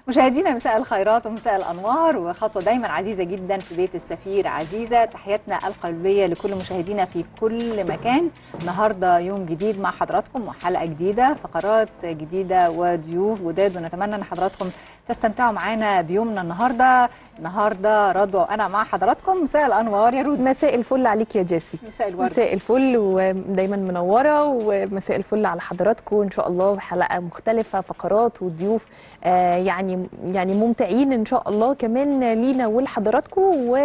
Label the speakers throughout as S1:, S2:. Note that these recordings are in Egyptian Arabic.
S1: مشاهدينا مساء الخيرات ومساء الانوار وخطوه دايما عزيزه جدا في بيت السفير عزيزه تحياتنا القلبيه لكل مشاهدينا في كل مكان النهارده يوم جديد مع حضراتكم وحلقه جديده فقرات جديده وضيوف جداد ونتمنى ان حضراتكم تستمتعوا معانا بيومنا النهارده النهارده رضوى انا مع حضراتكم مساء الانوار يا رود
S2: مساء الفل عليك يا جيسي
S1: مساء الورد
S2: مساء الفل ودايما منوره ومساء الفل على حضراتكم ان شاء الله حلقه مختلفه فقرات وضيوف آه يعني يعني ممتعين ان شاء الله كمان لينا ولحضراتكم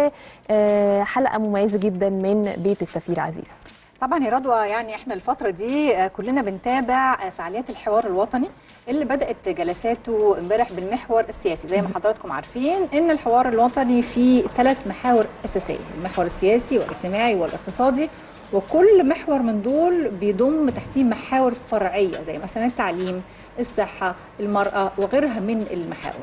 S2: وحلقه مميزه جدا من بيت السفير عزيزه
S1: طبعا يا رضوى يعني احنا الفترة دي آه، كلنا بنتابع آه، فعاليات الحوار الوطني اللي بدأت جلساته امبارح بالمحور السياسي زي ما حضراتكم عارفين ان الحوار الوطني فيه ثلاث محاور أساسية المحور السياسي والاجتماعي والاقتصادي وكل محور من دول بيضم تحتيه محاور فرعية زي مثلا التعليم الصحة المرأة وغيرها من المحاور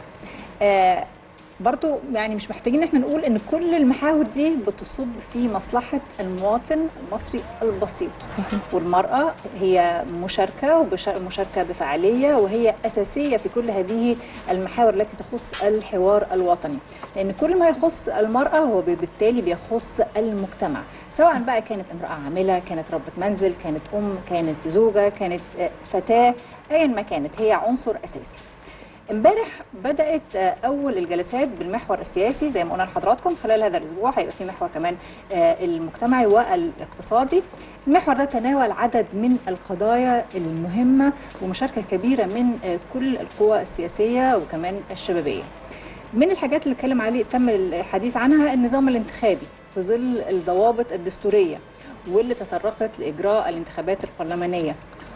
S1: آه برضو يعني مش محتاجين ان احنا نقول ان كل المحاور دي بتصب في مصلحة المواطن المصري البسيط
S2: صحيح.
S1: والمرأة هي مشاركة ومشاركة بفعالية وهي أساسية في كل هذه المحاور التي تخص الحوار الوطني لأن كل ما يخص المرأة هو بالتالي بيخص المجتمع سواء بقى كانت امرأة عاملة كانت ربة منزل كانت أم كانت زوجة كانت آه، فتاة أيا ما كانت هي عنصر أساسي امبارح بدات آه، اول الجلسات بالمحور السياسي زي ما قلنا لحضراتكم خلال هذا الاسبوع هيبقى في محور كمان آه، المجتمعي والاقتصادي المحور ده تناول عدد من القضايا المهمه ومشاركه كبيره من آه، كل القوى السياسيه وكمان الشبابيه من الحاجات اللي اتكلم عليه تم الحديث عنها النظام الانتخابي في ظل الضوابط الدستوريه واللي تطرقت لاجراء الانتخابات البرلمانيه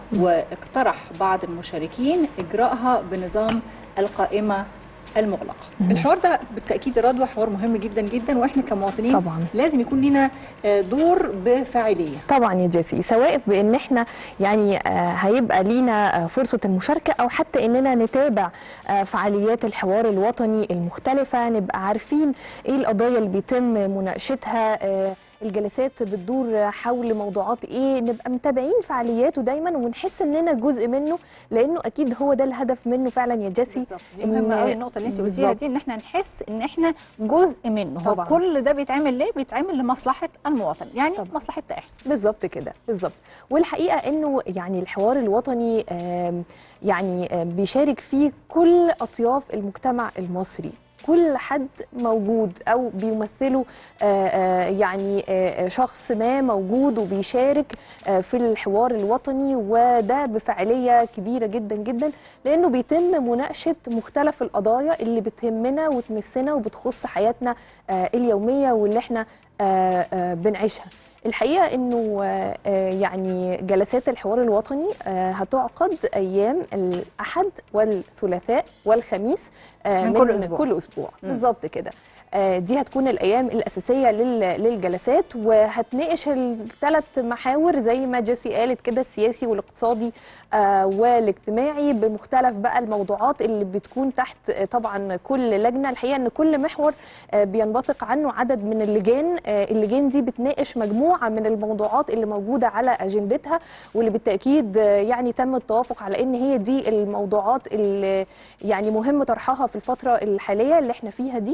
S1: واقترح بعض المشاركين اجراءها بنظام القائمه المغلقه.
S2: مهم.
S1: الحوار ده بالتاكيد يا رضوى حوار مهم جدا جدا واحنا كمواطنين
S2: طبعا
S1: لازم يكون لنا آه، دور بفاعليه.
S2: طبعا يا جيسي سواء بان احنا يعني آه، هيبقى لينا آه، فرصه المشاركه او حتى اننا نتابع آه، فعاليات الحوار الوطني المختلفه نبقى عارفين ايه القضايا اللي بيتم مناقشتها آه، الجلسات بتدور حول موضوعات ايه نبقى متابعين فعالياته دايما ونحس اننا جزء منه لانه اكيد هو ده الهدف منه فعلا يا جيسي
S1: بالظبط دي
S2: إن-
S1: مهمه قوي النقطه اللي انت قلتيها
S2: بالظبط.
S1: دي ان احنا نحس ان احنا جزء منه هو
S2: طبعاً.
S1: كل ده بيتعمل ليه؟ بيتعمل لمصلحه المواطن يعني
S2: طبعاً.
S1: مصلحتنا احنا.
S2: بالظبط كده بالظبط والحقيقه انه يعني الحوار الوطني آم، يعني آم، بيشارك فيه كل اطياف المجتمع المصري كل حد موجود او بيمثله آه، آه، يعني آه، آه، شخص ما موجود وبيشارك آه، في الحوار الوطني وده بفاعليه كبيره جدا جدا لانه بيتم مناقشه مختلف القضايا اللي بتهمنا وتمسنا وبتخص حياتنا آه، اليوميه واللي احنا آه، آه، بنعيشها الحقيقه انه آه، آه، يعني جلسات الحوار الوطني آه، هتعقد ايام الاحد والثلاثاء والخميس آه،
S1: من كل أسبوع.
S2: كل اسبوع
S1: مم.
S2: بالظبط كده آه، دي هتكون الايام الاساسيه لل- للجلسات وهتناقش الثلاث محاور زي ما جيسي قالت كده السياسي والاقتصادي آه، والاجتماعي بمختلف بقى الموضوعات اللي بتكون تحت آه، طبعا كل لجنه الحقيقه ان كل محور آه، بينبثق عنه عدد من اللجان آه، اللجان دي بتناقش مجموعه من الموضوعات اللي موجوده على اجندتها واللي بالتاكيد آه، يعني تم التوافق على ان هي دي الموضوعات اللي يعني مهم طرحها في الفتره الحاليه اللي احنا فيها دي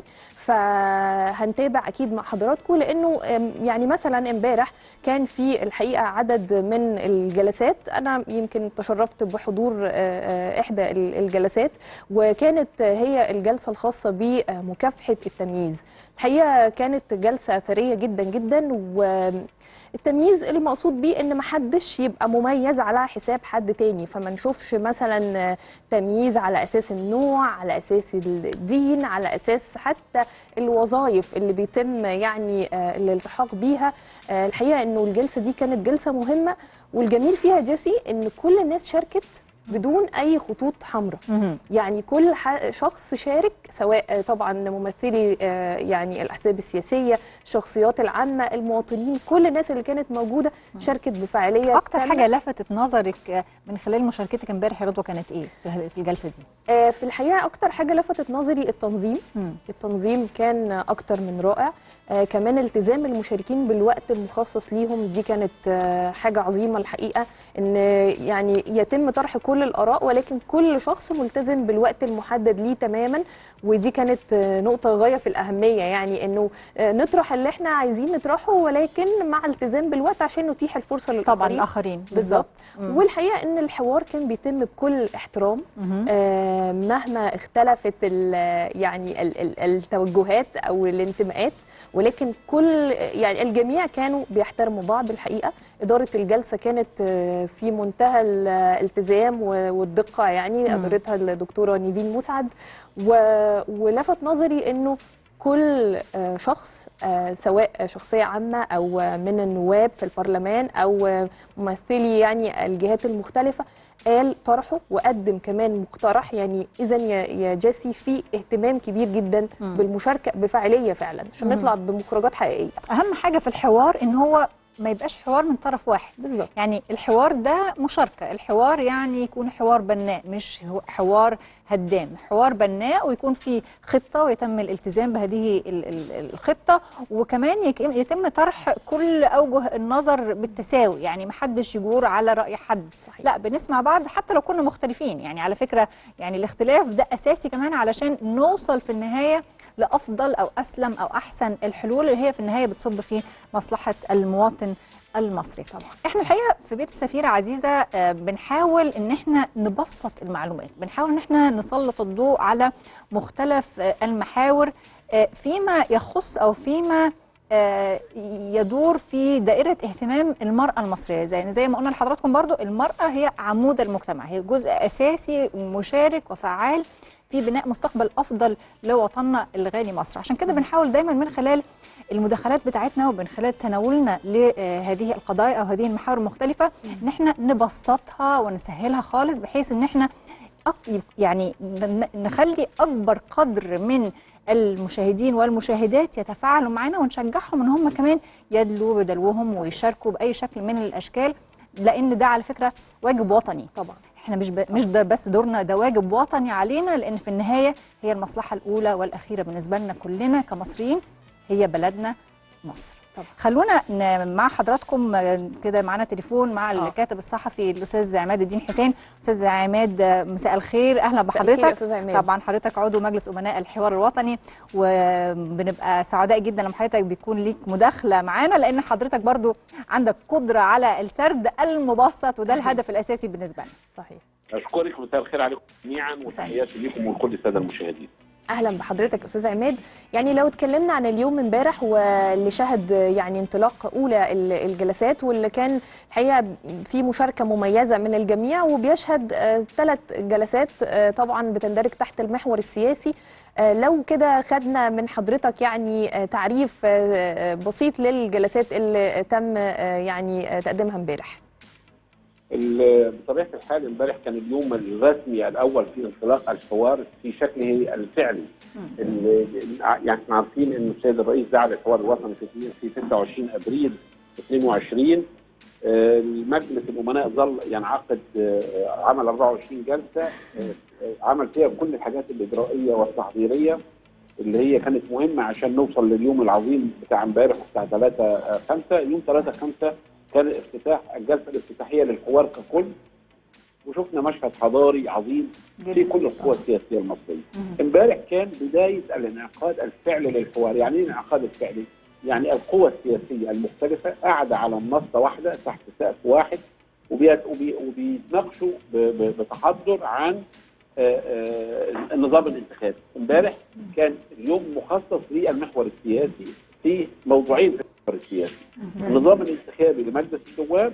S2: فهنتابع اكيد مع حضراتكم لانه آم، يعني مثلا امبارح كان في الحقيقه عدد من الجلسات انا يمكن تشرفت بحضور آه، آه، احدى ال- الجلسات وكانت هي الجلسه الخاصه بمكافحه التمييز الحقيقه كانت جلسه اثريه جدا جدا و التمييز المقصود بيه ان محدش يبقى مميز على حساب حد تاني فما نشوفش مثلا تمييز على اساس النوع على اساس الدين على اساس حتى الوظائف اللي بيتم يعني آه، الالتحاق بيها آه، الحقيقه انه الجلسه دي كانت جلسه مهمه والجميل فيها جيسي ان كل الناس شاركت بدون اي خطوط حمراء يعني كل ح- شخص شارك سواء آه، طبعا ممثلي آه، يعني الاحزاب السياسيه الشخصيات العامه المواطنين كل الناس اللي كانت موجوده شاركت بفاعليه
S1: اكتر
S2: تامة.
S1: حاجه لفتت نظرك آه، من خلال مشاركتك امبارح يا رضوى كانت ايه في ه- في الجلسه دي؟
S2: آه، في الحقيقه اكتر حاجه لفتت نظري التنظيم
S1: مم.
S2: التنظيم كان اكتر من رائع آه كمان التزام المشاركين بالوقت المخصص ليهم دي كانت آه حاجة عظيمة الحقيقة ان يعني يتم طرح كل الآراء ولكن كل شخص ملتزم بالوقت المحدد ليه تماما ودي كانت آه نقطة غاية في الأهمية يعني انه آه نطرح اللي احنا عايزين نطرحه ولكن مع التزام بالوقت عشان نتيح الفرصة للآخرين
S1: طبعا الاخرين
S2: بالظبط
S1: مم.
S2: والحقيقه ان الحوار كان بيتم بكل احترام
S1: مهم.
S2: آه مهما اختلفت ال يعني ال ال التوجهات او الانتماءات ولكن كل يعني الجميع كانوا بيحترموا بعض الحقيقه اداره الجلسه كانت آه، في منتهى الالتزام و- والدقه يعني
S1: مم.
S2: ادارتها الدكتوره نيفين مسعد و- ولفت نظري انه كل آه، شخص آه، سواء شخصية عامة أو آه، من النواب في البرلمان أو آه، ممثلي يعني الجهات المختلفة قال طرحه وقدم كمان مقترح يعني إذا يا يا جاسي في اهتمام كبير جدا
S1: مم.
S2: بالمشاركة بفاعلية فعلا عشان
S1: مم.
S2: نطلع بمخرجات حقيقية
S1: اهم حاجه في الحوار ان هو ما يبقاش حوار من طرف واحد
S2: بالظبط
S1: يعني الحوار ده مشاركة الحوار يعني يكون حوار بناء مش هو- حوار هدام حوار بناء ويكون في خطة ويتم الالتزام بهذه ال- ال- الخطة وكمان يك- يتم طرح كل أوجه النظر بالتساوي يعني محدش يجور على رأي حد
S2: صحيح.
S1: لا بنسمع بعض حتى لو كنا مختلفين يعني على فكرة يعني الاختلاف ده أساسي كمان علشان نوصل في النهاية لأفضل أو أسلم أو أحسن الحلول اللي هي في النهاية بتصب في مصلحة المواطن المصري
S2: طبعا
S1: احنا الحقيقه في بيت السفيره عزيزه آه، بنحاول ان احنا نبسط المعلومات بنحاول ان احنا نسلط الضوء على مختلف آه، المحاور آه، فيما يخص او فيما آه، يدور في دائرة اهتمام المرأة المصرية زي زي ما قلنا لحضراتكم برضو المرأة هي عمود المجتمع هي جزء أساسي مشارك وفعال في بناء مستقبل أفضل لوطننا الغالي مصر عشان كده بنحاول دايما من خلال المداخلات بتاعتنا ومن خلال تناولنا لهذه القضايا او هذه المحاور المختلفه ان احنا نبسطها ونسهلها خالص بحيث ان احنا أق- يعني ن- نخلي اكبر قدر من المشاهدين والمشاهدات يتفاعلوا معنا ونشجعهم ان هم كمان يدلوا بدلوهم ويشاركوا باي شكل من الاشكال لان ده على فكره واجب وطني
S2: طبعا
S1: احنا مش ب... مش ده بس دورنا ده واجب وطني علينا لان في النهايه هي المصلحه الاولى والاخيره بالنسبه لنا كلنا كمصريين هي بلدنا مصر
S2: طبعا.
S1: خلونا ن... مع حضراتكم آه، كده معانا تليفون مع
S2: آه.
S1: الكاتب الصحفي الاستاذ عماد الدين حسين استاذ عماد آه، مساء الخير اهلا
S2: مساء الخير يا
S1: بحضرتك
S2: أستاذ عماد.
S1: طبعا حضرتك عضو مجلس امناء الحوار الوطني وبنبقى سعداء جدا لما حضرتك بيكون ليك مداخله معانا لان حضرتك برضو عندك قدره على السرد المبسط وده الهدف الاساسي بالنسبه لنا
S2: صحيح
S3: اشكرك مساء الخير عليكم جميعا وتحياتي لكم ولكل الساده المشاهدين.
S2: اهلا بحضرتك استاذ عماد يعني لو اتكلمنا عن اليوم امبارح واللي شهد يعني انطلاق اولى ال- الجلسات واللي كان الحقيقه في مشاركه مميزه من الجميع وبيشهد ثلاث جلسات آه، طبعا بتندرج تحت المحور السياسي آه، لو كده خدنا من حضرتك يعني آه، تعريف آه، آه، بسيط للجلسات اللي تم آه، يعني آه، تقديمها امبارح
S3: ال- بطبيعه الحال امبارح كان اليوم الرسمي الاول في انطلاق الحوار في شكله الفعلي. ال- يعني احنا عارفين ان السيد الرئيس دعا للحوار الوطني في في 26 ابريل 22 آه، المجلس الامناء ظل ينعقد آه، عمل 24 جلسه آه، آه، عمل فيها كل الحاجات الاجرائيه والتحضيريه اللي هي كانت مهمه عشان نوصل لليوم العظيم بتاع امبارح بتاع 3 5 يوم 3 5 كان افتتاح الجلسه الافتتاحيه للحوار ككل وشفنا مشهد حضاري عظيم في كل القوى السياسيه المصريه. امبارح كان بدايه الانعقاد الفعلي للحوار، يعني ايه الانعقاد الفعلي؟ يعني القوى السياسيه المختلفه قاعده على منصه واحده تحت سقف واحد وبيت- وبي- وبيتناقشوا ب- ب- بتحضر عن آه، آه، النظام الانتخابي. امبارح كان اليوم مخصص للمحور السياسي في موضوعين في المحور السياسي. النظام الانتخابي لمجلس النواب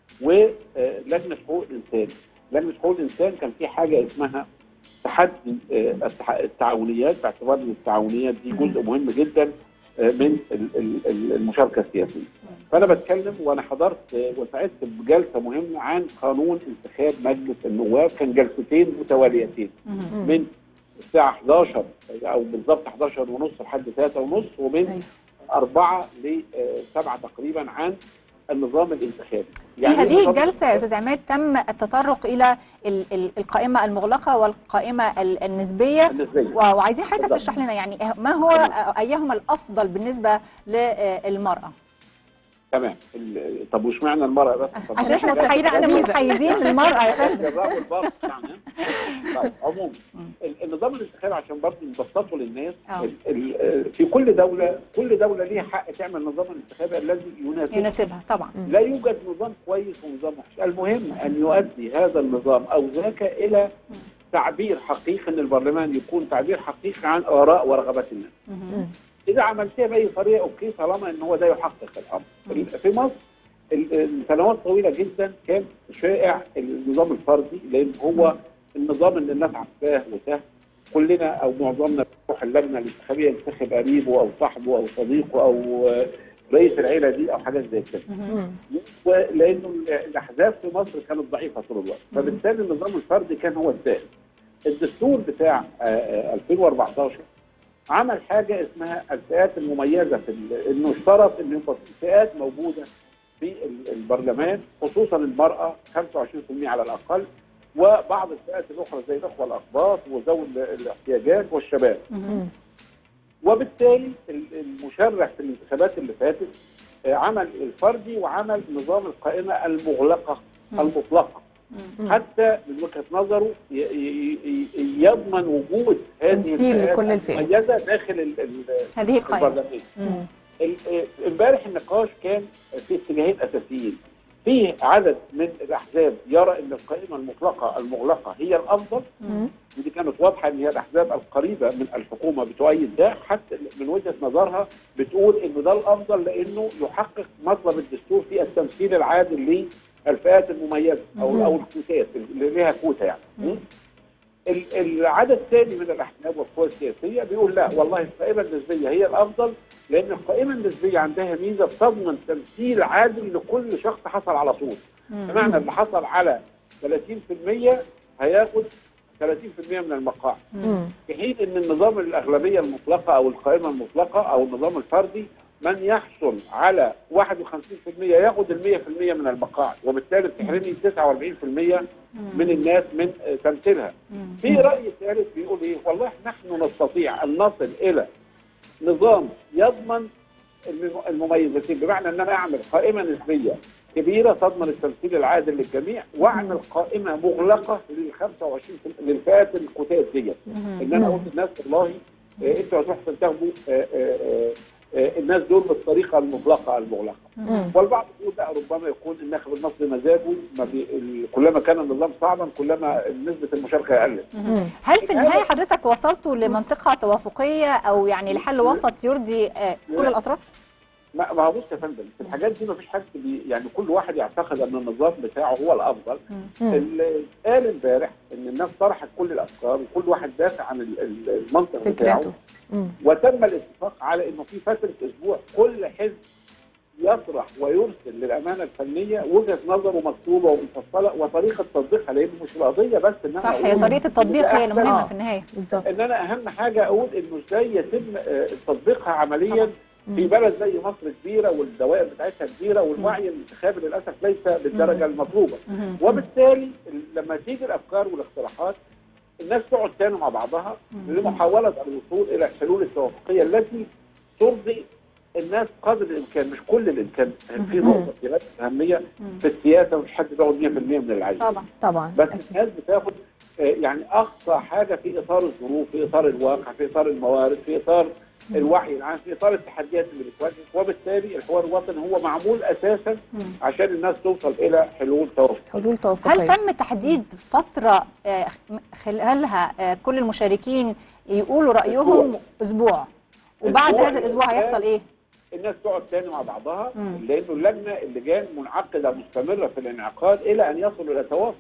S3: ولجنه حقوق الانسان. لجنه حقوق الانسان كان في حاجه اسمها تحدي آه، التح- التعاونيات باعتبار ان التعاونيات دي جزء مهم جدا آه، من ال- ال- ال- المشاركه السياسيه. فانا بتكلم وانا حضرت آه، وسعدت بجلسه مهمه عن قانون انتخاب مجلس النواب كان جلستين متواليتين من الساعه 11 او بالظبط 11 ونص لحد 3 ونص ومن
S2: أيوة.
S3: أربعة لسبعة تقريبا عن النظام الانتخابي
S1: في
S3: إيه
S1: هذه
S3: نظام
S1: الجلسة يا أستاذ عماد تم التطرق إلى ال- ال- القائمة المغلقة والقائمة ال- النسبية
S3: النسبية.
S1: و- وعايزين حضرتك
S3: بالضبط.
S1: تشرح لنا يعني ما هو
S3: تمام.
S1: أيهما الأفضل بالنسبة للمرأة
S3: تمام ال- طب واشمعنى المرأة بس طب
S1: عشان احنا
S2: إحنا
S1: متحيزين احنا
S2: عزيزة.
S1: متحيزين للمرأة يا فندم
S3: الجراء والبرد بتاعنا طيب عموما ال- النظام الانتخابي عشان برضه نبسطه للناس
S1: آه.
S3: ال- ال- في كل دوله كل دوله ليها حق تعمل نظام الانتخابي الذي يناسب
S1: يناسبها طبعا
S3: لا يوجد نظام كويس ونظام وحش المهم ان يؤدي هذا النظام او ذاك الى تعبير حقيقي ان البرلمان يكون تعبير حقيقي عن اراء ورغبات الناس اذا عملتها باي طريقه اوكي طالما ان هو ده يحقق الامر ال- في مصر ال- السنوات طويله جدا كان شائع النظام الفردي لان هو النظام اللي الناس عارفاه وسهل كلنا او معظمنا بيروح اللجنه الانتخابيه ينتخب قريبه او صاحبه او صديقه او آه، رئيس العيله دي او حاجات زي كده ولانه ال- الاحزاب في مصر كانت ضعيفه طول الوقت فبالتالي النظام الفردي كان هو السائد الدستور بتاع آه، آه، 2014 عمل حاجه اسمها الفئات المميزه في ال- انه اشترط ان يبقى في فئات موجوده في ال- البرلمان خصوصا المراه 25% على الاقل وبعض الفئات الاخرى زي الاخوه الاقباط وذوي ال- الاحتياجات والشباب وبالتالي ال- المشرع في الانتخابات اللي فاتت آه، عمل الفردي وعمل نظام القائمه المغلقه المطلقه حتى من وجهه نظره ي- ي- ي- يضمن وجود هذه
S2: تمثيل
S3: الفئات
S2: لكل الفئات.
S3: المميزه داخل ال- ال-
S1: هذه القائمة
S3: البرلمان ال- آه، امبارح النقاش كان في اتجاهين اساسيين فيه عدد من الاحزاب يرى ان القائمه المطلقه المغلقه هي الافضل ودي كانت واضحه ان هي الاحزاب القريبه من الحكومه بتؤيد ده حتى من وجهه نظرها بتقول انه ده الافضل لانه يحقق مطلب الدستور في التمثيل العادل للفئات المميزه او او الكوتات اللي ليها كوتا يعني ال- العدد الثاني من الاحزاب والقوى السياسيه بيقول لا والله القائمه النسبيه هي الافضل لان القائمه النسبيه عندها ميزه بتضمن تمثيل عادل لكل شخص حصل على صوت بمعنى اللي حصل على 30% هياخد 30% من المقاعد في حين ان النظام الاغلبيه المطلقه او القائمه المطلقه او النظام الفردي من يحصل على 51% ياخد ال 100% من المقاعد وبالتالي بتحرمي 49% من الناس من آه، تمثيلها. في راي ثالث بيقول ايه؟ والله نحن نستطيع ان نصل الى نظام يضمن الم- المميزتين بمعنى ان انا اعمل قائمه نسبيه كبيره تضمن التمثيل العادل للجميع واعمل قائمه مغلقه لل 25 للفئات الكتات ديت ان انا اقول للناس والله آه، انتوا هتروحوا تنتخبوا آه، آه، آه، الناس دول بالطريقه المطلقه المغلقه والبعض يقول لا ربما يكون الناخب المصري مزاجه ما بي... ال- كلما كان النظام صعبا كلما نسبه المشاركه قلت
S1: هل في النهاية حضرتك وصلتوا لمنطقة توافقية أو يعني لحل وسط يرضي آه، كل الأطراف؟
S3: ما ما هو بص يا فندم في الحاجات دي ما فيش حد بي يعني كل واحد يعتقد ان النظام بتاعه هو الافضل اللي قال امبارح ان الناس طرحت كل الافكار وكل واحد دافع عن ال- ال- المنطق بتاعه
S2: فكرته مم.
S3: وتم الاتفاق على انه في فتره اسبوع كل حزب يطرح ويرسل للامانه الفنيه وجهه نظره مكتوبه ومفصله وطريقه تطبيقها لان مش القضيه بس ان انا
S1: صح هي
S3: أقول
S1: طريقة التطبيق
S3: إن ده
S1: هي
S3: أحسن.
S1: المهمة
S2: آه.
S1: في النهاية
S2: بالظبط
S3: ان انا اهم حاجه اقول انه ازاي يتم آه، تطبيقها عمليا في بلد زي مصر كبيره والدوائر بتاعتها كبيره والوعي الانتخابي للاسف ليس بالدرجه المطلوبه وبالتالي ال- لما تيجي الافكار والاقتراحات الناس تقعد تاني مع بعضها لمحاوله الوصول الى الحلول التوافقيه التي ترضي الناس قدر الامكان مش كل الامكان في نقطه في غايه الاهميه في السياسه مش حد بياخد 100% من العيش
S1: طبعا
S2: طبعا
S3: بس الناس بتاخد آه، يعني اقصى حاجه في اطار الظروف في اطار الواقع في اطار الموارد في اطار الوعي العام في اطار التحديات اللي بتواجه وبالتالي الحوار الوطني هو معمول اساسا عشان الناس توصل الى حلول توافق
S2: حلول
S1: هل
S2: توافقيه
S1: تم تحديد فترة آه، خلالها آه، كل المشاركين يقولوا رأيهم أسبوع وبعد
S3: أسبوع
S1: هذا الأسبوع هيحصل إيه؟
S3: الناس تقعد تاني مع بعضها لانه اللجنه اللجان منعقده مستمره في الانعقاد الى ان يصلوا الى توافق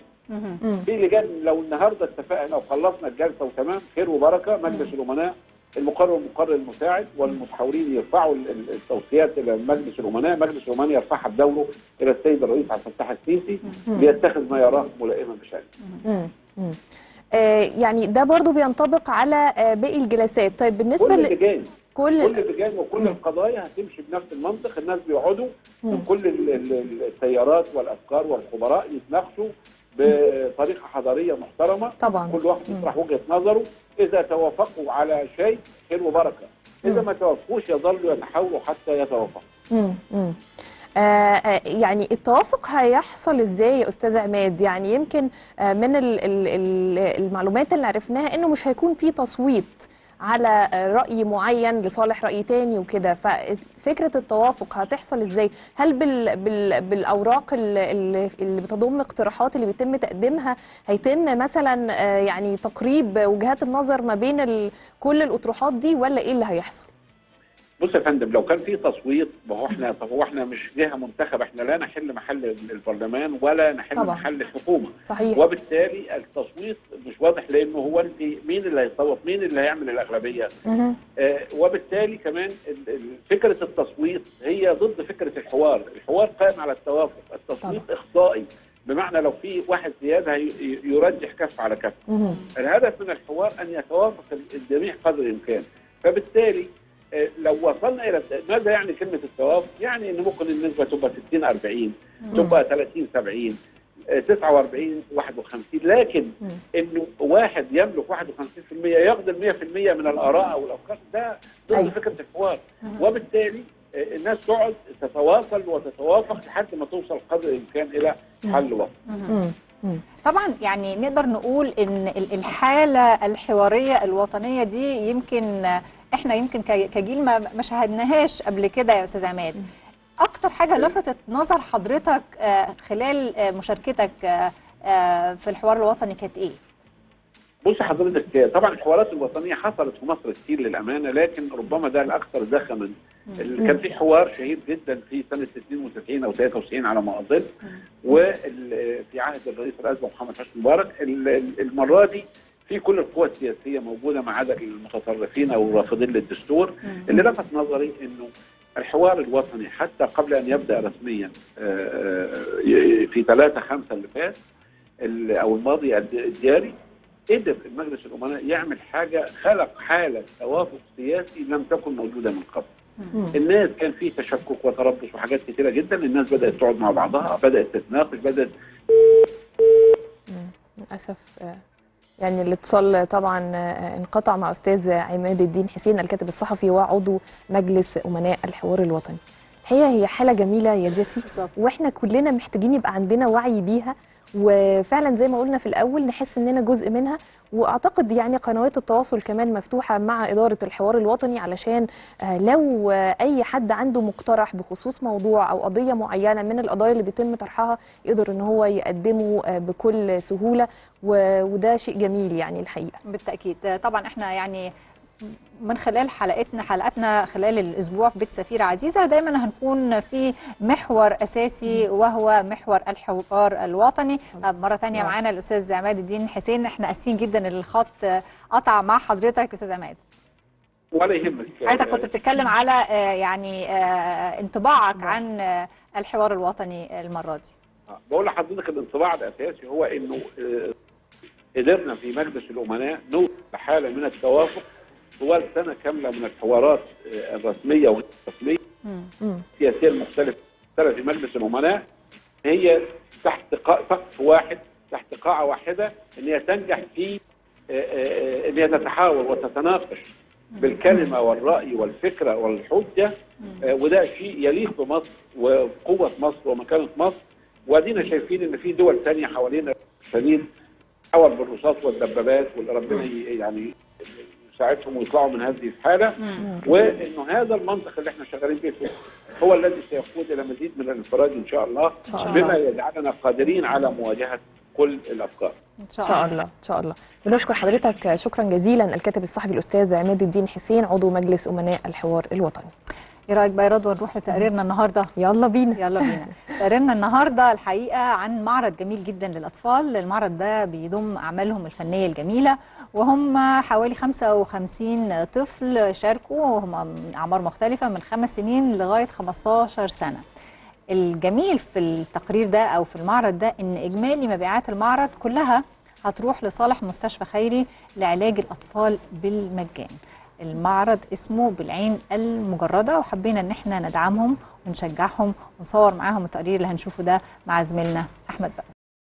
S3: في لجان لو النهارده اتفقنا وخلصنا الجلسه وتمام خير وبركه مجلس الامناء المقرر والمقرر المساعد والمتحاورين يرفعوا ال- ال- التوصيات الى مجلس الامناء، مجلس الامناء يرفعها بدوره الى السيد الرئيس عبد الفتاح السيسي ليتخذ ما يراه ملائما بشأنه.
S2: مم. مم. آه، يعني ده برضو بينطبق على آه، باقي الجلسات طيب بالنسبه
S3: كل
S2: ل...
S3: اللجان
S2: كل
S3: كل اللجان وكل
S2: مم.
S3: القضايا هتمشي بنفس المنطق الناس بيقعدوا
S2: مم.
S3: من كل ال- ال- التيارات والافكار والخبراء يتناقشوا بطريقه حضاريه محترمه
S2: طبعا
S3: كل واحد يطرح وجهه نظره اذا توافقوا على شيء خير وبركه اذا
S2: مم.
S3: ما توافقوش يظلوا يتحاولوا حتى يتوافقوا
S2: مم. مم. آه، آه، يعني التوافق هيحصل ازاي يا استاذ عماد يعني يمكن آه، من ال- ال- ال- المعلومات اللي عرفناها انه مش هيكون في تصويت على آه، رأي معين لصالح رأي تاني وكده ففكرة التوافق هتحصل ازاي هل بال بال بالأوراق اللي, اللي اللي بتضم الاقتراحات اللي بيتم تقديمها هيتم مثلا آه، يعني تقريب وجهات النظر ما بين ال- كل الأطروحات دي ولا ايه اللي هيحصل
S3: بص يا فندم لو كان في تصويت ما هو احنا طب هو احنا مش جهه منتخبه احنا لا نحل محل البرلمان ولا نحل
S2: طبعا.
S3: محل الحكومه
S2: صحيح
S3: وبالتالي التصويت مش واضح لانه هو انت مين اللي هيصوت مين اللي هيعمل الاغلبيه
S2: مهم.
S3: آه وبالتالي كمان ال- ال- فكره التصويت هي ضد فكره الحوار الحوار قائم على التوافق التصويت اخطائي بمعنى لو في واحد زياده هي- يرجح كف على كف
S2: مهم.
S3: الهدف من الحوار ان يتوافق الجميع قدر الامكان فبالتالي آه، لو وصلنا الى ماذا يعني كلمه التوافق؟ يعني ان ممكن النسبه تبقى 60 40 تبقى 30 70 آه، 49 51 لكن
S2: مم.
S3: انه واحد يملك 51% يقدر 100% من الاراء او الافكار ده ضد
S2: أيوة.
S3: فكره الحوار وبالتالي آه، الناس تقعد تتواصل وتتوافق لحد ما توصل قدر الامكان الى حل وسط
S2: مم. مم.
S1: طبعا يعني نقدر نقول ان ال- الحاله الحواريه الوطنيه دي يمكن احنا يمكن ك- كجيل ما ما شاهدناهاش قبل كده يا استاذ عماد اكتر حاجه لفتت نظر حضرتك آه، خلال آه، مشاركتك آه، آه، في الحوار الوطني كانت ايه
S3: بص حضرتك طبعا الحوارات الوطنيه حصلت في مصر كتير للامانه لكن ربما ده الاكثر زخما ال- كان في حوار شهير جدا في سنه 92 او 93 على ما اظن وفي عهد الرئيس الاسبق محمد حسني مبارك ال- ال- المره دي في كل القوى السياسيه موجوده ما عدا المتطرفين او الرافضين للدستور اللي لفت نظري انه الحوار الوطني حتى قبل ان يبدا رسميا آه، آه، في 3 5 اللي فات ال- او الماضي الد- الجاري قدر المجلس الامناء يعمل حاجه خلق حاله توافق سياسي لم تكن موجوده من قبل.
S2: مم.
S3: الناس كان في تشكك وتربص وحاجات كثيره جدا، الناس بدات تقعد مع بعضها، بدات تتناقش، بدات
S2: للاسف آه، يعني الاتصال طبعا آه، انقطع مع استاذ عماد الدين حسين الكاتب الصحفي وعضو مجلس امناء الحوار الوطني الحقيقه هي حاله جميله يا جيسي
S1: بالظبط.
S2: واحنا كلنا محتاجين يبقى عندنا وعي بيها وفعلا زي ما قلنا في الاول نحس اننا جزء منها واعتقد يعني قنوات التواصل كمان مفتوحه مع اداره الحوار الوطني علشان آه، لو آه، اي حد عنده مقترح بخصوص موضوع او قضيه معينه من القضايا اللي بيتم طرحها يقدر ان هو يقدمه آه، بكل سهوله و- وده شيء جميل يعني الحقيقه
S1: بالتاكيد آه، طبعا احنا يعني من خلال حلقتنا حلقاتنا خلال الاسبوع في بيت سفيره عزيزه دايما هنكون في محور اساسي وهو محور الحوار الوطني طب مره تانية
S2: نعم.
S1: معانا الاستاذ عماد الدين حسين احنا اسفين جدا ان الخط آه، قطع مع حضرتك استاذ عماد
S3: ولا يهمك
S1: حضرتك كنت بتتكلم على آه، يعني آه، انطباعك عن آه، الحوار الوطني المره دي
S3: آه، بقول لحضرتك الانطباع الاساسي هو انه آه، قدرنا في مجلس الامناء نوصل لحاله من التوافق طوال سنه كامله من الحوارات آه، الرسميه والغير الرسميه
S2: مم.
S3: السياسيه المختلفه المختلفة في مجلس الامناء هي تحت قا- سقف واحد تحت قاعه واحده ان هي تنجح في آه، آه، ان هي تتحاور وتتناقش بالكلمه والراي والفكره والحجه آه، وده شيء يليق بمصر وقوه مصر ومكانه مصر وادينا شايفين ان في دول ثانيه حوالينا شديد حول بالرصاص والدبابات واللي ربنا ي- يعني يساعدهم ويطلعوا من هذه الحاله وانه هذا المنطق اللي احنا شغالين به في هو الذي سيقود الى مزيد من الانفراج ان شاء الله
S2: شاء الله.
S3: بما يجعلنا قادرين على مواجهه كل الافكار.
S1: ان
S2: ان شاء الله ان شاء الله بنشكر حضرتك شكرا جزيلا الكاتب الصحفي الاستاذ عماد الدين حسين عضو مجلس امناء الحوار الوطني
S1: ايه رايك بقى يا رضوى نروح لتقريرنا النهارده
S2: يلا بينا
S1: يلا بينا تقريرنا النهارده الحقيقه عن معرض جميل جدا للاطفال المعرض ده بيضم اعمالهم الفنيه الجميله وهم حوالي 55 طفل شاركوا وهم من اعمار مختلفه من خمس سنين لغايه 15 سنه الجميل في التقرير ده او في المعرض ده ان اجمالي مبيعات المعرض كلها هتروح لصالح مستشفى خيري لعلاج الاطفال بالمجان المعرض اسمه بالعين المجرده وحبينا ان احنا ندعمهم ونشجعهم ونصور معاهم التقرير اللي هنشوفه ده مع زميلنا احمد بقى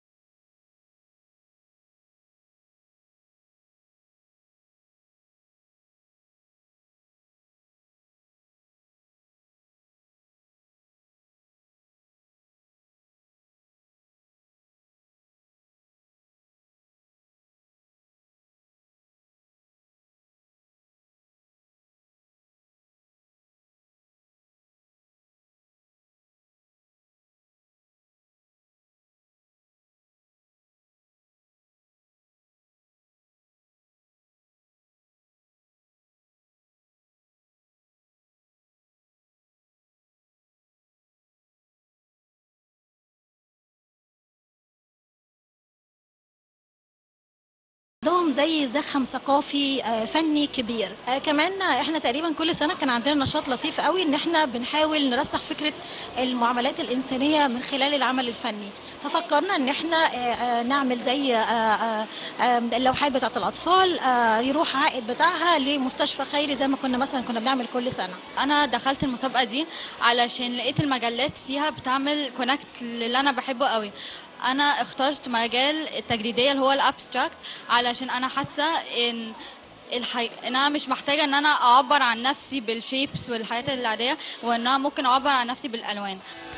S4: عندهم زي زخم ثقافي آه، فني كبير آه، كمان احنا تقريبا كل سنه كان عندنا نشاط لطيف قوي ان احنا بنحاول نرسخ فكره المعاملات الانسانيه من خلال العمل الفني ففكرنا ان احنا آه، آه، نعمل زي آه، آه، آه، اللوحات بتاعه الاطفال آه، يروح عائد بتاعها لمستشفى خيري زي ما كنا مثلا كنا بنعمل كل سنه
S5: انا دخلت المسابقه دي علشان لقيت المجلات فيها بتعمل كونكت للي انا بحبه قوي انا اخترت مجال التجريديه اللي هو الابستراكت علشان انا حاسه ان الحي... ان انا مش محتاجه ان انا اعبر عن نفسي بالشيبس والحاجات العاديه وان انا ممكن اعبر عن نفسي بالالوان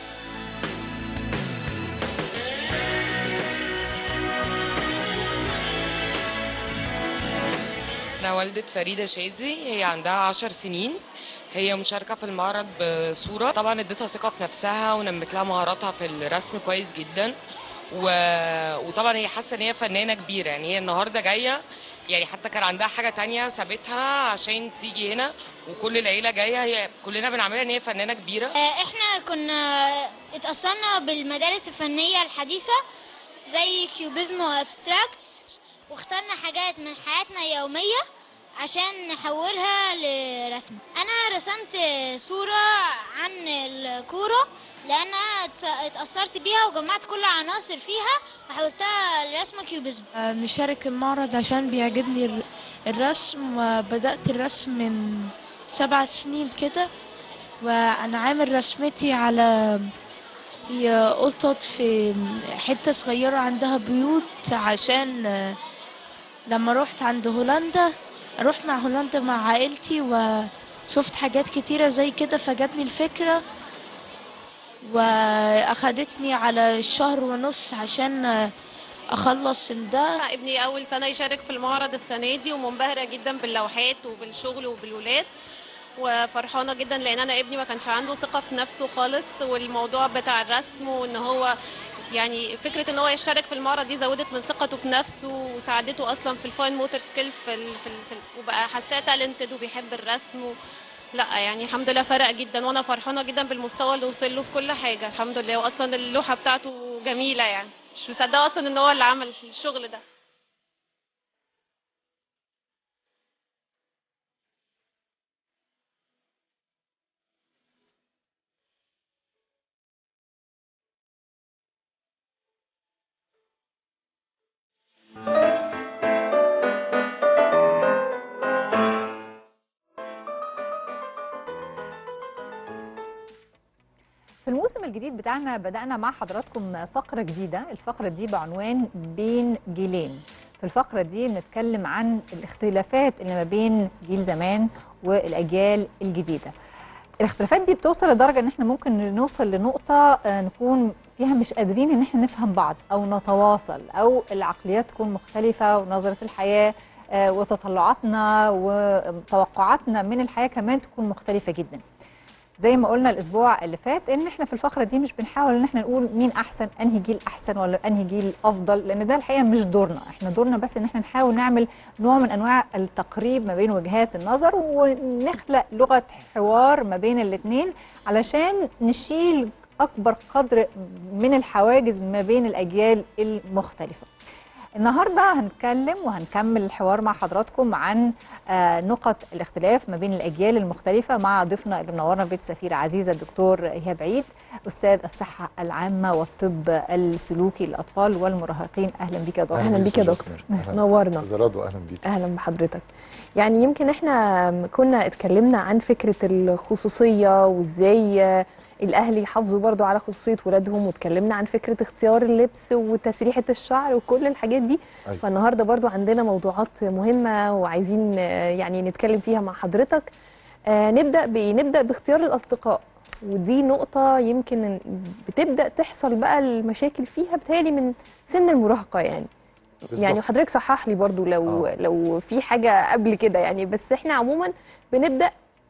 S6: أنا والدة فريدة شادي هي عندها عشر سنين هي مشاركة في المعرض بصورة طبعا اديتها ثقة في نفسها ونمت لها مهاراتها في الرسم كويس جدا و... وطبعا هي حاسة ان هي فنانة كبيرة يعني هي النهاردة جاية يعني حتى كان عندها حاجة تانية سابتها عشان تيجي هنا وكل العيلة جاية هي كلنا بنعملها ان هي فنانة كبيرة
S7: آه، احنا كنا اتأثرنا بالمدارس الفنية الحديثة زي كيوبيزم وابستراكت واخترنا حاجات من حياتنا اليومية عشان نحولها لرسم انا رسمت صورة عن الكورة لان أنا اتس- اتأثرت بيها وجمعت كل العناصر فيها وحولتها لرسم كيوبيزم
S8: مشارك المعرض عشان بيعجبني الر- الرسم وبدأت الرسم من سبع سنين كده وأنا عامل رسمتي على هي قطط في حتة صغيرة عندها بيوت عشان آه، لما روحت عند هولندا رحت مع هولندا مع عائلتي وشفت حاجات كتيرة زي كده فجاتني الفكرة وأخدتني على شهر ونص عشان آه، أخلص ده
S9: ابني اول سنه يشارك في المعرض السنه دي ومنبهره جدا باللوحات وبالشغل وبالولاد وفرحانه جدا لان انا ابني ما كانش عنده ثقه في نفسه خالص والموضوع بتاع الرسم وان هو يعني فكره ان هو يشترك في المعرض دي زودت من ثقته في نفسه وساعدته اصلا في الفاين موتور سكيلز في, ال في, ال في ال وبقى حاساه تالنتد وبيحب الرسم و لا يعني الحمد لله فرق جدا وانا فرحانه جدا بالمستوى اللي وصل له في كل حاجه الحمد لله واصلا اللوحه بتاعته جميله يعني مش مصدقه اصلا ان هو اللي عمل الشغل ده
S1: في الموسم الجديد بتاعنا بدأنا مع حضراتكم فقرة جديدة الفقرة دي بعنوان بين جيلين في الفقرة دي بنتكلم عن الاختلافات اللي ما بين جيل زمان والأجيال الجديدة الاختلافات دي بتوصل لدرجة ان احنا ممكن نوصل لنقطة آه، نكون فيها مش قادرين ان احنا نفهم بعض او نتواصل او العقليات تكون مختلفة ونظرة الحياة آه، وتطلعاتنا وتوقعاتنا من الحياة كمان تكون مختلفة جدا زي ما قلنا الاسبوع اللي فات ان احنا في الفقره دي مش بنحاول ان احنا نقول مين احسن انهي جيل احسن ولا انهي جيل افضل لان ده الحقيقه مش دورنا احنا دورنا بس ان احنا نحاول نعمل نوع من انواع التقريب ما بين وجهات النظر ونخلق لغه حوار ما بين الاثنين علشان نشيل اكبر قدر من الحواجز ما بين الاجيال المختلفه النهارده هنتكلم وهنكمل الحوار مع حضراتكم عن آه، نقط الاختلاف ما بين الاجيال المختلفه مع ضيفنا اللي منورنا في بيت سفير عزيزه الدكتور ايهاب عيد استاذ الصحه العامه والطب السلوكي للاطفال والمراهقين اهلا بك يا دكتور
S2: أهلاً بيك يا دكتور. نورنا.
S10: استاذ رضوى اهلا بيك
S2: اهلا بحضرتك يعني يمكن احنا كنا اتكلمنا عن فكره الخصوصيه وازاي آه، الاهل يحافظوا برضو على خصوصيه ولادهم واتكلمنا عن فكره اختيار اللبس وتسريحه الشعر وكل الحاجات دي
S10: أيوة.
S2: فالنهارده برضو عندنا موضوعات مهمه وعايزين آه، يعني نتكلم فيها مع حضرتك آه، نبدا بايه نبدا باختيار الاصدقاء ودي نقطة يمكن بتبدأ تحصل بقى المشاكل فيها بتهيألي من سن المراهقة يعني
S10: بالظبط.
S2: يعني وحضرتك صحح لي برضو لو
S10: آه.
S2: لو في حاجه قبل كده يعني بس احنا عموما بنبدا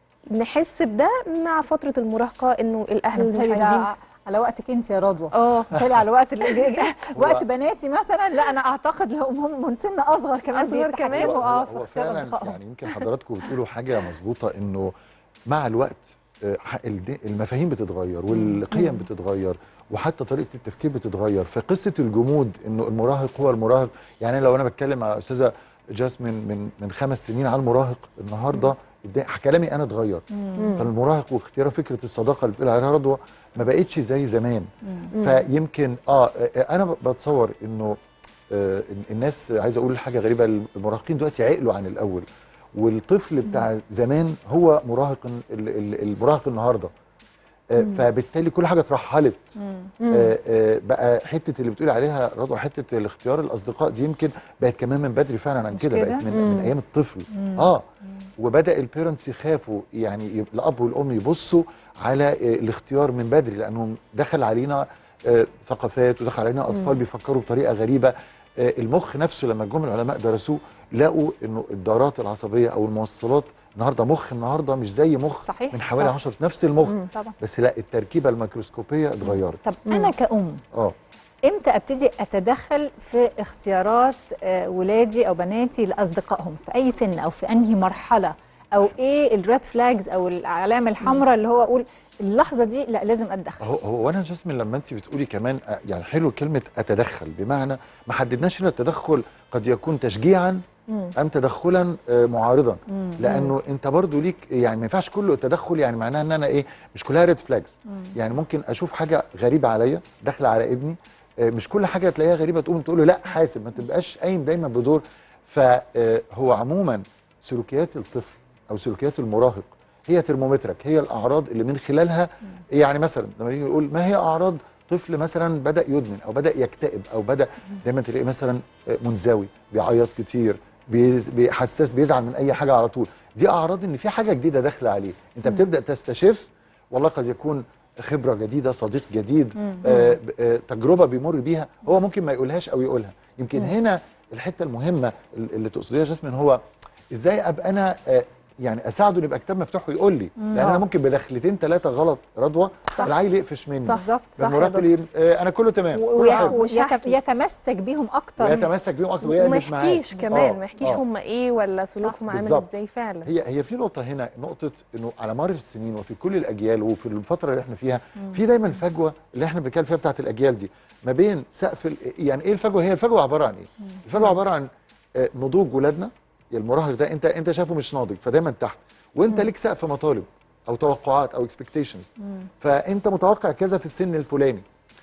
S2: نحس بده مع فتره المراهقه انه الاهل مش
S1: بالتالي
S2: عايزين
S1: ده على وقتك انت يا رضوى
S2: اه
S1: بالتالي على وقت ال- وقت بناتي مثلا لا انا اعتقد لو هم من سن اصغر كمان
S2: أصغر كمان.
S1: بيتحكموا
S10: هو,
S1: اه
S10: هو,
S1: في
S10: هو
S1: اختيار
S10: فعلا
S1: اصدقائهم
S10: يعني يمكن حضراتكم بتقولوا حاجه مظبوطه انه مع الوقت آه، ح- الد- المفاهيم بتتغير والقيم بتتغير وحتى طريقه التفكير بتتغير فقصه الجمود انه المراهق هو المراهق يعني لو انا بتكلم مع استاذه جاسمين من من خمس سنين على المراهق النهارده الد- كلامي انا اتغير فالمراهق واختيار فكره الصداقه اللي بتقول عليها رضوى ما بقتش زي زمان فيمكن اه آه، انا بتصور انه آه، إن الناس عايز اقول حاجه غريبه المراهقين دلوقتي عقلوا عن الاول والطفل بتاع زمان هو مراهق ال- ال- المراهق النهارده آه، فبالتالي كل حاجه اترحلت آه، آه، بقى حته اللي بتقول عليها رضوى حته الاختيار الاصدقاء دي يمكن بقت كمان من بدري فعلا عن
S1: مش
S10: كده
S1: كده؟
S10: بقت من, من ايام الطفل اه وبدا البيرنتس يخافوا يعني ي- الاب والام يبصوا على آه، الاختيار من بدري لانهم دخل علينا آه، ثقافات ودخل علينا اطفال بيفكروا بطريقه غريبه آه، المخ نفسه لما جم العلماء درسوه لقوا انه الدارات العصبيه او الموصلات النهارده مخ النهارده مش زي مخ
S1: صحيح،
S10: من حوالي
S1: صح.
S10: 10 نفس المخ
S1: طبعا
S10: بس لا التركيبه الميكروسكوبيه اتغيرت
S1: طب انا كأم
S10: اه
S1: امتى ابتدي اتدخل في اختيارات آه، ولادي او بناتي لاصدقائهم في اي سن او في انهي مرحله او ايه الريد فلاجز او العلامه الحمراء اللي هو اقول اللحظه دي لا لازم اتدخل
S10: هو هو انا جاسمين لما انت بتقولي كمان آه، يعني حلو كلمه اتدخل بمعنى ما حددناش هنا التدخل قد يكون تشجيعا ام تدخلا آه، معارضا لانه انت برضو ليك يعني ما ينفعش كله التدخل يعني معناها ان انا ايه مش كلها ريد فلاجز يعني ممكن اشوف حاجه غريبه عليا داخله على ابني آه، مش كل حاجه تلاقيها غريبه تقوم تقول له لا حاسب ما تبقاش قايم دايما بدور فهو عموما سلوكيات الطفل او سلوكيات المراهق هي ترمومترك هي الاعراض اللي من خلالها يعني مثلا لما يجي يقول ما هي اعراض طفل مثلا بدا يدمن او بدا يكتئب او بدا دايما تلاقيه مثلا منزوي بيعيط كتير بيز- بي- حساس بيزعل من اي حاجه على طول دي اعراض ان في حاجه جديده داخله عليه انت بتبدا تستشف والله قد يكون خبره جديده صديق جديد آه ب- آه تجربه بيمر بيها هو ممكن ما يقولهاش او يقولها يمكن هنا الحته المهمه ال- اللي تقصديها يا جاسمين هو ازاي ابقى انا آه يعني اساعده إنه يبقى كتاب مفتوح ويقول لي لان انا ممكن بدخلتين ثلاثه غلط رضوى
S1: صح.
S10: العيل يقفش مني
S2: صح
S1: بالظبط
S2: صح يا
S10: المراهق يقول لي آه انا كله تمام كله
S1: ويت-
S10: حلو.
S2: مش
S1: ويت-
S2: هحكي.
S1: يتمسك بيهم اكتر
S10: ويتمسك بيهم اكتر
S2: وما
S10: ويقلب معاك
S2: يحكيش كمان
S10: آه،
S2: ما يحكيش
S10: آه.
S2: هم ايه ولا سلوكهم عامل
S10: بالظبط.
S2: ازاي فعلا
S10: هي هي في نقطة هنا نقطة انه على مر السنين وفي كل الاجيال وفي الفترة اللي احنا فيها في دايما الفجوة اللي احنا بنتكلم فيها بتاعت الاجيال دي ما بين سقف ال- يعني ايه الفجوة؟ هي الفجوة عبارة عن ايه؟ الفجوة عبارة عن آه، نضوج ولادنا المراهق ده انت انت شايفه مش ناضج فدايما تحت وانت ليك سقف مطالب او توقعات او اكسبكتيشنز فانت متوقع كذا في السن الفلاني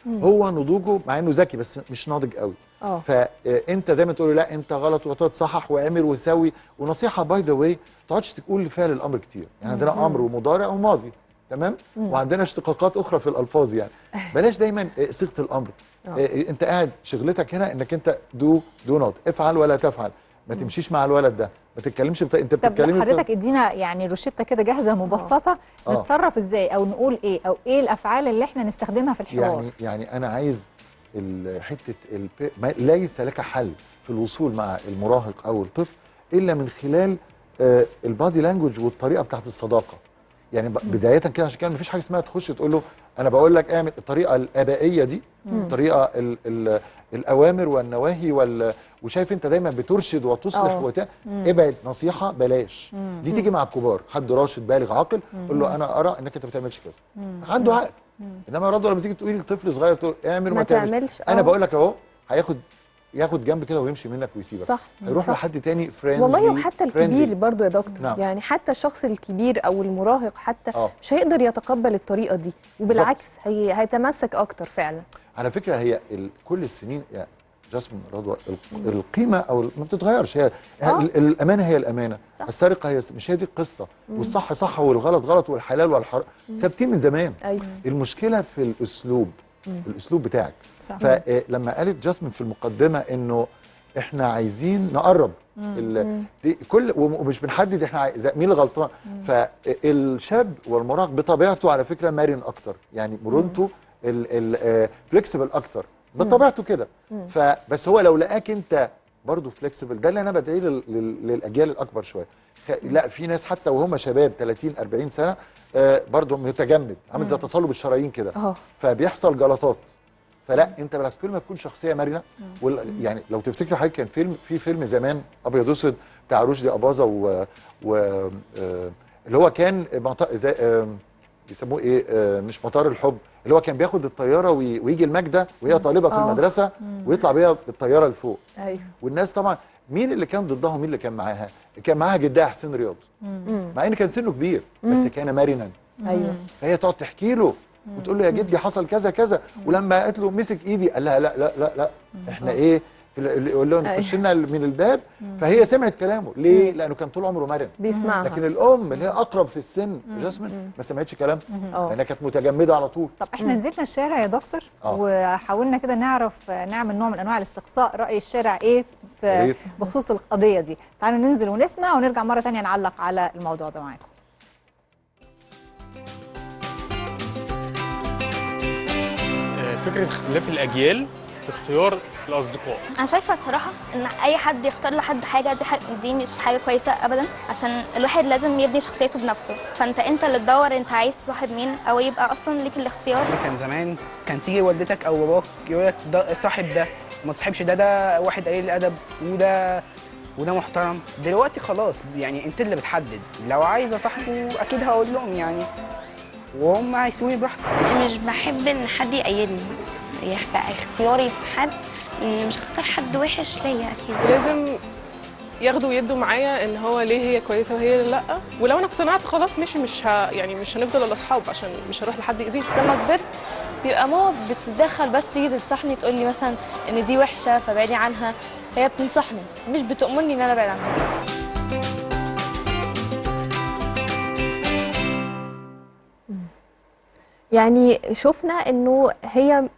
S10: هو نضوجه مع انه ذكي بس مش ناضج قوي
S2: اه
S10: فانت دايما تقول له لا انت غلط وتتصحح واعمل وسوي ونصيحه باي ذا واي ما تقعدش تقول فعل الامر كتير يعني عندنا امر ومضارع وماضي تمام وعندنا اشتقاقات اخرى في الالفاظ يعني بلاش دايما آه، صيغه الامر
S2: آه.
S10: آه، انت قاعد شغلتك هنا انك انت دو دو نوت افعل ولا تفعل ما تمشيش مع الولد ده ما تتكلمش بتا... انت
S1: طب
S10: بتتكلمي
S1: حضرتك ادينا يعني روشته كده جاهزه مبسطه
S10: آه.
S1: نتصرف ازاي او نقول ايه او ايه الافعال اللي احنا نستخدمها في الحوار
S10: يعني يعني انا عايز ال- حته الب... ما ليس لك حل في الوصول مع المراهق او الطفل الا من خلال آه، البادي لانجوج والطريقه بتاعت الصداقه يعني ب- بدايه كده عشان كده مفيش حاجه اسمها تخش تقول له انا بقول لك اعمل الطريقه الابائيه دي الطريقه ال ال الاوامر والنواهي وال وشايف انت دايما بترشد وتصلح
S2: آه.
S10: وت... ابعد نصيحه بلاش دي تيجي مع الكبار حد راشد بالغ عاقل قول له انا ارى انك انت ما بتعملش كذا عنده عقل انما برضه لما تيجي تقولي لطفل صغير تقول اعمل
S2: ما
S10: وما تعملش
S2: تعملش
S10: انا
S2: آه.
S10: بقول لك اهو هياخد ياخد جنب كده ويمشي منك ويسيبك
S2: صح
S10: هيروح
S2: صح.
S10: لحد تاني فريندلي
S2: والله وحتى الكبير برضو يا دكتور
S10: نعم.
S2: يعني حتى الشخص الكبير او المراهق حتى
S10: اه
S2: مش هيقدر يتقبل الطريقه دي وبالعكس هي هيتمسك اكتر فعلا
S10: على فكره هي ال... كل السنين يا جاسمين رضوى ال- القيمه او ال- ما بتتغيرش هي
S2: آه.
S10: ال- الامانه هي الامانه
S2: صح.
S10: السرقه هي مش هي دي القصه
S2: مم.
S10: والصح صح والغلط غلط والحلال والحرام ثابتين من زمان
S2: ايوه
S10: المشكله في الاسلوب
S2: مم.
S10: الاسلوب بتاعك
S1: صح.
S10: فلما قالت جاسمين في المقدمه انه احنا عايزين نقرب ال-
S2: مم.
S10: دي كل ومش بنحدد احنا عايز مين اللي غلطان فالشاب والمراهق بطبيعته على فكره مرن اكتر يعني مرونته فليكسبل اكتر بطبيعته كده
S2: مم.
S10: فبس هو لو لقاك انت برضه فليكسبل ده اللي انا بدعيه لل- لل- للاجيال الاكبر شويه خ- لا في ناس حتى وهم شباب 30 40 سنه آه، برضه متجمد عامل زي
S2: مم.
S10: تصلب الشرايين كده
S2: اه
S10: فبيحصل جلطات فلا انت بالعكس كل ما تكون شخصيه مرنه وال... يعني لو تفتكر حضرتك كان فيلم في فيلم زمان ابيض واسود بتاع رشدي اباظه و, و... آه... اللي هو كان مطار زي... آه... بيسموه ايه آه... مش مطار الحب اللي هو كان بياخد الطياره وي... ويجي المجده وهي طالبه في
S2: آه.
S10: المدرسه ويطلع بيها بالطياره لفوق
S2: ايوه
S10: والناس طبعا مين اللي كان ضدها ومين اللي كان معاها كان معاها جدها حسين رياض
S2: مم.
S10: مع ان كان سنه كبير بس
S2: مم.
S10: كان مرنا
S2: ايوه
S10: فهي تقعد تحكي له وتقول له يا جدي حصل كذا كذا ولما قالت له مسك ايدي قال لها لا لا لا لا احنا ايه في ال- اللي يقول لهم
S2: أيوة.
S10: نخش لنا من الباب فهي سمعت كلامه ليه؟ لانه كان طول عمره مرن
S2: بيسمعها
S10: لكن الام اللي هي اقرب في السن جاسمين ما سمعتش كلام
S2: اه
S10: لانها كانت متجمده على طول
S1: طب احنا نزلنا الشارع يا دكتور
S10: آه.
S1: وحاولنا كده نعرف نعمل نوع من انواع الاستقصاء راي الشارع ايه
S10: يا
S1: في
S10: ريت.
S1: بخصوص القضيه دي تعالوا ننزل ونسمع ونرجع مره ثانيه نعلق على الموضوع ده معاكم
S11: فكرة اختلاف الأجيال في اختيار الأصدقاء
S12: انا شايفه الصراحه ان اي حد يختار لحد حاجه دي حاجة دي مش حاجه كويسه ابدا عشان الواحد لازم يبني شخصيته بنفسه فانت انت اللي تدور انت عايز تصاحب مين او يبقى اصلا ليك الاختيار
S13: كان زمان كان تيجي والدتك او باباك يقول لك ده صاحب ده ما تصاحبش ده ده واحد قليل الادب وده وده محترم دلوقتي خلاص يعني انت اللي بتحدد لو عايز اصاحبه اكيد هقول لهم يعني وهم هيسيبوني براحتي
S14: مش بحب ان حد يقيدني يبقى اختياري في حد إن مش هختار حد وحش ليا اكيد
S15: لازم ياخدوا ويدوا معايا ان هو ليه هي كويسه وهي لا ولو انا اقتنعت خلاص ماشي مش ه... يعني مش هنفضل الا اصحاب عشان مش هروح لحد يأذيني
S8: لما كبرت بيبقى ماما بتتدخل بس تيجي تنصحني تقول لي مثلا ان دي وحشه فبعدي عنها هي بتنصحني مش بتأمرني ان انا ابعد عنها
S2: يعني شفنا انه هي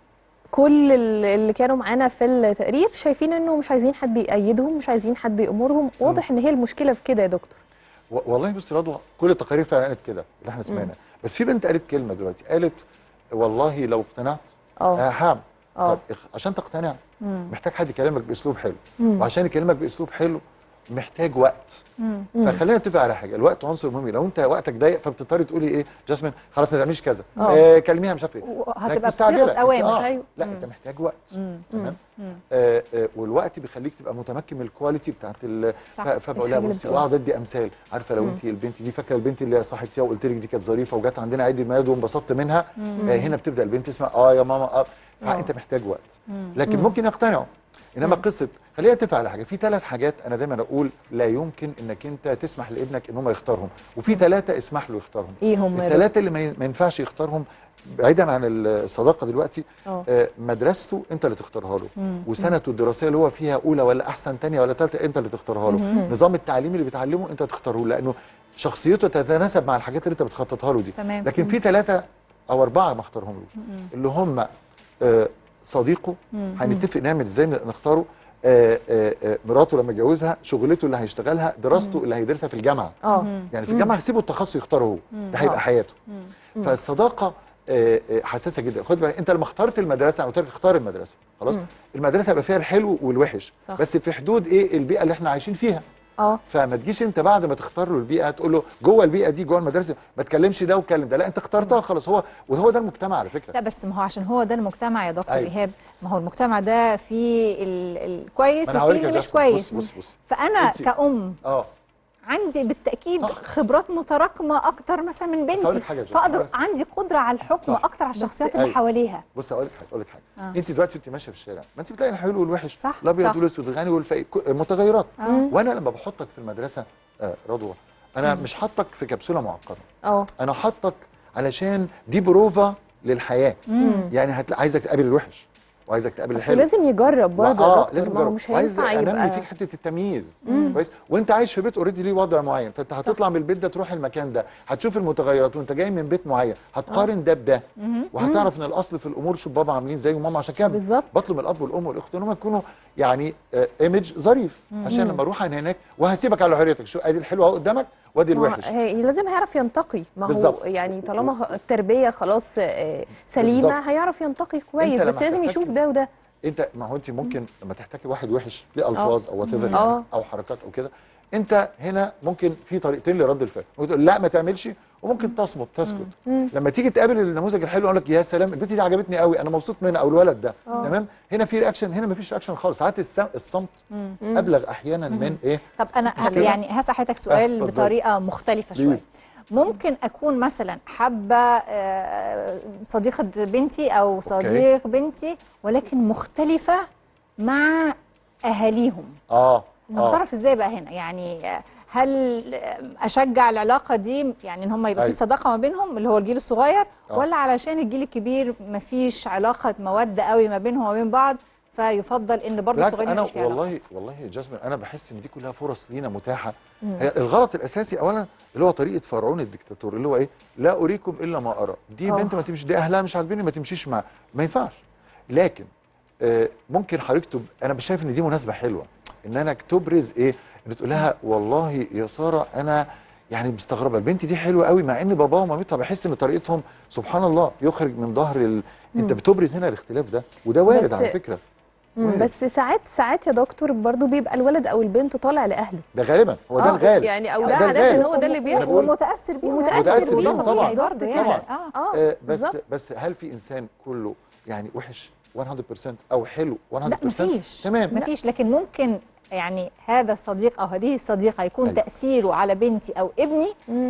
S2: كل ال- اللي كانوا معانا في التقرير شايفين انه مش عايزين حد يأيدهم مش عايزين حد يأمرهم واضح ان هي المشكله في كده يا دكتور
S10: و- والله بص رضوى كل التقارير فعلا قالت كده اللي احنا سمعناه بس في بنت قالت كلمه دلوقتي قالت والله لو اقتنعت
S2: اه
S10: آه، هعمل
S2: اه
S10: طب اخ- عشان تقتنع
S1: مم.
S10: محتاج حد يكلمك باسلوب حلو
S2: مم.
S10: وعشان يكلمك باسلوب حلو محتاج وقت
S1: مم.
S2: مم.
S10: فخلينا نتفق على حاجه الوقت عنصر مهم لو انت وقتك ضيق فبتضطري تقولي ايه جاسمين خلاص ما تعمليش كذا
S2: اه.
S10: آه كلميها مش عارف ايه
S1: وهتبقى
S10: لكن مستعجلة.
S1: بصيغه اوامر
S10: آه.
S2: أيوة.
S10: لا
S1: مم.
S10: انت محتاج وقت
S1: مم.
S10: تمام
S1: مم.
S10: آه آه والوقت بيخليك تبقى متمكن من الكواليتي بتاعت ال
S1: صح.
S10: ف- فبقول لها
S2: الحاجة اللي
S10: بصي
S2: بتقولها.
S10: واقعد ادي امثال عارفه لو
S2: مم.
S10: انت البنت دي فاكره البنت اللي صاحبتيها وقلت لك دي كانت ظريفه وجت عندنا عيد الميلاد وانبسطت منها آه هنا بتبدا البنت تسمع اه يا ماما اه فانت محتاج وقت
S1: مم.
S10: لكن
S2: مم.
S10: ممكن يقتنعوا انما
S2: مم.
S10: قصه خلينا نتفق على حاجه في ثلاث حاجات انا دايما اقول لا يمكن انك انت تسمح لابنك ان هم يختارهم وفي ثلاثه اسمح له يختارهم
S2: ايه هم يا دكتور؟
S10: الثلاثه اللي ما ي- ما ينفعش يختارهم بعيدا عن الصداقه دلوقتي
S2: اه
S10: آه، مدرسته انت اللي تختارها له
S1: مم.
S10: وسنته الدراسيه اللي هو فيها اولى ولا احسن تانية ولا ثالثه انت اللي تختارها له
S2: مم.
S10: نظام التعليم اللي بيتعلمه انت تختاره له لانه شخصيته تتناسب مع الحاجات اللي انت بتخططها له دي
S1: تمام
S10: لكن في ثلاثه او اربعه ما اختارهملوش
S1: مم.
S10: اللي هم آه، صديقه
S1: مم.
S10: هنتفق نعمل ازاي نختاره آه، آه، آه، مراته لما يتجوزها شغلته اللي هيشتغلها دراسته اللي هيدرسها في الجامعه
S2: اه
S1: مم.
S10: يعني في الجامعه هيسيبه التخصص يختاره هو
S1: مم.
S10: ده هيبقى
S2: آه.
S10: حياته
S1: مم.
S10: فالصداقه آه، آه، حساسه جدا خد بالك انت لما اخترت المدرسه انا قلت لك اختار المدرسه خلاص
S2: مم.
S10: المدرسه يبقى فيها الحلو والوحش
S2: صح.
S10: بس في حدود ايه البيئه اللي احنا عايشين فيها
S2: اه
S10: فما تجيش انت بعد ما تختار له البيئه تقول له جوه البيئه دي جوه المدرسه ما تكلمش ده وكلم ده لا انت اخترتها خلاص هو وهو ده المجتمع على فكره
S1: لا بس ما هو عشان هو ده المجتمع يا دكتور
S10: أيوة.
S1: ايهاب ما هو المجتمع ده فيه ال- الكويس
S10: ما أنا هقول
S1: وفيه
S10: لك يا
S1: اللي مش
S10: جاسمين،
S1: كويس
S10: بص بص بص
S1: فانا
S10: أنت-
S1: كأم
S10: اه
S1: عندي بالتاكيد خبرات متراكمه اكتر مثلا من
S10: بس هقول
S1: بنتي
S10: لك حاجة يا جماعة.
S1: فاقدر عندي قدره على الحكم
S10: صح.
S1: اكتر على الشخصيات اللي
S10: أيوة.
S1: حواليها
S10: بص اقول لك حاجه اقول لك حاجه
S1: آه.
S10: انت دلوقتي انت ماشيه في الشارع ما انت بتلاقي الحلو والوحش
S1: صح.
S10: الابيض
S1: صح.
S10: والاسود الغني والفقير كو- متغيرات
S2: آه.
S10: وانا لما بحطك في المدرسه آه رضوى انا مش حاطك في كبسوله معقده
S2: اه
S10: انا حاطك علشان دي بروفا للحياه
S2: مم.
S10: يعني هتلا... عايزك تقابل الوحش وعايزك تقابل
S2: بس
S10: الحلو
S2: لازم يجرب برضه
S10: اه
S2: يا دكتور
S10: لازم
S2: ما هو
S10: تجرب.
S2: مش
S10: وعايز
S2: هينفع
S10: انمي
S2: يبقى
S10: فيك حته التمييز
S2: مم.
S10: كويس وانت عايش في بيت اوريدي ليه وضع معين فانت هتطلع من البيت ده تروح المكان ده هتشوف المتغيرات وانت جاي من بيت معين هتقارن ده بده
S2: مهم.
S10: وهتعرف ان الاصل في الامور شوف بابا عاملين زي وماما عشان كده
S2: بالظبط
S10: بطلب من الاب والام والاخت ان هم يكونوا يعني ايمج ظريف
S2: مم.
S10: عشان لما اروح انا هناك وهسيبك على حريتك شو ادي الحلو اهو قدامك وادي
S2: ما هو
S10: الوحش
S2: هي لازم هيعرف ينتقي ما هو
S10: بالظبط.
S2: يعني طالما ه- التربيه خلاص آه، سليمه
S10: بالظبط.
S2: هيعرف ينتقي كويس
S10: لما
S2: بس لازم
S10: هتحتك-
S2: يشوف ده وده
S10: انت ما هو انت ممكن لما تحتكي واحد وحش ليه الفاظ او وات
S2: مم.
S10: يعني
S2: اه.
S10: او حركات او كده انت هنا ممكن في طريقتين لرد الفعل ممكن تقول لا ما تعملش وممكن تصمت تسكت
S2: مم.
S10: لما تيجي تقابل النموذج الحلو يقول لك يا سلام البنت دي عجبتني قوي انا مبسوط منها او الولد ده
S1: اه.
S10: تمام هنا في رياكشن هنا ما فيش رياكشن خالص ساعات السم- الصمت
S1: مم.
S10: ابلغ احيانا من ايه
S1: طب انا
S10: مش كده؟
S1: يعني هسأل حضرتك سؤال
S10: اتفضل.
S1: بطريقه مختلفه شويه
S10: بليز.
S1: ممكن اكون مثلا حابه آه، صديقه بنتي او صديق بنتي ولكن مختلفه مع اهاليهم
S10: اه
S1: نتصرف ازاي بقى هنا يعني آه، هل آه، اشجع العلاقه دي يعني ان هم يبقى في
S10: أيوة.
S1: صداقه ما بينهم اللي هو الجيل الصغير
S10: آه.
S1: ولا علشان الجيل الكبير ما فيش علاقه موده قوي ما بينهم وما بين بعض فيفضل ان برضه
S10: بالعكس
S1: الصغيرين
S10: انا
S1: مش في علاقه
S10: والله والله يا جاسمين انا بحس ان دي كلها فرص لينا متاحه
S1: مم.
S10: هي الغلط الاساسي اولا اللي هو طريقه فرعون الدكتاتور اللي هو ايه لا اريكم الا ما ارى دي
S1: آه.
S10: بنت ما تمشي دي اهلها مش عاجبيني ما تمشيش معاها ما ينفعش لكن آه ممكن حضرتك تب... انا مش شايف ان دي مناسبه حلوه ان انا تبرز ايه ان تقول لها والله يا ساره انا يعني مستغربه البنت دي حلوه قوي مع ان باباها ومامتها بحس ان طريقتهم سبحان الله يخرج من ظهر ال... انت
S2: مم.
S10: بتبرز هنا الاختلاف ده وده وارد
S2: بس-
S10: على فكره
S2: مم،
S10: وارد.
S2: بس ساعات ساعات يا دكتور برضو بيبقى الولد او البنت طالع لاهله
S10: ده غالبا هو ده
S2: آه،
S10: الغالب
S2: يعني او
S10: ده
S2: ده عاده
S10: الغالب.
S2: هو ده اللي
S10: أنا
S2: بيحصل
S10: بقول-
S1: ومتاثر بيهم
S10: متأثر بيهم
S1: وده
S10: طبعا
S1: طبيعي برضه يعني
S10: طبعا
S1: اه
S10: آه بس
S2: بالظبط.
S10: بس هل في انسان كله يعني وحش 100% او حلو 100%
S1: لا مفيش
S10: تمام
S1: مفيش لكن ممكن يعني هذا الصديق او هذه الصديقه يكون
S10: أيوة.
S1: تاثيره على بنتي او ابني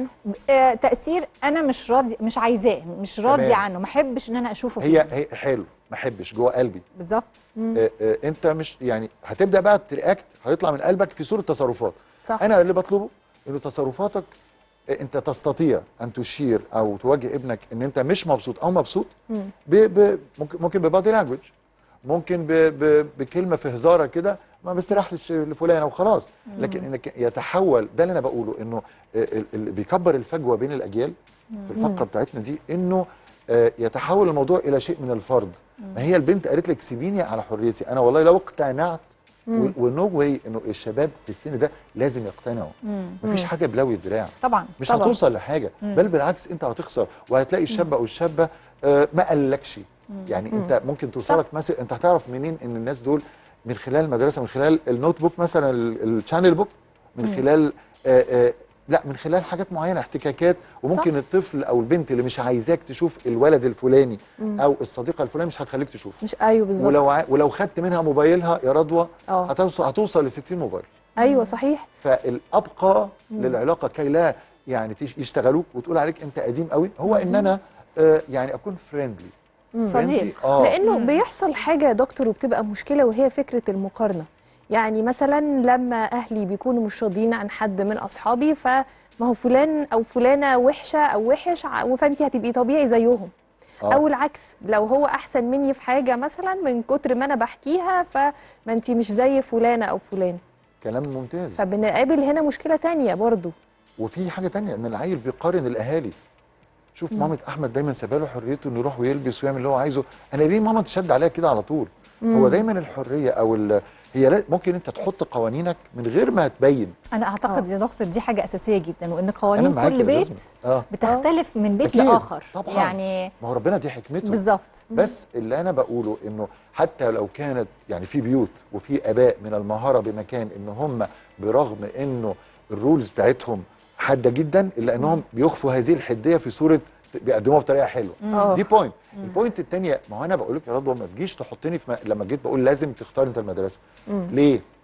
S1: آه تاثير انا مش راضي مش عايزاه مش راضي
S10: تمام.
S1: عنه ما احبش ان انا اشوفه
S10: هي
S1: فيه
S10: هي حلو ما احبش جوه قلبي
S1: بالظبط
S10: آه آه انت مش يعني هتبدا بقى ترياكت هيطلع من قلبك في صوره تصرفات
S2: صح.
S10: انا اللي بطلبه انه تصرفاتك آه، انت تستطيع ان تشير او توجه ابنك ان انت مش مبسوط او مبسوط
S2: مم.
S10: ب ب ممكن ممكن ببادي لانجوج ممكن ب ب بكلمه في هزاره كده ما بستريحش لفلانه وخلاص
S2: مم.
S10: لكن انك يتحول ده اللي انا بقوله انه ال- اللي بيكبر الفجوه بين الاجيال في
S2: مم.
S10: الفقره بتاعتنا دي انه آه، يتحول الموضوع الى شيء من الفرض ما هي البنت قالت لك سيبيني على حريتي انا والله لو اقتنعت
S1: مم.
S10: ونو واي انه الشباب في السن ده لازم يقتنعوا
S1: مم.
S10: مفيش
S1: مم.
S10: حاجه بلوي الدراع
S1: طبعا
S10: مش
S1: طبعا.
S10: هتوصل لحاجه
S1: مم.
S10: بل بالعكس انت هتخسر وهتلاقي الشاب او الشابه آه، ما قالكش
S1: مم.
S10: يعني
S1: مم.
S10: انت ممكن توصلك مثلا انت هتعرف منين ان الناس دول من خلال المدرسه من خلال النوت بوك مثلا الشانل بوك من
S1: مم.
S10: خلال آه آه لا من خلال حاجات معينه احتكاكات وممكن
S2: صح.
S10: الطفل او البنت اللي مش عايزاك تشوف الولد الفلاني
S2: مم.
S10: او الصديقه الفلانيه مش هتخليك تشوف
S2: مش ايوه بالظبط
S10: ولو ع... ولو خدت منها موبايلها يا رضوى
S2: اه
S10: هتوصل هتوصل ل 60 موبايل
S2: ايوه صحيح
S10: فالابقى
S2: مم.
S10: للعلاقه كي لا يعني تيش- يشتغلوك وتقول عليك انت قديم قوي هو ان انا آه يعني اكون فريندلي
S2: مم.
S1: صديق.
S10: اه
S2: لانه بيحصل حاجه يا دكتور وبتبقى مشكله وهي فكره المقارنه يعني مثلا لما اهلي بيكونوا مش راضيين عن حد من اصحابي فما هو فلان او فلانه وحشه او وحش ع- فانت هتبقي طبيعي زيهم
S10: آه.
S2: او العكس لو هو احسن مني في حاجه مثلا من كتر ما انا بحكيها فما انت مش زي فلانه او فلان
S10: كلام ممتاز
S2: فبنقابل هنا مشكله تانية برضو
S10: وفي حاجه تانية ان العيل بيقارن الاهالي شوف
S2: مم.
S10: مامة احمد دايما سابها له حريته انه يروح ويلبس ويعمل اللي هو عايزه انا ليه ماما تشد عليا كده على طول
S1: مم.
S10: هو دايما الحريه او ال... هي لا- ممكن انت تحط قوانينك من غير ما تبين
S1: انا اعتقد يا دكتور دي حاجه اساسيه جدا وان
S10: أنا
S1: قوانين
S10: معاك
S1: كل
S10: يا
S1: بيت
S10: جاسمين. اه
S1: بتختلف من بيت
S10: أكيد.
S1: لاخر
S10: طبعا
S1: يعني
S10: ما هو ربنا دي حكمته
S1: بالظبط
S10: بس اللي انا بقوله انه حتى لو كانت يعني في بيوت وفي اباء من المهاره بمكان ان هم برغم انه الرولز بتاعتهم حاده جدا الا انهم بيخفوا هذه الحديه في صوره بيقدموها بطريقه حلوه
S2: آه.
S10: دي بوينت البوينت الثانيه ما هو انا بقول لك يا رضوى ما تجيش تحطني في م... لما جيت بقول لازم تختار انت المدرسه
S2: مم.
S10: ليه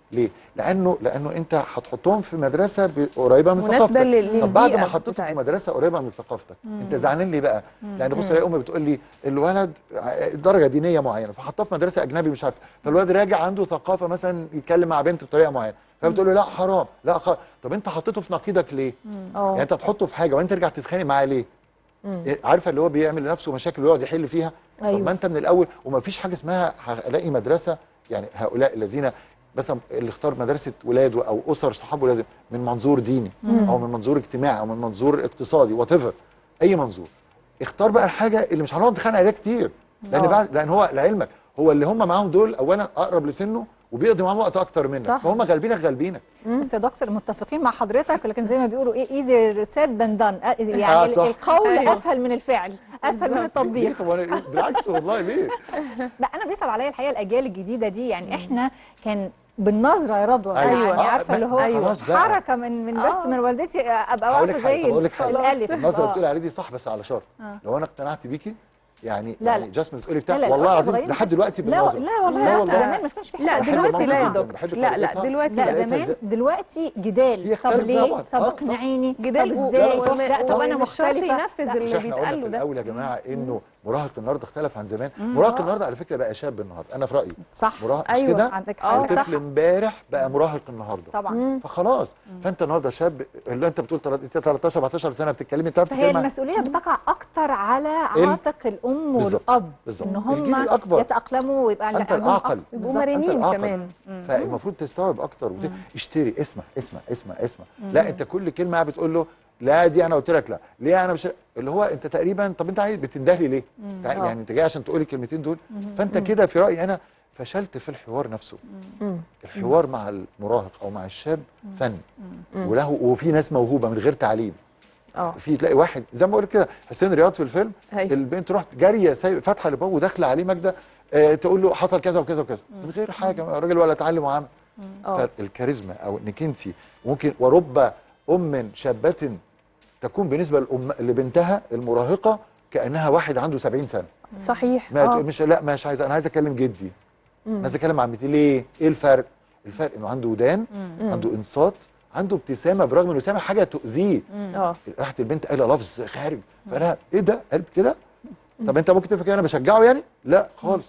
S10: ليه؟ لانه لانه انت هتحطهم في مدرسه ب- قريبه من
S2: مناسبة
S10: ثقافتك
S2: لل-
S10: طب بعد ما
S2: للبيئة
S10: حطيته في
S2: بتاعتك.
S10: مدرسه قريبه من ثقافتك
S2: مم.
S10: انت زعلان ليه بقى؟
S2: مم.
S10: لان بص
S2: مم.
S10: الاقي امي بتقول لي الولد ع- درجه دينيه معينه فحطاه في مدرسه اجنبي مش عارف فالولد راجع عنده ثقافه مثلا يتكلم مع بنت بطريقه معينه فبتقول له لا حرام لا خ... طب انت حطيته في نقيضك ليه؟
S2: اه.
S10: يعني انت تحطه في حاجه وانت ترجع تتخانق معاه ليه؟ إيه، عارفه اللي هو بيعمل لنفسه مشاكل ويقعد يحل فيها
S2: أيوة.
S10: طب ما انت من الاول وما فيش حاجه اسمها هلاقي مدرسه يعني هؤلاء الذين مثلا اللي اختار مدرسه ولاده او اسر صحاب ولاده من منظور ديني
S2: مم.
S10: او من منظور اجتماعي او من منظور اقتصادي وات اي منظور اختار بقى الحاجه اللي مش هنقعد نتخانق عليها كتير لان
S1: آه.
S10: بعد لان هو لعلمك هو اللي هم معاهم دول اولا اقرب لسنه وبيقضي معاهم وقت اكتر منك
S1: صح.
S10: فهم غالبينك غالبينك
S1: بس يا دكتور متفقين مع حضرتك لكن زي ما بيقولوا ايه easier said than done يعني
S10: آه، صح.
S1: القول
S2: أيوة.
S1: اسهل من الفعل اسهل من التطبيق
S10: ليه؟ طب أنا إيه؟ بالعكس والله ليه؟
S1: لا انا بيصعب عليا الحقيقه الاجيال الجديده دي يعني احنا كان بالنظره يا رضوى
S10: أيوة.
S1: يعني
S10: آه،
S1: عارفه
S10: ما-
S1: اللي هو
S10: أيوة. خلاص بقى.
S1: حركه من من بس
S2: آه.
S1: من والدتي ابقى
S10: هقول
S1: واقفه
S10: لك حاجه
S1: زي
S10: طب اقول لك حاجه
S1: الالف
S10: النظره اللي
S1: آه.
S10: بتقول عليه دي صح بس على شرط
S1: آه.
S10: لو انا اقتنعت بيكي يعني
S1: لا،
S10: يعني
S1: لا.
S10: جاسمين بتقولي بتاع
S1: لا، لا،
S10: والله
S1: وإحنا
S10: العظيم
S1: صغيرين
S10: لحد دلوقتي
S1: لا
S10: بالنظر
S1: لا والله
S10: لا
S1: لا
S10: والله.
S1: زمان ما كانش في
S2: لا
S1: حاجه
S10: بحب
S2: دلوقتي لا يا
S10: مامتي جداً،
S2: دكتور
S10: بحب
S2: لا لا
S10: طريقتها.
S2: دلوقتي
S1: لا
S2: لا
S1: زمان
S10: إزاي؟
S1: دلوقتي جدال
S10: هي
S1: طب
S10: اختارت
S1: ليه
S10: طبعاً.
S1: طب
S10: آه،
S1: اقنعيني
S2: جدال
S1: طب
S2: و-
S1: ازاي
S2: وما-
S1: لا طب انا
S2: ومش شرط
S1: مختلفه
S2: ينفذ
S1: لا.
S2: اللي
S10: مش احنا قلنا في
S2: بيتقال له ده
S10: الاول يا جماعه انه مراهق النهارده اختلف عن زمان
S1: مم.
S10: مراهق
S1: آه.
S10: النهارده على فكره بقى شاب النهارده انا في رايي
S1: صح
S10: مراهق مش
S2: أيوة،
S10: كده
S1: عندك
S2: آه،
S1: حق
S2: صح.
S10: الطفل امبارح بقى مراهق النهارده
S1: طبعا
S2: مم.
S10: فخلاص فانت النهارده شاب اللي انت بتقول تلات- انت 13 14 سنه بتتكلمي تعرف
S1: فهي
S10: تتكلم عن-
S1: المسؤوليه بتقع اكتر على
S10: ال-
S1: عاتق الام
S10: بالظبط،
S1: والاب
S10: بالظبط.
S1: ان
S10: الجيل
S1: هم
S10: الأكبر.
S1: يتاقلموا ويبقى
S10: انت
S1: عندهم
S10: الاعقل
S1: أك-
S2: يبقوا
S1: بالظبط.
S10: انت
S2: مرنين
S10: الأعقل.
S2: كمان
S10: فالمفروض تستوعب اكتر وت... اشتري اسمع اسمع اسمع اسمع لا انت كل كلمه قاعد بتقول له لا دي انا قلت لك لا ليه انا مش اللي هو انت تقريبا طب انت عايز بتندهلي ليه تع-
S2: آه.
S10: يعني انت جاي عشان تقولي الكلمتين دول فانت كده في رايي انا فشلت في الحوار نفسه
S2: مم.
S10: الحوار مع المراهق او مع الشاب فن وله وفي ناس موهوبه من غير تعليم
S2: اه
S10: في تلاقي واحد زي ما بقول كده حسين رياض في الفيلم
S2: أيوة.
S10: البنت رحت جاريه سايب فاتحه الباب وداخله عليه ماجده آه تقول له حصل كذا وكذا وكذا من غير حاجه الراجل ولا اتعلم وعمل
S2: اه
S10: فالكاريزما او انك انت ممكن ورب ام شابه تكون بالنسبه لأم لبنتها المراهقه كانها واحد عنده 70 سنه
S2: صحيح
S10: ما
S2: اه
S10: تقول مش لا مش عايز انا عايز اكلم جدي انا عايز اكلم عمتي ليه ايه الفرق الفرق انه عنده ودان عنده انصات عنده ابتسامه برغم انه سامع حاجه تؤذيه
S2: اه
S10: راحت البنت قايله لفظ خارج فانا ايه ده قالت كده طب انت ممكن تفكر انا بشجعه يعني لا خالص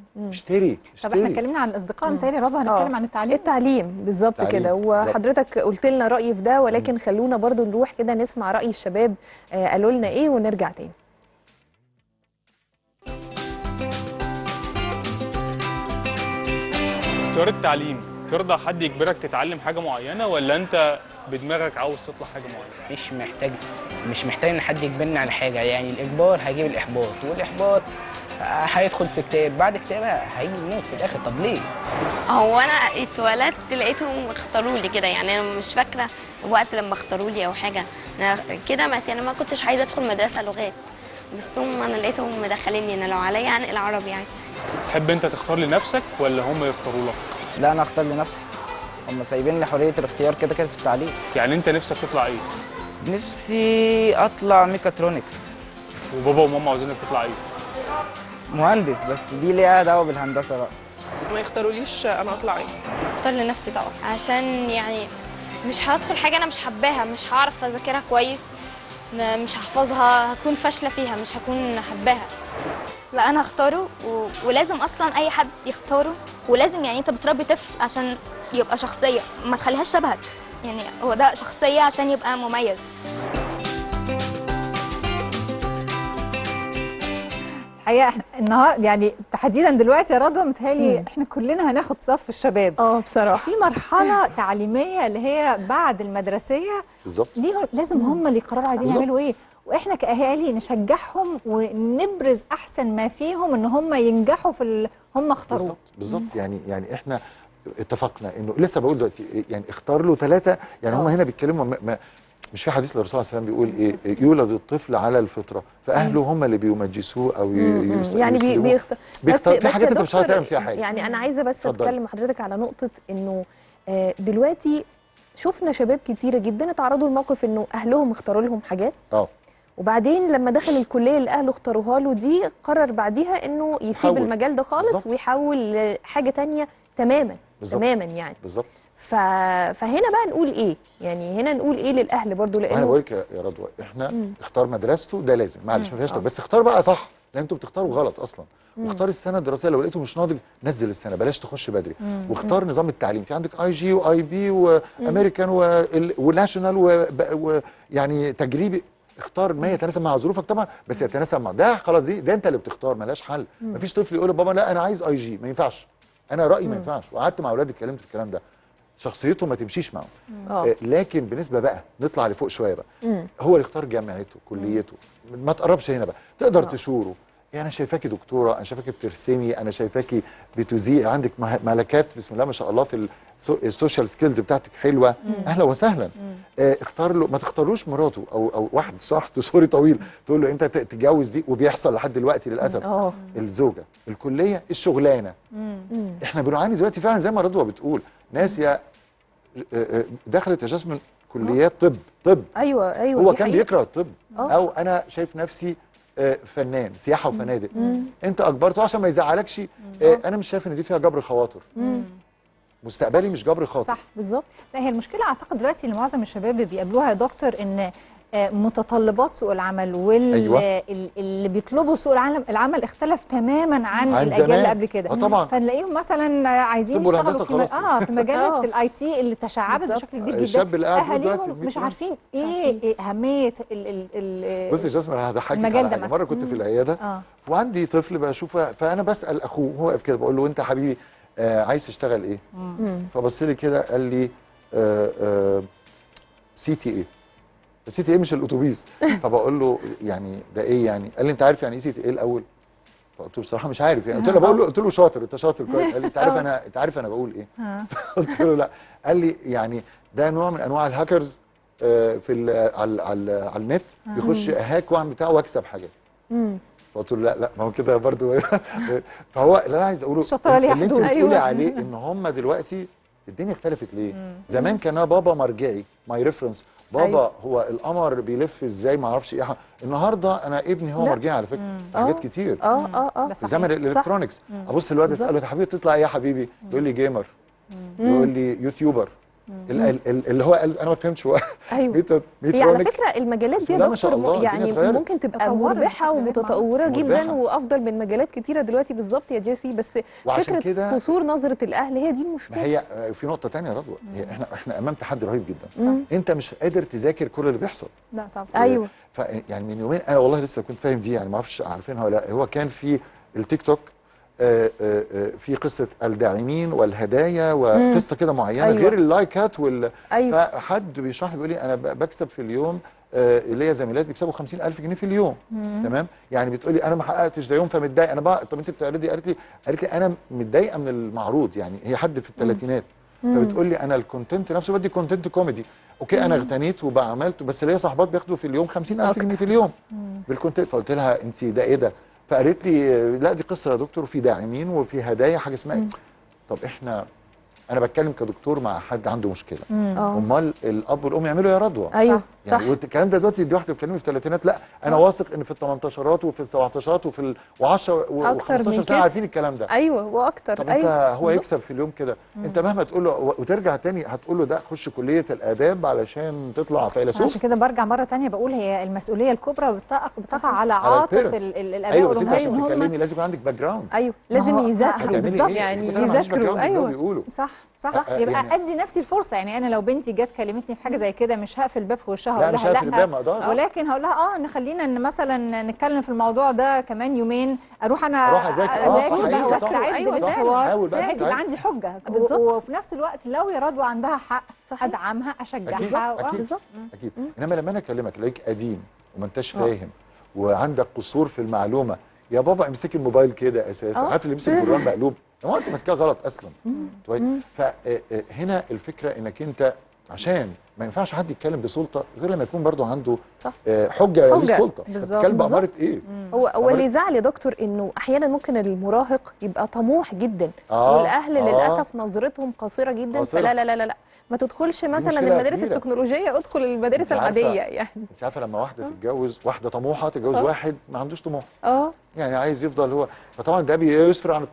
S10: اشتري
S1: طب احنا
S10: اشتري
S1: اتكلمنا عن الاصدقاء متهيألي رضوى هنتكلم
S2: آه.
S1: عن التعليم
S2: التعليم بالظبط
S10: تعليم،
S2: كده
S10: بالظبط.
S2: وحضرتك قلت لنا رأي في ده ولكن خلونا برضو نروح كده نسمع رأي الشباب آه، قالوا لنا ايه ونرجع تاني
S11: اختيار التعليم ترضى حد يجبرك تتعلم حاجه معينه ولا انت بدماغك عاوز تطلع حاجه معينه
S13: مش محتاج مش محتاج ان حد يجبرني على حاجه يعني الاجبار هيجيب الاحباط والاحباط آه، هيدخل في كتاب بعد كتاب هيجي الموت في الاخر طب ليه
S14: هو انا اتولدت لقيتهم اختاروا لي كده يعني انا مش فاكره وقت لما اختاروا لي او حاجه انا كده مثلا انا ما كنتش عايزه ادخل مدرسه لغات بس هم انا لقيتهم مدخليني انا لو عليا هنقل عربي عادي
S11: تحب انت تختار لنفسك ولا هم يختاروا لك
S13: لا انا اختار لنفسي هم سايبين لي حريه الاختيار كده كده في التعليم
S11: يعني انت نفسك تطلع ايه
S13: نفسي اطلع ميكاترونكس
S11: وبابا وماما عاوزينك تطلع ايه
S13: مهندس بس دي ليها دعوه بالهندسه بقى
S15: ما يختاروليش انا اطلع ايه
S7: اختار لنفسي طبعا عشان يعني مش هدخل حاجه انا مش حباها مش هعرف اذاكرها كويس م- مش هحفظها هكون فاشله فيها مش هكون حباها
S12: لا انا هختاره و... ولازم اصلا اي حد يختاره ولازم يعني انت بتربي طفل عشان يبقى شخصيه ما تخليهاش شبهك يعني هو ده شخصيه عشان يبقى مميز
S1: الحقيقه احنا النهار يعني تحديدا دلوقتي يا رضوى متهيألي احنا كلنا هناخد صف الشباب
S2: اه بصراحه
S1: في مرحله تعليميه اللي هي بعد المدرسيه
S10: بالظبط
S1: ليه لازم هم اللي يقرروا عايزين
S10: بالظبط.
S1: يعملوا ايه واحنا كاهالي نشجعهم ونبرز احسن ما فيهم ان هم ينجحوا في اللي هم اختاروه
S10: بالظبط بالظبط يعني يعني احنا اتفقنا انه لسه بقول دلوقتي يعني اختار له ثلاثه يعني هم هنا بيتكلموا ما ما مش في حديث الرسول صلى الله عليه وسلم بيقول ايه يولد الطفل على الفطره فاهله هم اللي بيمجسوه او ي-
S2: مم.
S10: يس-
S2: يعني بي
S10: يسلموه.
S2: بيخت...
S10: بيختار في
S2: بس
S10: حاجات
S2: يا
S10: انت مش عارف
S2: دكتور،
S10: تعمل فيها حاجه
S2: يعني انا عايزه بس
S10: اتفضلي.
S2: اتكلم مع حضرتك على نقطه انه آه، دلوقتي شفنا شباب كتيره جدا اتعرضوا لموقف انه اهلهم اختاروا لهم حاجات
S10: اه
S2: وبعدين لما دخل الكليه اللي اهله اختاروها له دي قرر بعديها انه يسيب
S10: يحول.
S2: المجال ده خالص
S10: بالظبط.
S2: ويحول لحاجه تانية تماما
S10: بالظبط.
S2: تماما يعني
S10: بالظبط
S2: ف... فهنا بقى نقول ايه يعني هنا نقول ايه للاهل برضو
S10: انا
S2: لانه
S10: بقول لك يا يا رضوى احنا
S2: مم.
S10: اختار مدرسته ده لازم معلش
S2: مم.
S10: ما فيهاش
S2: آه.
S10: طب بس اختار بقى صح لان انتوا بتختاروا غلط اصلا
S2: مم.
S10: واختار السنه الدراسيه لو لقيته مش ناضج نزل السنه بلاش تخش بدري
S2: مم.
S10: واختار نظام التعليم في عندك اي جي واي بي وامريكان وال- وناشونال وب- ويعني تجريبي اختار ما يتناسب مع ظروفك طبعا بس يتناسب مع ده خلاص دي ده انت اللي بتختار ملهاش حل
S2: مم.
S10: مفيش طفل يقول لبابا لا انا عايز اي جي ما ينفعش انا رايي ما
S2: مم.
S10: ينفعش وقعدت مع اولادي اتكلمت في الكلام ده شخصيته ما تمشيش معه
S2: اه
S10: آه، لكن بالنسبه بقى نطلع لفوق شويه بقى
S2: مم.
S10: هو اللي اختار جامعته كليته ما تقربش هنا بقى تقدر
S2: آه.
S10: تشوره يعني انا شايفاكي دكتوره انا شايفاكي بترسمي انا شايفاكي بتذيع عندك مه- ملكات بسم الله ما شاء الله في السو- السوشيال سكيلز بتاعتك حلوه اهلا وسهلا آه اختار له ما تختاروش مراته او او واحد صحته سوري طويل تقول له انت ت- تتجوز دي وبيحصل لحد دلوقتي للاسف
S2: اه
S10: الزوجه الكليه الشغلانه
S2: مم.
S10: احنا بنعاني دلوقتي فعلا زي ما رضوى بتقول ناس يا آه، آه، دخلت يا جاسمين كليات طب طب
S2: ايوه ايوه
S10: هو
S2: دي
S10: كان
S2: حقيقة.
S10: بيكره الطب
S2: آه.
S10: او انا شايف نفسي آه، فنان سياحه وفنادق
S2: مم.
S10: انت اجبرته عشان ما يزعلكش آه، انا مش شايف ان دي فيها جبر خواطر
S2: مم.
S10: مستقبلي مش جبر خاطر
S1: صح
S2: بالظبط
S1: لا هي المشكله اعتقد دلوقتي ان معظم الشباب بيقابلوها يا دكتور ان آه، متطلبات سوق العمل وال
S10: أيوة.
S1: ال- اللي بيطلبوا سوق العمل العمل اختلف تماما عن,
S10: عن
S1: الاجيال
S10: زمان.
S1: اللي قبل كده
S10: آه طبعا.
S1: فنلاقيهم مثلا عايزين
S10: طب والهندسة
S1: يشتغلوا في م-
S10: خلاص.
S1: اه في مجال
S2: آه.
S1: الاي تي اللي تشعبت
S2: بالظبط.
S1: بشكل كبير جدا
S10: الشاب اللي قاعد دلوقتي
S1: اهاليهم
S10: في
S1: مش
S10: الميت
S1: عارفين ايه, إيه اهميه ال ال ال
S10: بصي يا جاسمين انا هضحكك
S1: المجال
S10: على
S1: ده
S10: حاجه
S1: مثلا.
S10: مره كنت في
S1: مم.
S10: العياده
S1: اه
S10: وعندي طفل بشوفه فانا بسال اخوه هو واقف كده بقول له انت يا حبيبي آه عايز تشتغل ايه؟
S2: مم.
S10: فبص لي كده قال لي آه آه سي تي ايه سي تي ايه مش الاتوبيس فبقول له يعني ده ايه يعني قال لي انت عارف يعني ايه سي تي ايه الاول فقلت له بصراحه مش عارف يعني قلت له بقول له قلت له شاطر انت شاطر كويس قال لي انت عارف
S2: آه.
S10: انا انت عارف انا بقول ايه
S1: آه.
S10: قلت له لا قال لي يعني ده نوع من انواع الهاكرز آه، في ال- على على على النت يخش هاك واعمل بتاعه واكسب حاجات
S2: مم.
S10: فقلت له لا لا ما هو كده برضو فهو اللي انا عايز اقوله
S1: الشطارة ليها
S10: اللي انت
S1: حدود.
S10: بتقولي
S2: أيوة.
S10: عليه ان هم دلوقتي الدنيا اختلفت ليه؟ زمان كان أنا بابا مرجعي ماي ريفرنس بابا
S2: أيوة.
S10: هو القمر بيلف ازاي ما اعرفش ايه النهارده انا ابني هو
S2: لا.
S10: مرجعي على فكره في حاجات
S2: آه.
S10: كتير
S2: اه اه اه
S1: ده
S10: في
S1: صحيح.
S10: زمن الالكترونكس ابص الواد
S2: بالظبط.
S10: اساله يا حبيبي تطلع ايه يا حبيبي يقول لي جيمر يقول لي يوتيوبر ال- ال- ال- اللي هو قال انا ما فهمتش هو
S2: ايوه
S10: ميتا
S2: هي على
S10: ميترونكس
S2: فكره المجالات
S10: بسم
S2: دي
S10: الله
S2: يا
S10: ما شاء
S2: دكتور
S10: الله،
S2: م-
S10: الدنيا
S2: يعني
S10: اتغيرت.
S2: ممكن تبقى
S1: تطورت
S2: مربحه
S1: بشكل غير
S2: ومتطوره
S10: معقول.
S2: جدا
S10: مربحة.
S2: وافضل من مجالات كتيره دلوقتي بالظبط يا جيسي بس
S10: وعشان
S2: فكره
S10: كده-
S2: قصور نظره الاهل هي دي
S10: ما
S2: المشكله
S10: هي آه، في نقطه تانية يا رضوى هي احنا احنا امام تحدي رهيب جدا
S2: مم.
S10: انت مش قادر تذاكر كل اللي بيحصل
S1: لا طبعا
S2: ايوه
S10: ف يعني من يومين انا والله لسه كنت فاهم دي يعني ما اعرفش عارفينها ولا لا هو كان في التيك توك آه، آه، آه، في قصه الداعمين والهدايا وقصه كده معينه
S2: أيوة.
S10: غير اللايكات وال
S2: ايوه
S10: فحد بيشرح لي بيقول لي انا ب- بكسب في اليوم آه، ليا زميلات بيكسبوا 50000 جنيه في اليوم تمام يعني بتقول لي انا ما حققتش زيهم فمتضايق انا بقى طب انت بتعرضي قالت لي قالت لي انا متضايقه من المعروض يعني هي حد في الثلاثينات فبتقول لي انا الكونتنت نفسه بدي كونتنت كوميدي اوكي انا اغتنيت وعملت بس ليا صاحبات بياخدوا في اليوم 50000 جنيه في اليوم بالكونتنت فقلت لها انت ده ايه ده فقالت لي آه، لا دي قصه يا دكتور وفي داعمين وفي هدايا حاجه اسمها إيه؟ طب احنا انا بتكلم كدكتور مع حد عنده مشكله
S2: اه
S10: امال الاب والام يعملوا يا رضوى
S2: ايوه صح
S10: يعني والكلام ده دلوقتي دي واحده بتكلمني في الثلاثينات لا انا واثق ان في ال 18 وفي ال 17 وفي ال و10
S2: أكتر من
S10: و15 سنه
S2: كده.
S10: عارفين الكلام ده
S2: ايوه واكتر
S10: طب
S2: ايوه
S10: انت هو
S2: بالظبط.
S10: يكسب في اليوم كده انت مهما تقول له و- وترجع تاني هتقول له ده خش كليه الاداب علشان تطلع فيلسوف
S1: عشان كده برجع مره تانية بقول هي المسؤوليه الكبرى بتقع, بتقع على
S10: على
S1: عاتق
S10: البيرنتس.
S1: ال- ال- الاباء
S10: ايوه بس انت
S1: والامهات
S10: عشان
S1: ان هم
S10: تتكلمي لازم يكون عندك باك جراوند
S2: ايوه لازم
S1: ما هو-
S2: يذاكروا
S1: هتعملي
S2: بالظبط
S1: إيه؟
S2: يعني
S10: بس أنا ما عنديش باك
S2: يذاكروا
S10: جراوند اللي هو
S2: ايوه
S10: بيقولوا
S1: صح
S10: أ-
S1: صح
S10: أ-
S1: يبقى
S10: يعني-
S1: ادي نفسي الفرصه يعني انا لو بنتي جت كلمتني في حاجه زي كده مش هقفل الباب في وشها
S10: لا
S1: هقول
S10: مش
S1: لها
S10: هقفل الباب ما اقدرش
S1: ولكن هقول لها اه نخلينا ان مثلا نتكلم في الموضوع ده كمان يومين اروح انا
S10: أروح أذاكر. آه،
S1: اذاكر
S10: صح،
S1: بقى
S10: أيوة، صح.
S1: واستعد
S2: أيوة،
S1: للحوار
S10: حاول بقى
S1: بحيث يبقى
S10: تستعد.
S1: عندي حجه
S2: بالظبط.
S1: و- وفي نفس الوقت لو يا رضوى عندها حق
S2: صحيح.
S1: ادعمها
S10: اكيد
S1: اشجعها
S10: اكيد
S2: بالظبط.
S10: اكيد انما لما انا اكلمك الاقيك قديم وما انتش
S2: آه.
S10: فاهم وعندك قصور في المعلومه يا بابا امسكي الموبايل كده اساسا
S2: آه.
S10: عارف اللي يمسك الجران مقلوب هو انت ماسكاه غلط اصلا طيب فهنا الفكره انك انت عشان ما ينفعش حد يتكلم بسلطه غير لما يكون برضو عنده
S2: صح.
S10: آه، حجه هذه
S2: حجة.
S10: السلطه
S1: بالظبط.
S10: بتتكلم
S2: بالظبط.
S10: بأمارة ايه
S2: هو هو
S10: أمارة-
S2: اللي يزعل يا دكتور انه احيانا ممكن المراهق يبقى طموح جدا
S10: آه،
S2: والاهل
S10: آه.
S2: للاسف نظرتهم قصيره جدا
S10: قصيرة.
S2: فلا لا لا لا لا ما تدخلش مثلا
S10: مشكلة
S2: المدارس
S10: كبيرة.
S2: التكنولوجيه ادخل المدارس
S10: أنت عارفة-
S2: العاديه يعني
S10: انت عارفه لما واحده تتجوز واحده طموحه تتجوز
S2: آه.
S10: واحد ما عندوش طموح
S2: اه
S10: يعني عايز يفضل هو فطبعا ده بيسفر عن الطلاق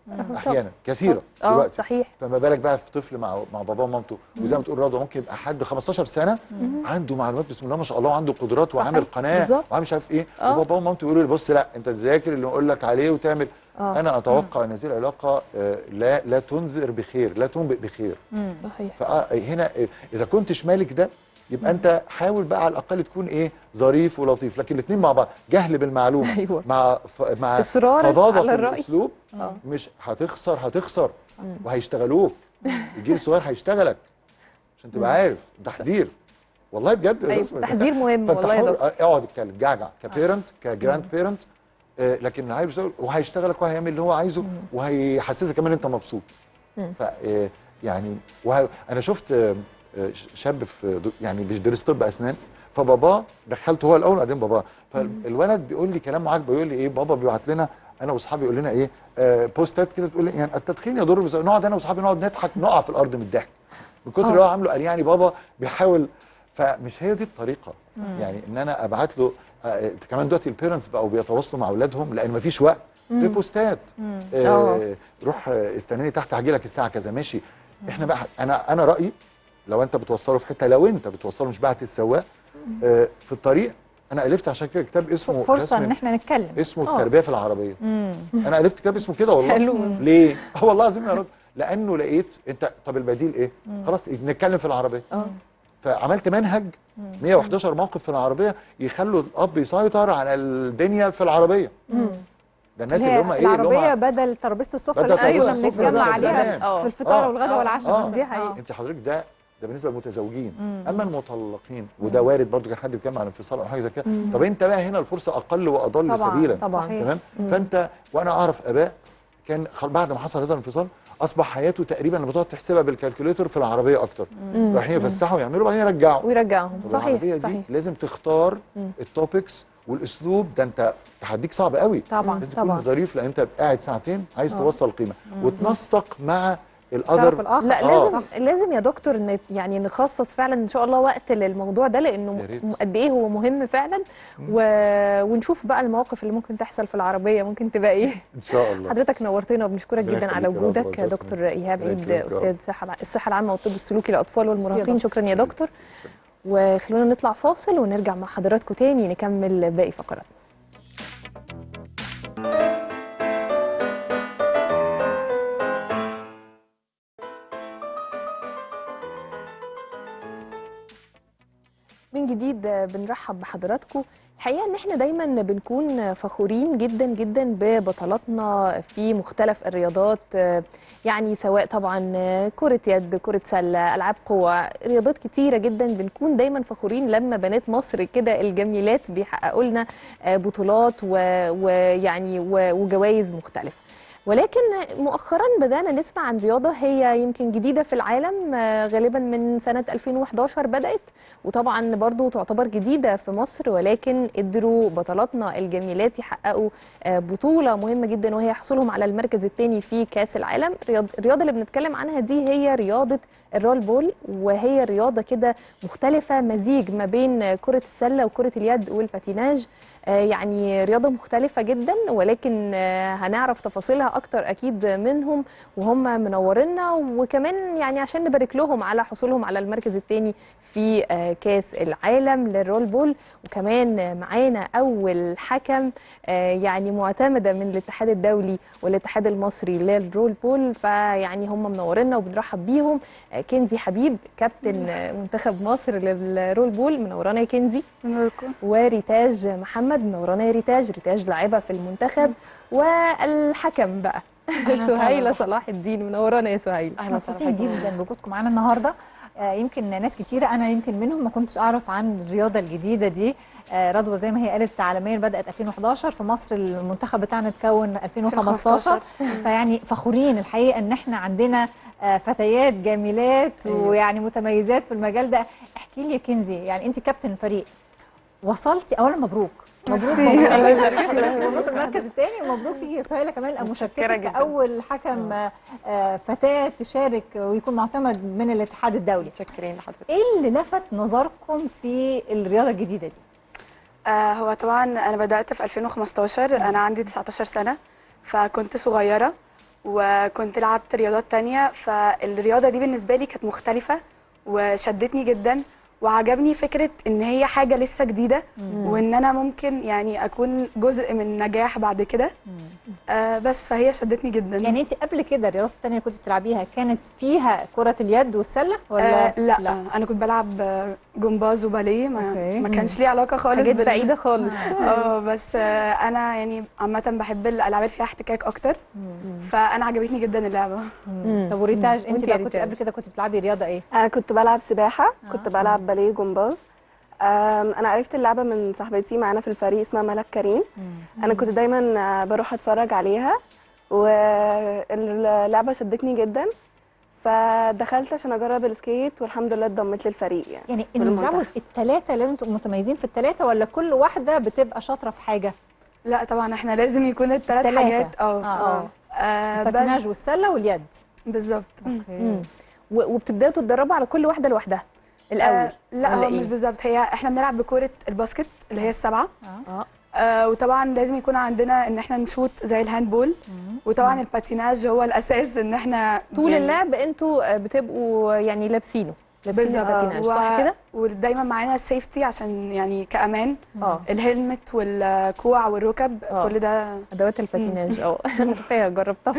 S10: احيانا كثيره
S2: اه
S10: دلوقتي
S2: صحيح
S10: فما بالك بقى في طفل مع مع باباه ومامته وزي ما تقول رضوى ممكن يبقى حد 15 سنه
S2: مم.
S10: عنده معلومات بسم الله ما شاء الله وعنده قدرات
S2: صحيح.
S10: وعامل قناه
S2: بالظبط.
S10: وعامل مش عارف ايه
S2: آه.
S10: وباباه ومامته يقولوا لي بص لا انت تذاكر اللي اقول لك عليه وتعمل
S2: آه.
S10: انا اتوقع ان هذه العلاقه آه، لا لا تنذر بخير لا تنبئ بخير
S2: صحيح
S10: فهنا اذا كنتش مالك ده يبقى انت حاول بقى على الاقل تكون ايه ظريف ولطيف لكن الاثنين مع بعض جهل بالمعلومه
S2: أيوة.
S10: مع ف... مع
S2: إصرار
S10: فظاظه
S2: على
S10: في
S2: الرأي.
S10: الاسلوب
S2: آه.
S10: مش هتخسر هتخسر
S2: مم.
S10: وهيشتغلوك الجيل الصغير هيشتغلك عشان تبقى
S2: مم.
S10: عارف تحذير والله بجد
S2: أيوة،
S10: رسمي.
S2: تحذير مهم
S10: فأنت
S2: والله يا
S10: حر-
S2: دكتور.
S10: اقعد اتكلم جعجع كبيرنت كجراند بيرنت آه، لكن العيل بيشتغل وهيشتغلك وهيعمل اللي هو عايزه وهيحسسك كمان انت مبسوط
S2: مم.
S10: ف آه، يعني وه... انا شفت آه، آه، شاب في دو- يعني بيدرس طب اسنان فباباه دخلته هو الاول وبعدين باباه فالولد بيقول لي كلام معاك بيقول لي ايه بابا بيبعت لنا انا واصحابي يقول لنا ايه آه بوستات كده تقول لي يعني التدخين يضر بس نقعد انا واصحابي نقعد نضحك نقع في الارض من الضحك من كتر
S2: آه.
S10: اللي هو عامله قال يعني بابا بيحاول فمش هي دي الطريقه
S2: مم.
S10: يعني ان انا ابعت له آه كمان دلوقتي البيرنتس بقوا بيتواصلوا مع اولادهم لان مفيش وقت
S2: مم.
S10: في بوستات
S2: مم.
S10: آه
S2: آه.
S10: روح آه، استناني تحت هاجي لك الساعه كذا ماشي احنا بقى انا انا رايي لو انت بتوصله في حته لو انت بتوصله مش بعت السواق آه في الطريق انا الفت عشان كده كتاب اسمه
S1: فرصه
S10: رسم-
S1: ان احنا نتكلم
S10: اسمه
S1: آه.
S10: التربيه في العربيه
S1: مم.
S10: انا الفت كتاب اسمه كده والله
S1: حلو.
S10: ليه اه والله العظيم يا رب لانه لقيت انت طب البديل ايه
S1: مم.
S10: خلاص نتكلم في العربيه
S2: اه
S10: فعملت منهج 111 موقف في العربيه يخلوا الاب يسيطر على الدنيا في العربيه ده الناس اللي هم ايه اللي
S1: العربيه
S10: هم
S1: بدل ترابيزه السفره
S10: بدل
S1: اللي احنا
S10: ترابيزة
S1: كنا
S10: السفرة
S1: بنتجمع
S10: بتاعت
S1: عليها
S10: زمان.
S1: في الفطار
S10: آه.
S1: والغداء والعشاء
S10: آه.
S1: مثلا آه.
S10: انت حضرتك ده ده بالنسبه للمتزوجين
S1: مم.
S10: اما المطلقين وده وارد برضو كان حد بيتكلم عن انفصال او حاجه زي كده
S2: مم.
S10: طب انت بقى هنا الفرصه اقل واضل
S2: طبعاً،
S10: سبيلا
S2: طبعاً. صحيح.
S10: تمام
S2: مم.
S10: فانت وانا اعرف اباء كان خل- بعد ما حصل هذا الانفصال اصبح حياته تقريبا لما تقعد تحسبها بالكالكوليتر في العربيه اكتر
S2: مم.
S10: رايحين
S2: مم.
S10: يفسحوا يعملوا بعدين يرجعوا
S2: ويرجعهم
S10: طب
S2: صحيح
S10: العربية دي
S2: صحيح
S10: لازم تختار
S2: مم.
S10: التوبكس والاسلوب ده انت تحديك صعب قوي
S1: طبعاً.
S10: لازم تكون
S2: طبعاً.
S10: ظريف لان انت قاعد ساعتين عايز
S2: آه.
S10: توصل قيمه
S2: مم.
S10: وتنسق مع
S1: الطرف
S10: الاذر
S1: الآخر.
S2: لا
S10: آه.
S2: لازم لازم يا دكتور ان يعني نخصص فعلا ان شاء الله وقت للموضوع ده لانه
S10: يا ريت.
S2: م- قد ايه هو مهم فعلا و... ونشوف بقى المواقف اللي ممكن تحصل في العربيه ممكن تبقى ايه
S10: ان شاء الله
S2: حضرتك نورتنا وبنشكرك
S10: ربنا
S2: جدا على
S10: يخليك يا رب
S2: وجودك
S10: وتسلم.
S2: دكتور ايهاب
S10: ربنا
S2: عيد
S10: يكرمك يا رب.
S2: استاذ صحة- الصحه العامه والطب السلوكي للاطفال والمراهقين
S1: دكتور.
S2: شكرا يا دكتور وخلونا نطلع فاصل ونرجع مع حضراتكم تاني نكمل باقي فقرات من جديد بنرحب بحضراتكم الحقيقه ان احنا دايما بنكون فخورين جدا جدا ببطلاتنا في مختلف الرياضات يعني سواء طبعا كره يد كره سله العاب قوى رياضات كتيره جدا بنكون دايما فخورين لما بنات مصر كده الجميلات بيحققوا لنا بطولات و- ويعني و- وجوائز مختلفه ولكن مؤخرا بدأنا نسمع عن رياضة هي يمكن جديدة في العالم آه، غالبا من سنة 2011 بدأت وطبعا برضو تعتبر جديدة في مصر ولكن قدروا بطلاتنا الجميلات يحققوا آه، بطولة مهمة جدا وهي حصولهم على المركز الثاني في كأس العالم رياض- الرياضة اللي بنتكلم عنها دي هي رياضة الرول بول وهي رياضة كده مختلفة مزيج ما بين كرة السلة وكرة اليد والباتيناج آه، يعني رياضة مختلفة جدا ولكن آه، هنعرف تفاصيلها أكتر أكيد منهم وهم منورينا وكمان يعني عشان نبارك لهم على حصولهم على المركز الثاني في آه، كاس العالم للرول بول وكمان آه، معانا أول حكم آه، يعني معتمدة من الاتحاد الدولي والاتحاد المصري للرول بول فيعني هم منورينا وبنرحب بيهم آه، كنزي حبيب كابتن آه، منتخب مصر للرول بول منورانا يا كنزي وريتاج محمد منورانا يا ريتاج ريتاج لاعبه في المنتخب والحكم بقى
S1: أهلا
S2: سهيله
S1: وسهلا.
S2: صلاح الدين منورانا يا سهيله
S1: احنا مبسوطين جدا بوجودكم معانا النهارده آه، يمكن ناس كتيرة أنا يمكن منهم ما كنتش أعرف عن الرياضة الجديدة دي آه، رضوى زي ما هي قالت عالميا بدأت 2011 في مصر المنتخب بتاعنا اتكون 2015 فيعني فخورين الحقيقة إن إحنا عندنا آه، فتيات جميلات ويعني متميزات في المجال ده احكي لي يا كنزي يعني أنت كابتن الفريق وصلتي أولا مبروك مبروك
S16: ميرسي.
S1: مبروك
S16: الله يبارك لك.
S1: مبروك المركز الثاني ومبروك يا سهيله كمان مشاركتك
S16: جدا.
S1: كاول حكم آه، آه، فتاه تشارك ويكون معتمد من الاتحاد الدولي
S16: متشكرين لحضرتك
S1: ايه اللي لفت نظركم في الرياضه الجديده دي
S16: آه هو طبعا انا بدات في 2015 انا عندي 19 سنه فكنت صغيره وكنت لعبت رياضات تانية فالرياضة دي بالنسبة لي كانت مختلفة وشدتني جدا وعجبني فكرة ان هي حاجة لسه جديدة
S1: مم.
S16: وان انا ممكن يعني اكون جزء من نجاح بعد كده آه بس فهي شدتني جدا
S1: يعني انت قبل كده الرياضات التانية اللي كنت بتلعبيها كانت فيها كرة اليد والسلة ولا
S16: آه لا, لا انا كنت بلعب آه، جمباز وباليه ما,
S1: أوكي.
S16: ما كانش ليه علاقه خالص
S2: حاجات بعيدة خالص.
S16: اه بس آه انا يعني عامه بحب الالعاب اللي فيها احتكاك اكتر فانا عجبتني جدا اللعبه
S1: طب وريتاج انت
S16: وانتي
S1: بقى
S16: يا
S1: كنت
S16: ريتاج؟
S1: قبل كده كنت بتلعبي رياضة ايه؟
S17: أنا كنت بلعب سباحة كنت بلعب باليه جمباز أم، أنا عرفت اللعبة من صاحبتي معانا في الفريق اسمها ملك كريم أنا كنت دايما آه، بروح أتفرج عليها واللعبة شدتني جدا فدخلت عشان أجرب السكيت والحمد لله اتضمت للفريق يعني
S1: يعني
S17: في
S1: انتوا
S17: المنتخب.
S1: بتلعبوا الثلاثة لازم تبقوا متميزين في الثلاثة ولا كل واحدة بتبقى شاطرة في حاجة؟
S16: لا طبعا احنا لازم يكون الثلاث
S1: تلاتة.
S16: حاجات اه
S1: اه
S16: آه،
S1: الباتيناج
S16: بس-
S1: والسلة واليد
S16: بالظبط
S2: مم. و- وبتبداوا تتدربوا على كل واحدة لوحدها الاول
S16: آه لا
S2: ولا
S16: هو
S2: إيه؟
S16: مش بالظبط هي احنا بنلعب بكره الباسكت اللي هي السبعه
S2: اه
S16: آه وطبعا لازم يكون عندنا ان احنا نشوط زي الهاندبول وطبعا الباتيناج هو الاساس ان احنا
S2: طول
S16: يعني-
S2: اللعب انتوا آه، بتبقوا يعني لابسينه لابسين
S16: بالظبط
S2: الباتيناج
S16: و-
S2: صح كده؟
S16: ودايما معانا السيفتي عشان يعني كامان
S2: اه
S16: الهلمت والكوع والركب
S2: آه.
S16: كل ده
S2: ادوات الباتيناج اه عارفاها جربتها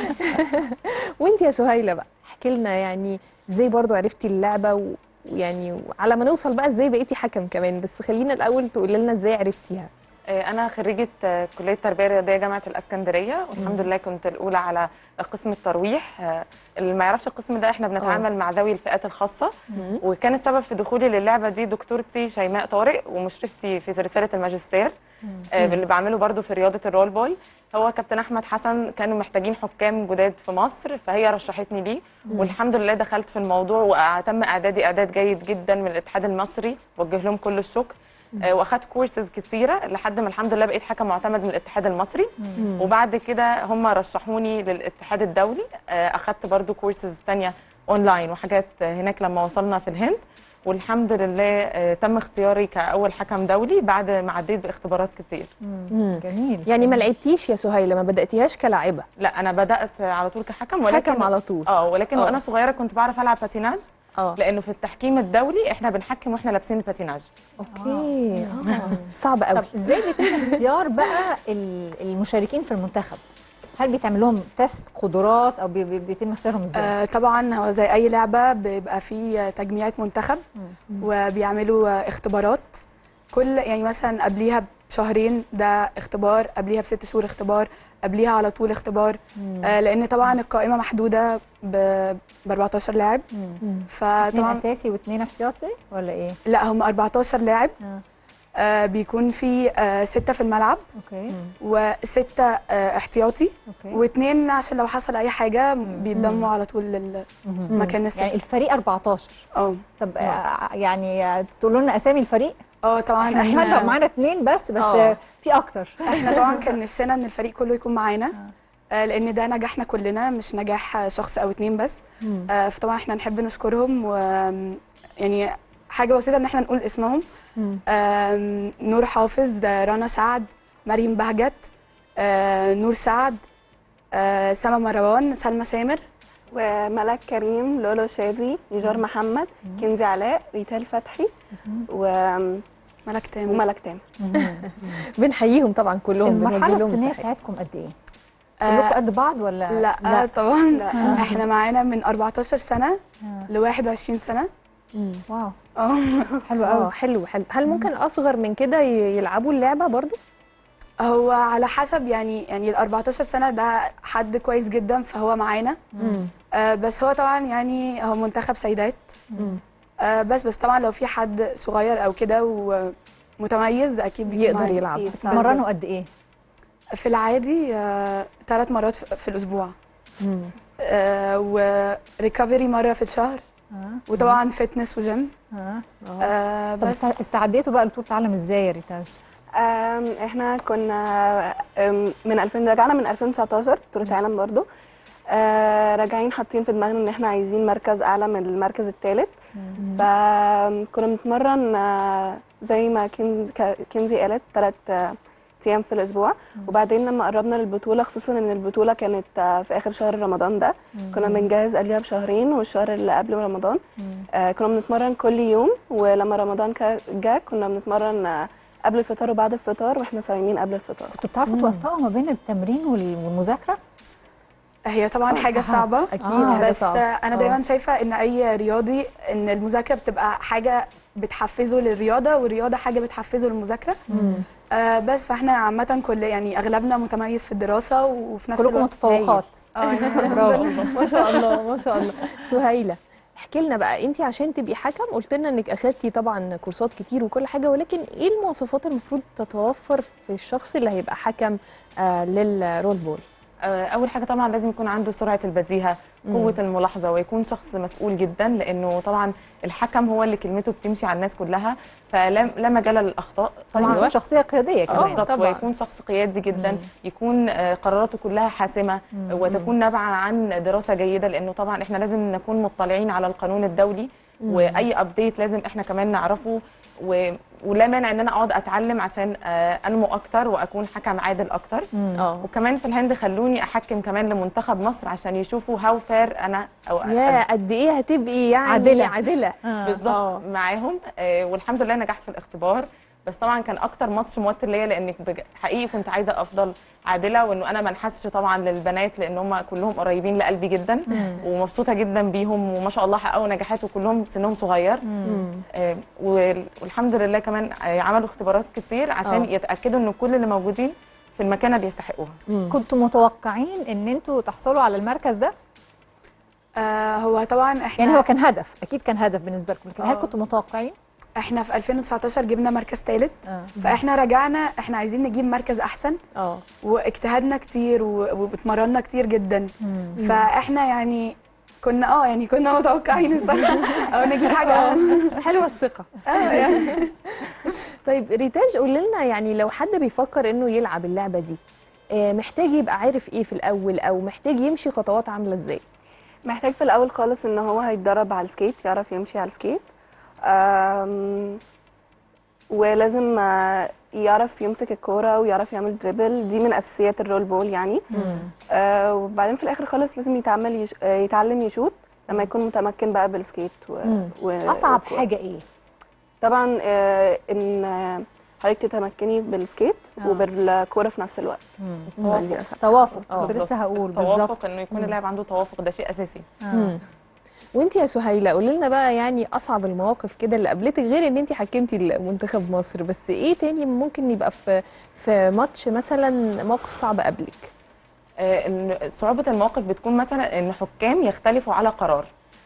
S2: وانت يا سهيله بقى احكي لنا يعني ازاي برضو عرفتي اللعبه و- ويعني على ما نوصل بقى ازاي بقيتي حكم كمان بس خلينا الاول تقولي لنا ازاي عرفتيها
S18: آه، أنا خريجة آه، كلية تربية رياضية جامعة الإسكندرية والحمد لله كنت الأولى على قسم الترويح آه، اللي ما يعرفش القسم ده احنا بنتعامل مع ذوي الفئات الخاصة وكان السبب في دخولي للعبة دي دكتورتي شيماء طارق ومشرفتي في رسالة الماجستير آه،
S19: مم.
S18: اللي بعمله برضو في رياضة الرول بوي هو كابتن أحمد حسن كانوا محتاجين حكام جداد في مصر فهي رشحتني ليه
S19: مم.
S18: والحمد لله دخلت في الموضوع وتم إعدادي إعداد جيد جدا من الاتحاد المصري وجه لهم كل الشكر آه، واخدت كورسز كتيره لحد ما الحمد لله بقيت حكم معتمد من الاتحاد المصري
S19: مم.
S18: وبعد كده هم رشحوني للاتحاد الدولي آه، اخدت برضو كورسز تانية اونلاين وحاجات آه، هناك لما وصلنا في الهند والحمد لله آه، تم اختياري كاول حكم دولي بعد ما عديت باختبارات كتير
S1: جميل
S2: يعني ما لعبتيش يا سهيله ما بداتيهاش كلاعبه
S18: لا انا بدات على طول كحكم ولكن
S2: حكم على طول
S18: اه ولكن
S2: آه.
S18: وانا صغيره كنت بعرف العب باتيناج
S2: اه
S18: لانه في التحكيم الدولي احنا بنحكم واحنا لابسين الباتيناج
S2: اوكي آه. صعب قوي
S1: طب ازاي بيتم اختيار بقى ال- المشاركين في المنتخب؟ هل بيتعمل لهم تيست قدرات او بي- بي- بيتم اختيارهم ازاي؟
S16: آه طبعا هو زي اي لعبه بيبقى فيه تجميعة منتخب وبيعملوا آه، اختبارات كل يعني مثلا قبليها بشهرين ده اختبار قبليها بست شهور اختبار قبليها على طول اختبار
S1: مم.
S16: آه لان طبعا القائمه محدوده ب 14 لاعب
S1: اتنين
S16: فطبعا
S1: اساسي واثنين احتياطي ولا ايه؟
S16: لا هم 14 لاعب آه بيكون في آه ستة في الملعب
S1: اوكي
S16: وستة آه احتياطي
S1: أوكي.
S16: واثنين عشان لو حصل اي حاجة بيتضموا على طول للمكان الستة
S1: يعني الفريق 14
S16: اه
S1: طب آه، يعني تقولوا لنا اسامي الفريق؟
S16: اه طبعا
S1: احنا هنا معانا اثنين بس بس
S16: آه.
S1: آه، في اكتر
S16: احنا طبعا كان نفسنا ان الفريق كله يكون معانا آه لان ده نجاحنا كلنا مش نجاح آه، شخص او اتنين بس
S1: مم.
S16: آه فطبعا احنا نحب نشكرهم و يعني حاجه بسيطه ان احنا نقول اسمهم آم، نور حافظ آه، رنا سعد مريم بهجت آه، نور سعد آه، سما مروان سلمى سامر
S17: وملك كريم لولو شادي نيجار محمد كنزي علاء ريتال فتحي
S16: وملك تامر
S17: وملك تامر
S2: بنحييهم طبعا كلهم
S1: المرحله
S2: بنوجه لهم
S1: السنيه
S2: تحية.
S1: بتاعتكم قد ايه؟
S16: آه،
S1: كلكم قد بعض ولا
S16: لا, لا. طبعا
S1: لا.
S16: احنا معانا من 14 سنه ل 21 سنه
S1: واو
S16: اه
S1: حلو
S2: اه
S1: قوي
S2: حلو حلو هل ممكن اصغر من كده ي- يلعبوا اللعبه برضو
S16: هو على حسب يعني يعني ال 14 سنه ده حد كويس جدا فهو معانا آه بس هو طبعا يعني هو منتخب سيدات آه بس بس طبعا لو في حد صغير او كده ومتميز اكيد بيكون
S2: يقدر
S16: معانا.
S2: يلعب.
S1: بتتمرنوا قد ايه؟
S16: في العادي آه ثلاث مرات في في الاسبوع آه وريكفري مره في الشهر وطبعا فتنس وجيم
S1: اه
S16: آه
S1: طب
S16: بس
S1: است- استعديتوا بقى لبطوله العالم ازاي يا ريتاج؟
S17: أم، احنا كنا أم، من 2000 رجعنا من 2019 بطولة عالم برضو آه، راجعين حاطين في دماغنا ان احنا عايزين مركز اعلى من المركز الثالث فكنا بنتمرن آه، زي ما كنز- ك- كنزي قالت ثلاث ايام في الاسبوع وبعدين لما قربنا للبطوله خصوصا ان البطوله كانت آه، في اخر شهر رمضان ده كنا بنجهز قبلها بشهرين والشهر اللي قبل رمضان آه، كنا بنتمرن كل يوم ولما رمضان كا- جه كنا بنتمرن آه، قبل الفطار وبعد الفطار واحنا صايمين قبل الفطار
S1: كنتوا بتعرفوا توفقوا ما بين التمرين وال- والمذاكره
S16: هي طبعا
S1: آه،
S16: حاجه
S1: صح.
S16: صعبه
S1: أكيد حاجة
S16: بس
S1: صعبة.
S16: انا
S1: آه.
S16: دايما شايفه ان اي رياضي ان المذاكره بتبقى حاجه بتحفزه للرياضه والرياضه حاجه بتحفزه للمذاكره آه بس فاحنا عامه كل يعني اغلبنا متميز في الدراسه وفي نفس
S1: كلكم
S16: الوقت
S1: متفوقات.
S16: اه يعني الحمد
S1: برافو.
S16: لله.
S2: ما شاء الله ما شاء الله سهيله احكي لنا بقى انت عشان تبقي حكم قلت لنا انك اخدتي طبعا كورسات كتير وكل حاجه ولكن ايه المواصفات المفروض تتوفر في الشخص اللي هيبقى حكم آه للرول بول
S18: آه، اول حاجه طبعا لازم يكون عنده سرعه البديهه
S2: مم.
S18: قوه الملاحظه ويكون شخص مسؤول جدا لانه طبعا الحكم هو اللي كلمته بتمشي على الناس كلها فلا لا مجال للاخطاء
S1: لازم يكون شخصيه قياديه
S18: آه،
S1: كمان
S18: بالظبط ويكون شخص قيادي جدا يكون آه، قراراته كلها حاسمه
S1: مم.
S18: وتكون نابعه عن دراسه جيده لانه طبعا احنا لازم نكون مطلعين على القانون الدولي
S2: مم.
S18: واي ابديت لازم احنا كمان نعرفه و... ولا مانع ان انا اقعد اتعلم عشان آه، انمو اكتر واكون حكم عادل اكتر
S2: اه
S18: وكمان في الهند خلوني احكم كمان لمنتخب مصر عشان يشوفوا هاو فير انا او
S2: يا قد ايه هتبقي يعني
S18: عادلة.
S2: عادله
S18: بالظبط معاهم آه والحمد لله نجحت في الاختبار بس طبعا كان اكتر ماتش موتر ليا لان بج- حقيقي كنت عايزه افضل عادله وانه انا ما انحسش طبعا للبنات لان هم كلهم قريبين لقلبي جدا
S2: مم.
S18: ومبسوطه جدا بيهم وما شاء الله حققوا نجاحات وكلهم سنهم صغير آه وال- والحمد لله كمان آه عملوا اختبارات كتير عشان
S1: آه.
S18: يتاكدوا ان كل اللي موجودين في المكانه بيستحقوها
S1: كنتوا متوقعين ان انتوا تحصلوا على المركز ده
S16: آه هو طبعا احنا
S1: يعني هو كان هدف اكيد كان هدف بالنسبه لكم لكن هل
S16: آه.
S1: كنتوا متوقعين
S16: احنا في 2019 جبنا مركز ثالث
S1: آه.
S16: فاحنا رجعنا احنا عايزين نجيب مركز احسن
S2: اه
S16: واجتهدنا كتير و- واتمرنا كتير جدا
S1: مم.
S16: فاحنا يعني كنا اه يعني كنا متوقعين الصراحه او نجيب حاجه
S2: آه.
S16: اه
S2: حلوه الثقه
S16: اه يعني
S2: طيب ريتاج قول لنا يعني لو حد بيفكر انه يلعب اللعبه دي آه، محتاج يبقى عارف ايه في الاول او محتاج يمشي خطوات عامله ازاي
S17: محتاج في الاول خالص ان هو هيتدرب على السكيت يعرف يمشي على السكيت أم، ولازم آه، يعرف يمسك الكوره ويعرف يعمل دريبل دي من اساسيات الرول بول يعني آه وبعدين في الاخر خالص لازم يتعمل يش... آه، يتعلم يشوط لما يكون متمكن بقى بالسكيت و...
S1: مم.
S17: و...
S1: اصعب
S17: والكورة.
S1: حاجه ايه
S17: طبعا آه ان آه، حضرتك تتمكني بالسكيت
S1: آه.
S17: وبالكوره في نفس الوقت
S18: توافق.
S17: دي أصعب.
S1: توافق
S18: آه،
S1: كنت لسه هقول
S18: توافق
S1: بالظبط
S18: انه يكون اللاعب عنده توافق ده شيء اساسي
S2: مم. وانت يا سهيله قولي لنا بقى يعني اصعب المواقف كده اللي قابلتك غير ان انت حكمتي لمنتخب مصر بس ايه تاني ممكن يبقى في في ماتش مثلا موقف صعب قبلك
S18: آه، ان صعوبه المواقف بتكون مثلا ان حكام يختلفوا على قرار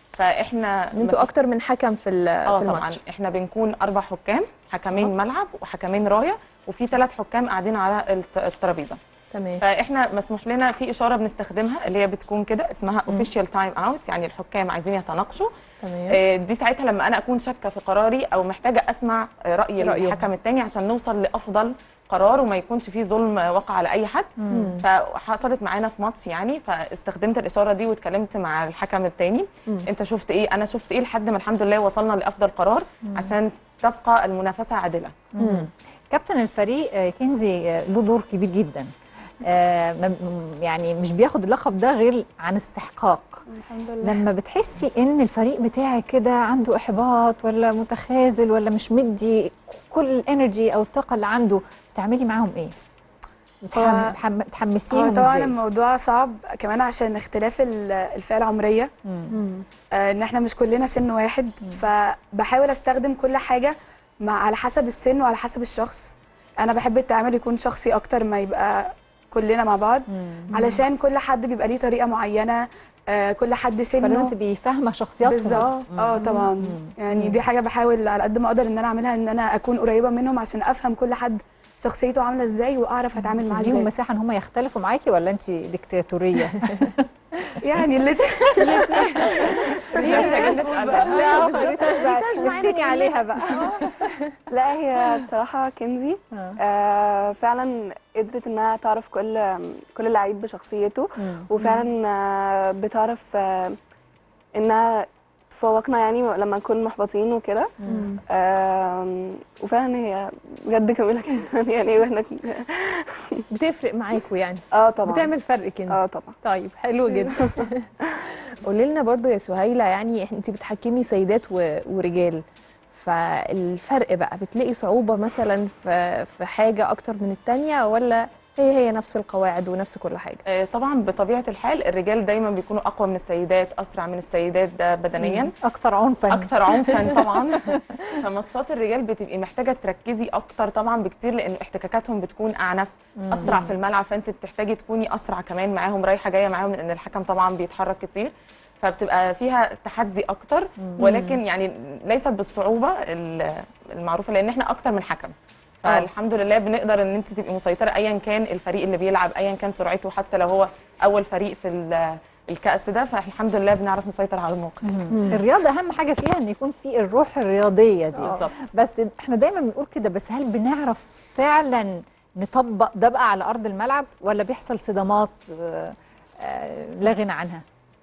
S18: فاحنا
S2: ان انتوا
S18: مثلاً-
S2: اكتر من حكم في ال-
S18: اه
S2: في
S18: طبعا
S2: الماتش
S18: احنا بنكون اربع حكام حكمين ملعب وحكمين رايه وفي ثلاث حكام قاعدين على الت- الترابيزه
S2: تمام
S18: فاحنا مسموح لنا في اشاره بنستخدمها اللي هي بتكون كده اسمها اوفيشال تايم اوت يعني الحكام عايزين يتناقشوا
S2: تمام
S18: آه، دي ساعتها لما انا اكون شاكه في قراري او محتاجه اسمع آه، راي
S2: رأيهم.
S18: الحكم الثاني عشان نوصل لافضل قرار وما يكونش فيه ظلم آه، وقع على اي حد
S2: مم.
S18: فحصلت معانا في ماتش يعني فاستخدمت الاشاره دي واتكلمت مع الحكم الثاني
S2: مم.
S18: انت شفت ايه انا شفت ايه لحد ما الحمد لله وصلنا لافضل قرار عشان تبقى المنافسه عادله
S1: مم. كابتن الفريق آه، كنزي آه، له دور كبير جدا آه، ما- م- يعني مش بياخد اللقب ده غير عن استحقاق
S16: الحمد لله
S1: لما بتحسي ان الفريق بتاعك كده عنده احباط ولا متخاذل ولا مش مدي كل الانرجي او الطاقه اللي عنده بتعملي معاهم ايه بتحم...
S16: هو-
S1: بتحم...
S16: هو
S1: بتحمسيهم
S16: طبعا
S1: ازاي
S16: الموضوع صعب كمان عشان اختلاف ال- الفئه العمريه
S1: مم.
S16: آه، ان احنا مش كلنا سن واحد فبحاول استخدم كل حاجه مع على حسب السن وعلى حسب الشخص انا بحب التعامل يكون شخصي اكتر ما يبقى كلنا مع بعض علشان كل حد بيبقى ليه طريقه معينه آه، كل حد سنه
S1: فلازم تبقي فاهمه شخصياتهم
S16: بالظبط اه طبعا يعني دي حاجه بحاول على قد ما اقدر ان انا اعملها ان انا اكون قريبه منهم عشان افهم كل حد شخصيته عامله ازاي واعرف اتعامل معاه
S1: تديهم
S16: ازاي
S1: مساحه ان هم يختلفوا معاكي ولا انت ديكتاتوريه
S16: يعني اللي
S1: لا ريتاش بقى افتني عليها بقى
S17: لا هي بصراحة كنزي آه فعلا قدرت انها تعرف كل كل لعيب بشخصيته وفعلا آه بتعرف آه انها بتفوقنا يعني لما نكون محبطين وكده
S2: مم.
S17: آم، وفعلا هي بجد جميله جدا يعني واحنا
S2: بتفرق معاكوا يعني
S17: اه طبعا
S2: بتعمل فرق كنزي
S17: اه طبعا
S2: طيب حلو جدا قولي لنا برضو يا سهيلة يعني انت بتحكمي سيدات و- ورجال فالفرق بقى بتلاقي صعوبة مثلا في في حاجة أكتر من التانية ولا هي هي نفس القواعد ونفس كل حاجة
S18: آه، طبعا بطبيعه الحال الرجال دايما بيكونوا اقوى من السيدات اسرع من السيدات ده بدنيا
S1: اكثر عنفا
S18: اكثر عنفا طبعا فماتشات الرجال بتبقي محتاجه تركزي اكتر طبعا بكتير لان احتكاكاتهم بتكون اعنف
S2: مم.
S18: اسرع في الملعب فانت بتحتاجي تكوني اسرع كمان معاهم رايحه جايه معاهم لان الحكم طبعا بيتحرك كتير فبتبقى فيها تحدي اكتر ولكن يعني ليست بالصعوبه ال- المعروفه لان احنا اكتر من حكم
S2: آه.
S18: فالحمد لله بنقدر ان انت تبقي مسيطره ايا كان الفريق اللي بيلعب ايا كان سرعته حتى لو هو اول فريق في ال- الكاس ده فالحمد لله بنعرف نسيطر على الموقف
S1: الرياضه اهم حاجه فيها ان يكون في الروح الرياضيه دي
S18: بالظبط.
S1: بس احنا دايما بنقول كده بس هل بنعرف فعلا نطبق ده بقى على ارض الملعب ولا بيحصل صدامات آه، آه، لا غنى عنها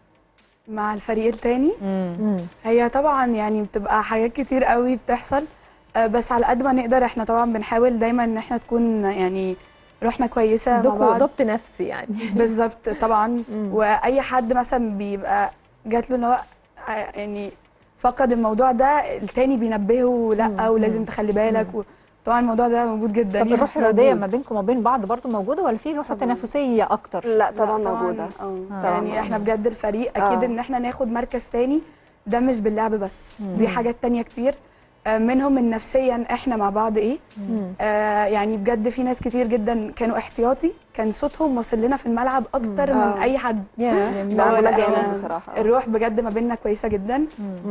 S16: مع الفريق التاني هي طبعا يعني بتبقى حاجات كتير قوي بتحصل آه، بس على قد ما نقدر احنا طبعا بنحاول دايما ان احنا تكون يعني روحنا كويسه مع
S2: عندكوا
S16: بعض
S2: ضبط نفسي يعني
S16: بالظبط طبعا واي حد مثلا بيبقى جات له ان هو آه، يعني فقد الموضوع ده التاني بينبهه لا ولازم تخلي بالك طبعا الموضوع ده موجود جدا
S1: طب
S16: يعني
S1: الروح الرياضيه
S16: موجود.
S1: ما بينكم وما بين بعض برضو موجوده ولا في روح تنافسيه اكتر
S17: لا طبعا
S16: لا،
S17: موجوده
S16: اه
S1: آه.
S16: يعني احنا بجد الفريق اكيد
S17: آه.
S16: ان احنا ناخد مركز تاني ده مش باللعب بس
S1: مم.
S16: دي حاجات تانية كتير آه، منهم ان نفسيا احنا مع بعض ايه آه يعني بجد في ناس كتير جدا كانوا احتياطي كان صوتهم واصل لنا في الملعب اكتر من
S17: آه.
S16: اي حد
S1: ياه.
S16: اللي هو
S17: لا،
S16: لا،
S17: جامد
S16: يعني
S17: بصراحة.
S16: الروح بجد ما بيننا كويسه جدا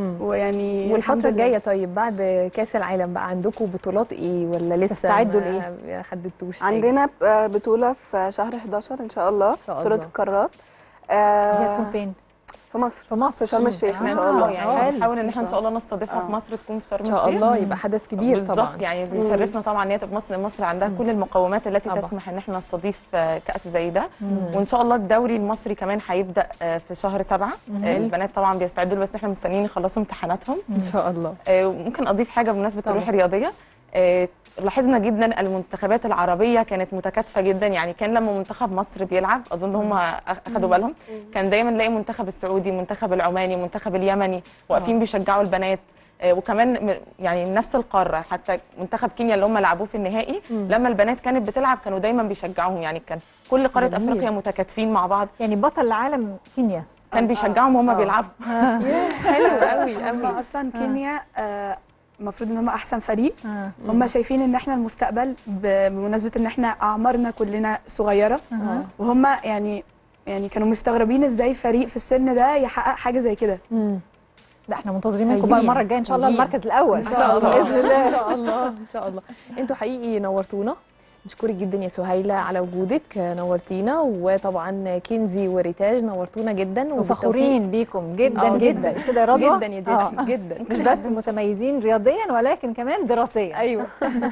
S16: ويعني الحمد
S2: والفترة
S16: لله.
S2: الجاية طيب بعد كأس العالم بقى عندكم بطولات ايه ولا لسه
S1: تستعدوا
S2: ما-
S1: لإيه؟
S2: ما حددتوش حاجة؟
S17: عندنا ب- آه، بطوله في شهر 11 ان شاء الله
S2: شاء
S17: بطوله
S2: الله.
S17: القارات آه،
S1: دي هتكون فين
S17: في مصر
S1: في مصر
S17: في شرم الشيخ ان شاء
S18: اه
S17: الله
S18: يعني
S1: حلو.
S18: بنحاول ان احنا ان شاء الله نستضيفها
S17: آه.
S18: في مصر تكون في شرم
S2: ان
S18: الشيخ
S2: شاء الله يبقى حدث كبير
S18: بالظبط
S2: طبعا
S18: يعني بيشرفنا طبعا ان هي تبقى مصر مصر عندها كل المقومات التي
S2: طبعا.
S18: تسمح ان احنا نستضيف آه، كاس زي ده وان شاء الله الدوري المصري كمان هيبدا آه، في شهر سبعة آه، البنات طبعا بيستعدوا له، بس احنا مستنيين يخلصوا امتحاناتهم
S2: ان شاء الله
S18: آه، وممكن اضيف حاجه بمناسبه
S2: طبعا.
S18: الروح الرياضيه آه، لاحظنا جدا المنتخبات العربيه كانت متكاتفه جدا يعني كان لما منتخب مصر بيلعب اظن هم اخذوا بالهم كان دايما نلاقي منتخب السعودي منتخب العماني منتخب اليمني واقفين بيشجعوا البنات آه، وكمان م- يعني نفس القاره حتى منتخب كينيا اللي هم لعبوه في النهائي لما البنات كانت بتلعب كانوا دايما بيشجعوهم يعني كان كل قاره
S2: جميل.
S18: افريقيا متكاتفين مع بعض
S1: يعني بطل العالم كينيا
S18: كان بيشجعهم وهم
S1: آه.
S18: بيلعبوا
S2: حلو قوي
S16: هم
S2: قوي
S16: اصلا كينيا آه، المفروض ان هم احسن فريق
S1: آه.
S16: هم شايفين ان احنا المستقبل ب- بمناسبه ان احنا اعمارنا كلنا صغيره
S1: أها.
S16: وهم يعني يعني كانوا مستغربين ازاي فريق في السن ده يحقق حاجه زي كده
S1: ده احنا منتظرين منكم بقى المره الجايه ان شاء الله
S2: هجين.
S1: المركز الاول
S2: ان شاء الله
S1: باذن الله
S2: ان شاء الله ان شاء الله انتوا حقيقي نورتونا نشكرك جدا يا سهيلة على وجودك نورتينا وطبعا كنزي وريتاج نورتونا جدا
S1: وفخورين بيكم جدا
S2: آه،
S1: جدا مش كده يا رضوى
S2: جدا يا جيسي جدا
S1: مش بس متميزين رياضيا ولكن كمان دراسيا
S2: ايوه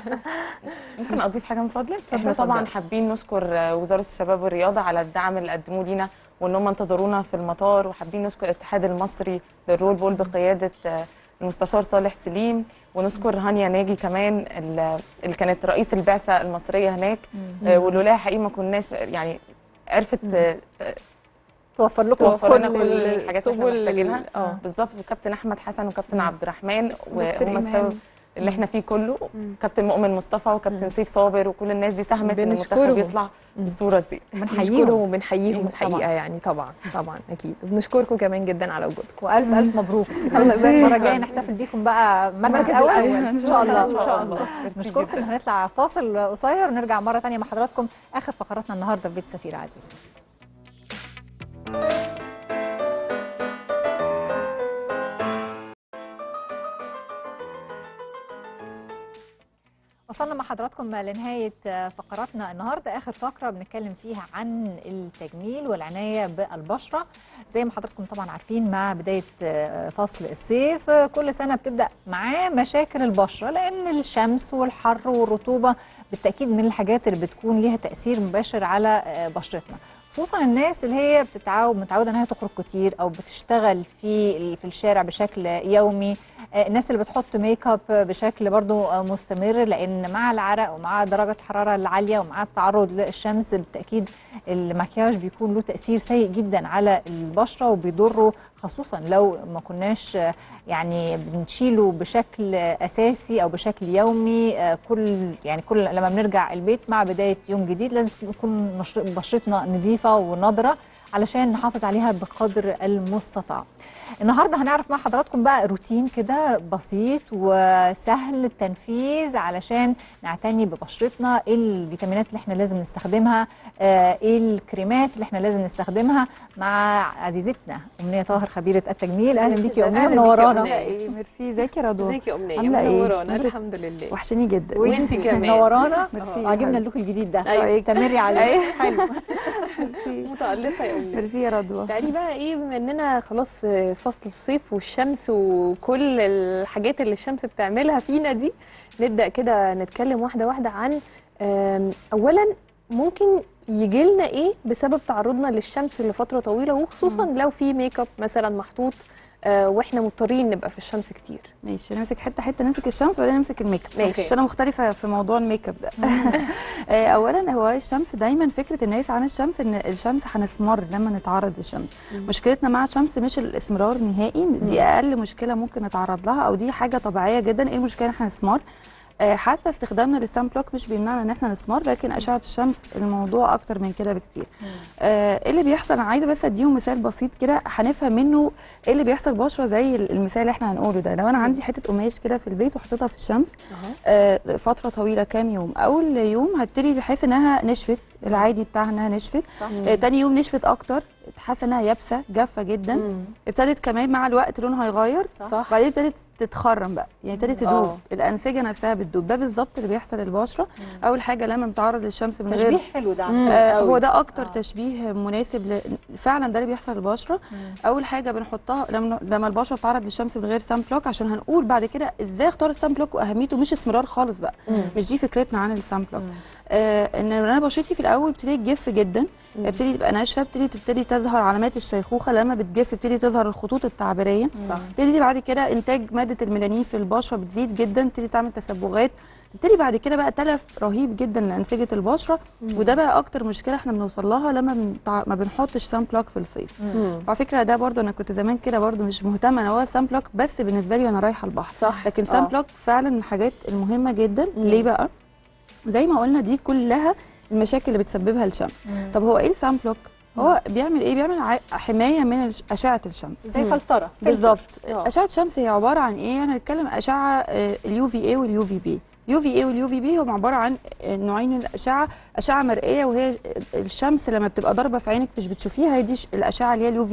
S18: ممكن اضيف حاجه من فضلك
S2: اتفضل.
S18: احنا طبعا
S2: اتفضل.
S18: حابين نشكر آه، وزاره الشباب والرياضه على الدعم اللي قدموه لينا وان هم انتظرونا في المطار وحابين نشكر الاتحاد المصري للرول بول بقياده آه، المستشار صالح سليم ونشكر هانيا ناجي كمان ال- اللي كانت رئيس البعثه المصريه هناك آه، ولولاها حقيقي ما كناش يعني عرفت آه، آه،
S1: توفر لكم
S18: توفر لنا
S2: كل
S18: كل الحاجات اللي احنا
S2: السبل
S18: محتاجينها
S2: اه
S18: بالظبط وكابتن احمد حسن وكابتن عبد الرحمن
S16: دكتور
S18: وهم
S16: إيمان.
S18: السبب اللي احنا فيه كله كابتن مؤمن مصطفى وكابتن سيف صابر وكل الناس دي ساهمت ان المنتخب
S2: بنشكرهم.
S18: يطلع بالصوره دي
S2: بنحييهم
S1: بنحييهم
S2: وبنحييهم
S1: طبعاً.
S2: الحقيقه يعني طبعا طبعا اكيد وبنشكركم كمان جدا على وجودكم
S1: والف الف مبروك المره الجايه نحتفل بيكم بقى مركز
S2: المركز
S1: اول
S2: الأول.
S1: ان شاء الله
S2: ان شاء الله
S18: ميرسي
S1: نشكركم
S18: جداً.
S1: هنطلع فاصل قصير ونرجع مره ثانيه مع حضراتكم اخر فقراتنا النهارده في بيت سفير عزيز وصلنا مع حضراتكم لنهاية فقراتنا النهاردة آخر فقرة بنتكلم فيها عن التجميل والعناية بالبشرة زي ما حضراتكم طبعا عارفين مع بداية فصل الصيف كل سنة بتبدأ معاه مشاكل البشرة لأن الشمس والحر والرطوبة بالتأكيد من الحاجات اللي بتكون ليها تأثير مباشر على بشرتنا خصوصا الناس اللي هي بتتعود متعوده انها تخرج كتير او بتشتغل في في الشارع بشكل يومي آه، الناس اللي بتحط ميك اب بشكل برضو آه، مستمر لان مع العرق ومع درجه الحراره العاليه ومع التعرض للشمس بالتاكيد المكياج بيكون له تاثير سيء جدا على البشره وبيضره خصوصا لو ما كناش آه، يعني بنشيله بشكل اساسي او بشكل يومي آه، كل يعني كل لما بنرجع البيت مع بدايه يوم جديد لازم تكون نشر- بشرتنا نظيفه ونضره علشان نحافظ عليها بقدر المستطاع. النهارده هنعرف مع حضراتكم بقى روتين كده بسيط وسهل التنفيذ علشان نعتني ببشرتنا ايه الفيتامينات اللي احنا لازم نستخدمها آه، ايه الكريمات اللي احنا لازم نستخدمها مع عزيزتنا امنيه طاهر خبيره التجميل اهلا بيكي يا امنيه
S19: أهلا بيكي يا
S1: منورانا
S19: أمنية. إيه، ميرسي ازيك يا رضوى
S2: ازيك يا امنيه
S19: عامله ايه
S2: منورانا
S19: انت
S2: الحمد لله
S19: وحشاني جدا
S2: وانتي كمان.
S1: منورانا
S19: ميرسي
S1: وعجبنا اللوك الجديد ده
S2: أيوة.
S1: استمري عليه
S19: أيوة.
S1: حلو
S2: متألقة يا أمنية
S19: ميرسي يا رضوى
S2: تعالي بقى ايه بما اننا خلاص فصل الصيف والشمس وكل الحاجات اللي الشمس بتعملها فينا دي نبدأ كده نتكلم واحدة واحدة عن آم، اولا ممكن يجي لنا ايه بسبب تعرضنا للشمس لفترة طويلة وخصوصا لو في ميك اب مثلا محطوط آه، واحنا مضطرين نبقى في الشمس كتير
S19: ماشي نمسك حته حته نمسك الشمس وبعدين نمسك الميك اب
S2: ماشي.
S19: عشان انا مختلفه في موضوع الميك اب ده آه، اولا هو الشمس دايما فكره الناس عن الشمس ان الشمس هنسمر لما نتعرض للشمس مشكلتنا مع الشمس مش الاسمرار نهائي دي اقل مشكله ممكن نتعرض لها او دي حاجه طبيعيه جدا ايه المشكله ان احنا نسمر آه، حتى استخدامنا للسان بلوك مش بيمنعنا ان احنا نسمر لكن اشعه الشمس الموضوع اكتر من كده بكتير آه، ايه اللي بيحصل انا عايزه بس اديهم مثال بسيط كده هنفهم منه ايه اللي بيحصل بشره زي المثال اللي احنا هنقوله ده لو انا عندي حته قماش كده في البيت وحطيتها في الشمس آه، فتره طويله كام يوم اول يوم هبتدي تحس انها نشفت العادي بتاعها انها نشفت
S2: صح.
S19: آه، تاني يوم نشفت اكتر حاسه انها يابسه جافه جدا ابتدت كمان مع الوقت لونها يغير
S2: صح.
S19: بعدين ابتدت تتخرم بقى يعني ابتدت تدوب
S2: آه.
S19: الانسجه نفسها بتدوب ده بالظبط اللي بيحصل للبشره اول حاجه لما بتعرض للشمس من غير
S1: تشبيه حلو ده
S2: مم.
S19: آه
S2: قوي.
S19: هو ده اكتر آه. تشبيه مناسب ل... فعلا ده اللي بيحصل للبشره اول حاجه بنحطها لما لما البشره بتتعرض للشمس من غير سان بلوك عشان هنقول بعد كده ازاي اختار السان بلوك واهميته مش اسمرار خالص بقى
S2: مم.
S19: مش دي فكرتنا عن السان بلوك آه ان انا بشرتي في الاول بتبتدي تجف جدا بتبتدي تبقى ناشفه بتبتدي تبتدي تظهر علامات الشيخوخه لما بتجف بتبتدي تظهر الخطوط التعبيريه
S2: صح.
S19: تبتدي بعد كده انتاج ماده الميلانين في البشره بتزيد جدا تبتدي تعمل تسبغات تبتدي بعد كده بقى تلف رهيب جدا لانسجه البشره وده بقى اكتر مشكله احنا بنوصل لها لما بنتع... ما بنحطش سان بلوك في الصيف
S2: مم.
S19: وعلى فكره ده برضو انا كنت زمان كده برضو مش مهتمه انا هو السان بلوك بس بالنسبه لي وانا رايحه البحر
S2: صح.
S19: لكن سان
S2: آه.
S19: بلوك فعلا من الحاجات المهمه جدا ليه بقى زي ما قلنا دي كلها المشاكل اللي بتسببها الشمس طب هو ايه السان بلوك هو بيعمل ايه بيعمل ع- حمايه من الش- اشعه الشمس
S1: زي فلتره
S19: بالظبط
S2: آه.
S19: اشعه الشمس هي عباره عن ايه احنا هنتكلم اشعه اليو في اي واليو في بي اليو في اي واليو في بي هم عباره عن آه، نوعين من الاشعه اشعه مرئيه وهي الشمس لما بتبقى ضاربه في عينك مش بتشوفيها هي دي ش- الاشعه اللي هي اليو في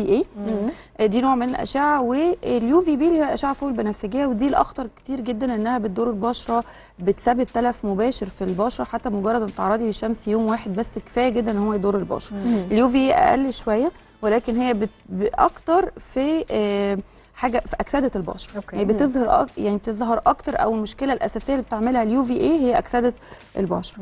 S19: اي دي نوع من الاشعه واليو في بي اللي هي الاشعه فوق البنفسجيه ودي الاخطر كتير جدا انها بتضر البشره بتسبب تلف مباشر في البشره حتى مجرد ما تعرضي للشمس يوم واحد بس كفايه جدا ان هو يضر البشره اليو في اقل شويه ولكن هي بت... ب- اكتر في آه، حاجه في اكسده البشره
S1: أوكي.
S19: يعني بتظهر أك... يعني بتظهر اكتر او المشكله الاساسيه اللي بتعملها اليو في اي هي اكسده البشره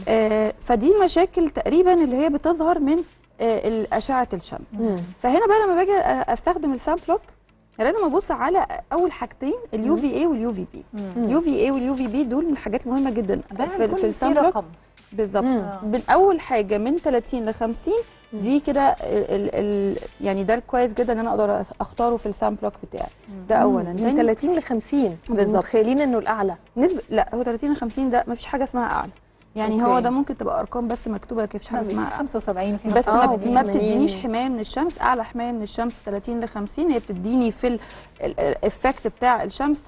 S19: آه فدي مشاكل تقريبا اللي هي بتظهر من آه اشعه الشمس
S2: مم.
S19: فهنا بقى لما باجي أ- استخدم السان بلوك لازم ابص على اول حاجتين اليو في اي واليو في بي اليو في اي واليو في بي دول من الحاجات المهمه جدا
S1: ده
S19: في,
S1: هيكون
S19: في
S1: في
S19: السان بلوك
S1: رقم
S19: بالظبط
S2: مم.
S19: من اول حاجه من 30 ل 50 دي كده ال ال يعني ده كويس جدا ان انا اقدر أس- اختاره في السان بلوك بتاعي ده اولا
S2: من
S19: تاني
S2: 30 ل 50
S19: بالظبط.
S2: متخيلين انه الاعلى
S19: نسبه لا هو 30 ل 50 ده مفيش حاجه اسمها اعلى يعني
S2: أوكي.
S19: هو ده ممكن تبقى ارقام بس مكتوبه لكن مفيش حاجه اسمها أعلى.
S1: 75 في
S19: بس
S2: آه،
S19: ما,
S2: وفي
S19: ما
S2: 80.
S19: بتدينيش حمايه من الشمس اعلى حمايه من الشمس 30 ل 50 هي بتديني في ال- ال- الافكت بتاع الشمس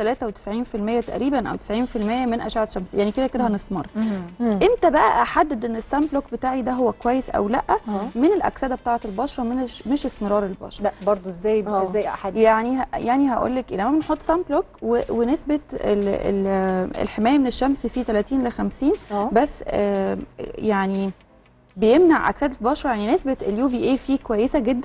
S19: 93% تقريبا او 90% من اشعه الشمس يعني كده كده هنسمر امتى بقى احدد ان السان بلوك بتاعي ده هو كويس او لا من الاكسده بتاعه البشره من الش- مش اسمرار البشره
S1: لا برضو ازاي
S2: آه.
S1: ازاي احد
S19: يعني ه- يعني هقول لك لما بنحط سان بلوك و- ونسبه ال ال الحمايه من الشمس فيه 30 ل 50
S2: اه
S19: بس آه، يعني بيمنع اكسده البشره يعني نسبه اليو في اي فيه كويسه جدا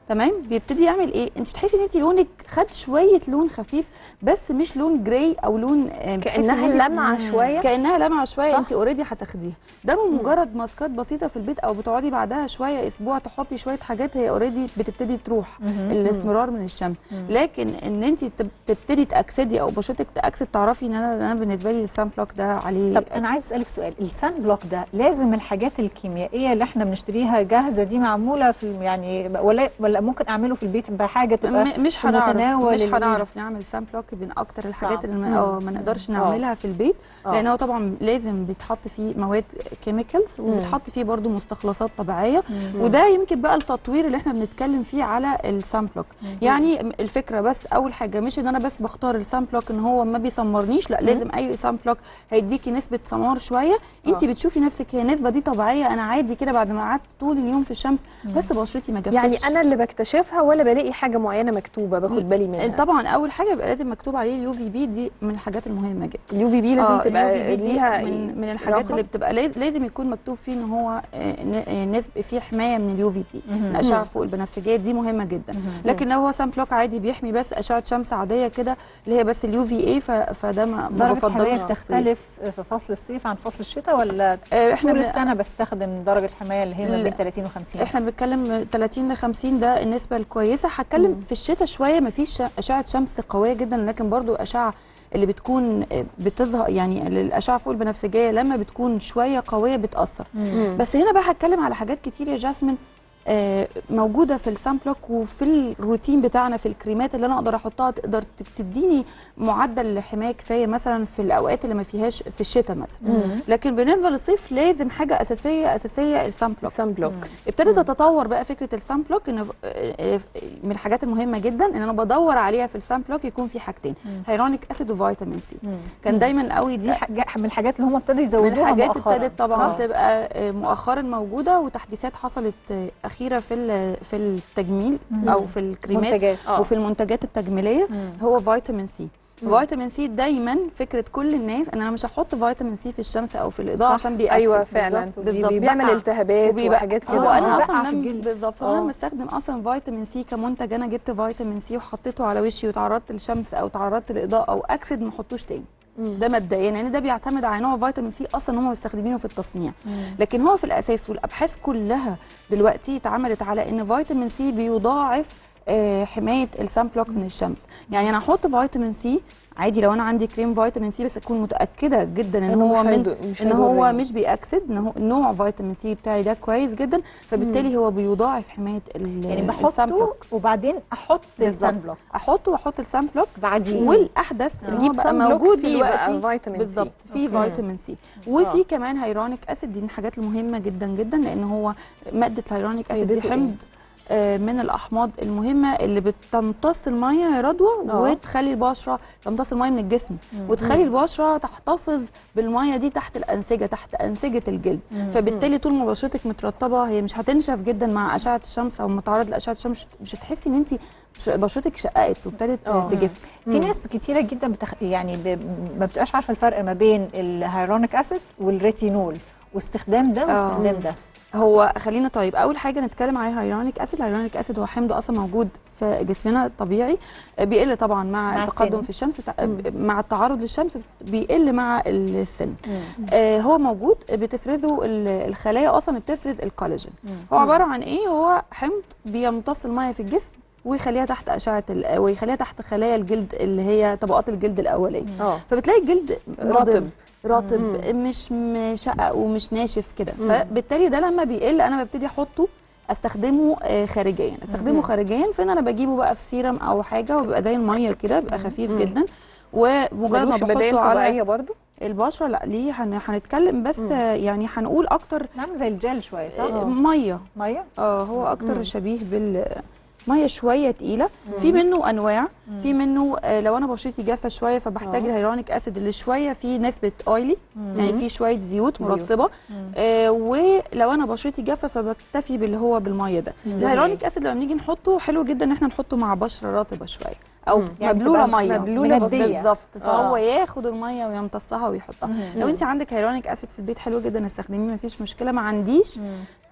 S19: تمام بيبتدي يعمل ايه انت بتحسي ان انت لونك خد شويه لون خفيف بس مش لون جراي او لون آه، بتحسي
S2: كأنها
S19: إن أنت-
S2: لمعة شوية؟
S19: كانها لمعه شويه
S2: صح.
S19: انت اوريدي هتاخديها ده من مجرد ماسكات بسيطه في البيت او بتقعدي بعدها شويه اسبوع تحطي شويه حاجات هي اوريدي بتبتدي تروح
S1: مهم.
S19: الاسمرار من الشمس
S1: مم.
S19: لكن ان انت تب- تبتدي تاكسدي او بشرتك تاكسد تعرفي ان انا انا بالنسبه لي السان بلوك ده عليه
S1: طب انا عايز اسالك سؤال السان بلوك ده لازم الحاجات الكيميائيه اللي احنا بنشتريها جاهزه دي معموله في يعني ولا ولا ممكن اعمله في البيت بحاجه تبقى
S19: م- مش
S1: في
S19: هنعرف
S1: متناول
S19: مش
S1: ال-
S19: هنعرف نعمل سان بلوك من اكتر الحاجات
S1: صعب.
S19: اللي
S1: مم.
S19: ما, آه، ما نقدرش
S1: آه.
S19: نعملها في البيت
S1: آه.
S19: لان هو طبعا لازم بيتحط فيه مواد كيميكالز وبيتحط فيه برضو مستخلصات طبيعيه
S1: مم.
S19: وده يمكن بقى التطوير اللي احنا بنتكلم فيه على السان بلوك
S1: مم.
S19: يعني الفكره بس اول حاجه مش ان انا بس بختار السان بلوك ان هو ما بيسمرنيش لا
S1: مم.
S19: لازم اي سان بلوك هيديكي نسبه سمار شويه انت
S1: آه.
S19: بتشوفي نفسك هي النسبه دي طبيعيه انا عادي كده بعد ما قعدت طول اليوم في الشمس بس بشرتي ما جفتش
S2: يعني انا اللي بكتشفها ولا بلاقي حاجه معينه مكتوبه باخد بالي منها
S19: طبعا اول حاجه بيبقى لازم مكتوب عليه اليو في بي دي من الحاجات المهمه جدا
S2: اليو في بي لازم
S19: آه،
S2: تبقى
S19: ال UVB دي
S2: ليها
S19: من, من الحاجات
S2: رقم؟
S19: اللي بتبقى لاز- لازم يكون مكتوب فيه ان هو آه، ن- آه، نسبه فيه حمايه من اليو في بي
S1: مهم.
S19: الاشعه فوق البنفسجيه دي مهمه جدا لكن لو هو سان بلوك عادي بيحمي بس اشعه شمس عاديه كده اللي هي بس اليو في اي فده ما ما
S1: درجه
S19: بفضلش
S1: الحمايه
S19: في الصيف.
S1: بتختلف في فصل الصيف عن فصل الشتاء ولا
S19: آه، إحنا
S1: طول
S19: بن-
S1: السنه بستخدم درجه الحمايه اللي هي ما بين
S19: لا.
S1: 30 و 50
S19: احنا بنتكلم 30 ل 50 ده النسبه الكويسه هتكلم في الشتاء شويه ما فيش اشعه شمس قويه جدا لكن برضو اشعه اللي بتكون بتظهر يعني الاشعه فوق البنفسجيه لما بتكون شويه قويه بتاثر
S1: مم.
S19: بس هنا بقى هتكلم على حاجات كتير يا جاسمين آه، موجوده في السان بلوك وفي الروتين بتاعنا في الكريمات اللي انا اقدر احطها تقدر ت- تديني معدل حمايه كفايه مثلا في الاوقات اللي ما فيهاش في الشتاء مثلا
S2: مم.
S19: لكن بالنسبه للصيف لازم حاجه اساسيه اساسيه السان بلوك
S2: السان بلوك
S19: ابتدت تتطور بقى فكره السان بلوك ان آه، من الحاجات المهمه جدا ان انا بدور عليها في السان بلوك يكون في حاجتين هيرونيك اسيد وفيتامين سي كان دايما قوي
S1: دي حاجة من الحاجات اللي هم ابتدوا
S19: من
S1: يزودوها
S19: الحاجات
S1: مؤخرا
S19: ابتدت طبعا
S1: صح؟
S19: تبقى آه، مؤخرا موجوده وتحديثات حصلت آه، اخيره في ال- في التجميل
S1: مم.
S19: او في الكريمات
S1: منتجات. آه.
S19: وفي المنتجات التجميليه
S1: مم.
S19: هو فيتامين سي
S2: مم.
S19: فيتامين سي دايما فكره كل الناس ان انا مش هحط فيتامين سي في الشمس او في الاضاءه
S2: صح.
S19: عشان بيأكسد
S2: أيوة فعلا.
S19: بالظبط
S2: بي-
S19: بالظبط
S2: بيعمل التهابات
S19: وبيبقى-
S2: وحاجات كده.
S19: هو انا
S2: آه.
S19: اصلا
S1: بيبقع في
S19: لما
S1: الجلد.
S19: بالظبط
S2: آه.
S19: انا لما استخدم اصلا فيتامين سي كمنتج انا جبت فيتامين سي وحطيته على وشي وتعرضت للشمس او تعرضت للاضاءه او اكسد ما احطوش تاني ده مبدئيا لان ده بيعتمد على نوع فيتامين سي اصلا هم مستخدمينه في التصنيع لكن هو في الاساس والابحاث كلها دلوقتي اتعملت على ان فيتامين سي بيضاعف آه، حمايه السان بلوك من الشمس يعني انا احط فيتامين سي عادي لو انا عندي كريم فيتامين سي بس اكون متاكده جدا ان
S2: إنه
S19: هو
S2: مش
S19: من
S2: هيضر- مش
S19: ان هو
S2: هيضرني.
S19: مش بيأكسد ان هو نوع فيتامين سي بتاعي ده كويس جدا فبالتالي هو بيضاعف حمايه ال-
S1: يعني
S19: السان
S1: بحطه
S19: بلوك
S1: وبعدين احط
S19: بالظبط.
S1: السان بلوك
S19: احطه واحط السان بلوك
S1: بعدين
S19: والاحدث ان هو
S2: نجيب
S19: بقى
S2: سان بلوك
S19: موجود
S2: فيه بقى
S19: دلوقتي
S2: فيتامين سي.
S19: بالظبط في
S2: أوكي.
S19: فيتامين سي
S1: آه.
S19: وفي كمان هيرونيك اسيد دي من الحاجات المهمه جدا جدا لان هو ماده الهيرونيك اسيد دي
S2: فايدته إيه؟
S19: حمض آه، من الاحماض المهمه اللي بتمتص الميه يا رضوى
S2: آه.
S19: وتخلي البشره تمتص الميه من الجسم
S1: مم.
S19: وتخلي البشره تحتفظ بالميه دي تحت الانسجه تحت انسجه الجلد
S1: مم.
S19: فبالتالي طول ما بشرتك مترطبه هي مش هتنشف جدا مع اشعه الشمس او متعرض لاشعه الشمس مش هتحسي ان انت بشرتك شققت وابتدت
S2: آه.
S19: تجف
S1: في ناس كتيره جدا بتخ... يعني ب... ما بتبقاش عارفه الفرق ما بين الهيرونيك اسيد والريتينول واستخدام ده
S19: آه.
S1: واستخدام ده
S19: هو خلينا طيب اول حاجه نتكلم على الهيرونيك اسيد الهيرونيك اسيد هو حمض اصلا موجود في جسمنا الطبيعي بيقل طبعا مع,
S1: مع
S19: التقدم
S1: السن.
S19: في الشمس تع- مع التعرض للشمس بيقل مع السن آه هو موجود بتفرزه ال- الخلايا اصلا بتفرز الكولاجين هو عباره عن ايه هو حمض بيمتص الميه في الجسم ويخليها تحت اشعه ال- ويخليها تحت خلايا الجلد اللي هي طبقات الجلد الاوليه
S2: اه
S19: فبتلاقي الجلد
S2: رطب.
S19: نضر رطب
S2: مم.
S19: مش مشقق ومش ناشف كده
S2: مم.
S19: فبالتالي ده لما بيقل انا ببتدي احطه استخدمه آه، خارجيا استخدمه
S2: مم.
S19: خارجيا فان انا بجيبه بقى في سيرم او حاجه وبيبقى زي الميه كده بيبقى خفيف جدا ومجرد ما
S2: ملوش بدائل
S19: بحطه
S2: طبيعيه
S19: على
S2: برضو
S19: البشره لا ليه هن- هنتكلم بس آه، يعني هنقول اكتر
S1: نعمل زي الجل شويه صح؟
S19: آه، ميه
S1: ميه
S19: اه هو اكتر
S2: مم.
S19: شبيه بال ميه شويه تقيله في منه انواع في منه آه لو انا بشرتي جافه شويه فبحتاج
S2: آه.
S19: الهيرونيك اسيد اللي شويه فيه نسبه اويلي
S1: مم.
S19: يعني فيه شويه زيوت
S2: زيوت.
S19: مرطبه
S1: مم.
S19: آه ولو انا بشرتي جافه فبكتفي باللي هو بالميه ده
S1: مم.
S19: الهيرونيك اسيد لما نيجي نحطه حلو جدا ان احنا نحطه مع بشره رطبه شويه او
S2: مم.
S1: يعني
S19: مبلوله
S1: تبقى
S19: ميه
S2: مبلولة
S19: مندية.
S2: بسيطة.
S19: بالظبط فهو
S2: آه.
S19: ياخد الميه ويمتصها ويحطها
S1: مم.
S19: لو انت عندك هيرونيك اسيد في البيت حلو جدا استخدميه مفيش مشكله ما عنديش
S1: مم.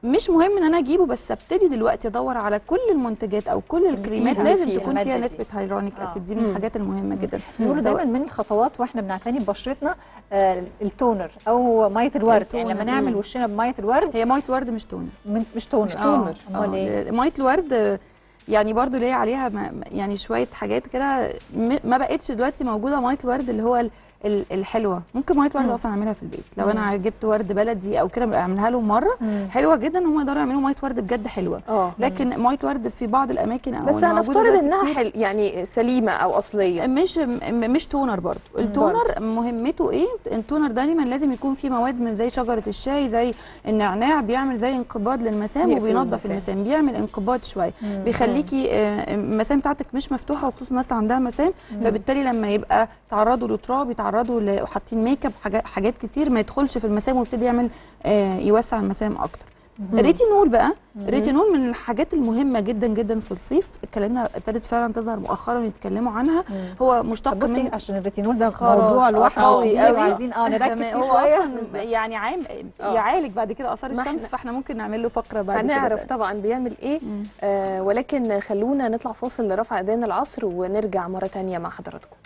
S19: مش مهم ان انا اجيبه بس ابتدي دلوقتي ادور على كل المنتجات او كل الكريمات
S1: فيها-
S19: لازم
S1: فيها
S19: تكون
S1: المادة
S19: فيها
S1: دي.
S19: نسبه هيلورونيك
S1: آه.
S19: اسيد دي من
S1: مم.
S19: الحاجات المهمه جدا
S1: بيقولوا
S19: سواء-
S1: دايما من الخطوات واحنا بنعتني ببشرتنا آه التونر او ميه الورد يعني لما
S19: التونر.
S1: نعمل
S19: مم.
S1: وشنا بميه الورد
S19: هي ميه ورد مش تونر
S1: من مش تونر
S19: مش
S1: آه.
S19: تونر
S1: امال
S19: آه،
S1: ايه
S19: ميه الورد آه، يعني برضو ليه عليها م- يعني شويه حاجات كده م- ما بقتش دلوقتي موجوده ميه الورد اللي هو ال- ال- الحلوه ممكن ميه ورد
S1: مم.
S19: اصلا اعملها في البيت لو
S1: مم.
S19: انا جبت ورد بلدي او كده اعملها لهم مره
S1: مم.
S19: حلوه جدا ان هم يقدروا يعملوا ميه ورد بجد حلوه
S2: اه
S19: لكن ميه ورد في بعض الاماكن او
S2: بس
S19: اللي موجودة
S2: هنفترض
S19: دلوقتي
S2: انها
S19: كتير
S2: حل يعني سليمه او اصليه
S19: مش م- مش تونر برضو التونر مهمته ايه التونر دايما لازم يكون فيه مواد من زي شجره الشاي زي النعناع بيعمل زي انقباض للمسام
S2: بيقفل
S19: وبينظف
S2: المسام.
S19: المسام بيعمل انقباض شويه
S2: مم.
S19: بيخليكي آه، المسام بتاعتك مش مفتوحه وخصوصا الناس عندها مسام
S2: مم.
S19: فبالتالي لما يبقى تعرضوا لتراب يتعرضوا ل- وحاطين ميك اب حاجات حاجات كتير ما يدخلش في المسام ويبتدي يعمل آه، يوسع المسام اكتر
S1: مم.
S19: الريتينول بقى
S1: مم.
S19: الريتينول من الحاجات المهمه جدا جدا في الصيف اتكلمنا ابتدت فعلا تظهر مؤخرا يتكلموا عنها هو مشتق
S1: طب بصي
S19: من
S1: عشان الريتينول ده
S19: خلاص،
S1: موضوع
S19: آه،
S1: لوحده
S19: قوي
S1: كبير
S19: قوي.
S1: وعايزين اه نركز
S19: تمام،
S1: فيه
S19: هو
S1: شويه
S19: أصلاً يعني عام
S2: آه.
S19: يعالج بعد كده اثار
S2: ما
S19: الشمس
S2: إحنا-
S19: فاحنا ممكن نعمل له فقره بعد
S2: هنعرف
S19: كده
S2: طبعا بيعمل ايه آه ولكن خلونا نطلع فاصل لرفع اذان العصر ونرجع مره تانية مع حضراتكم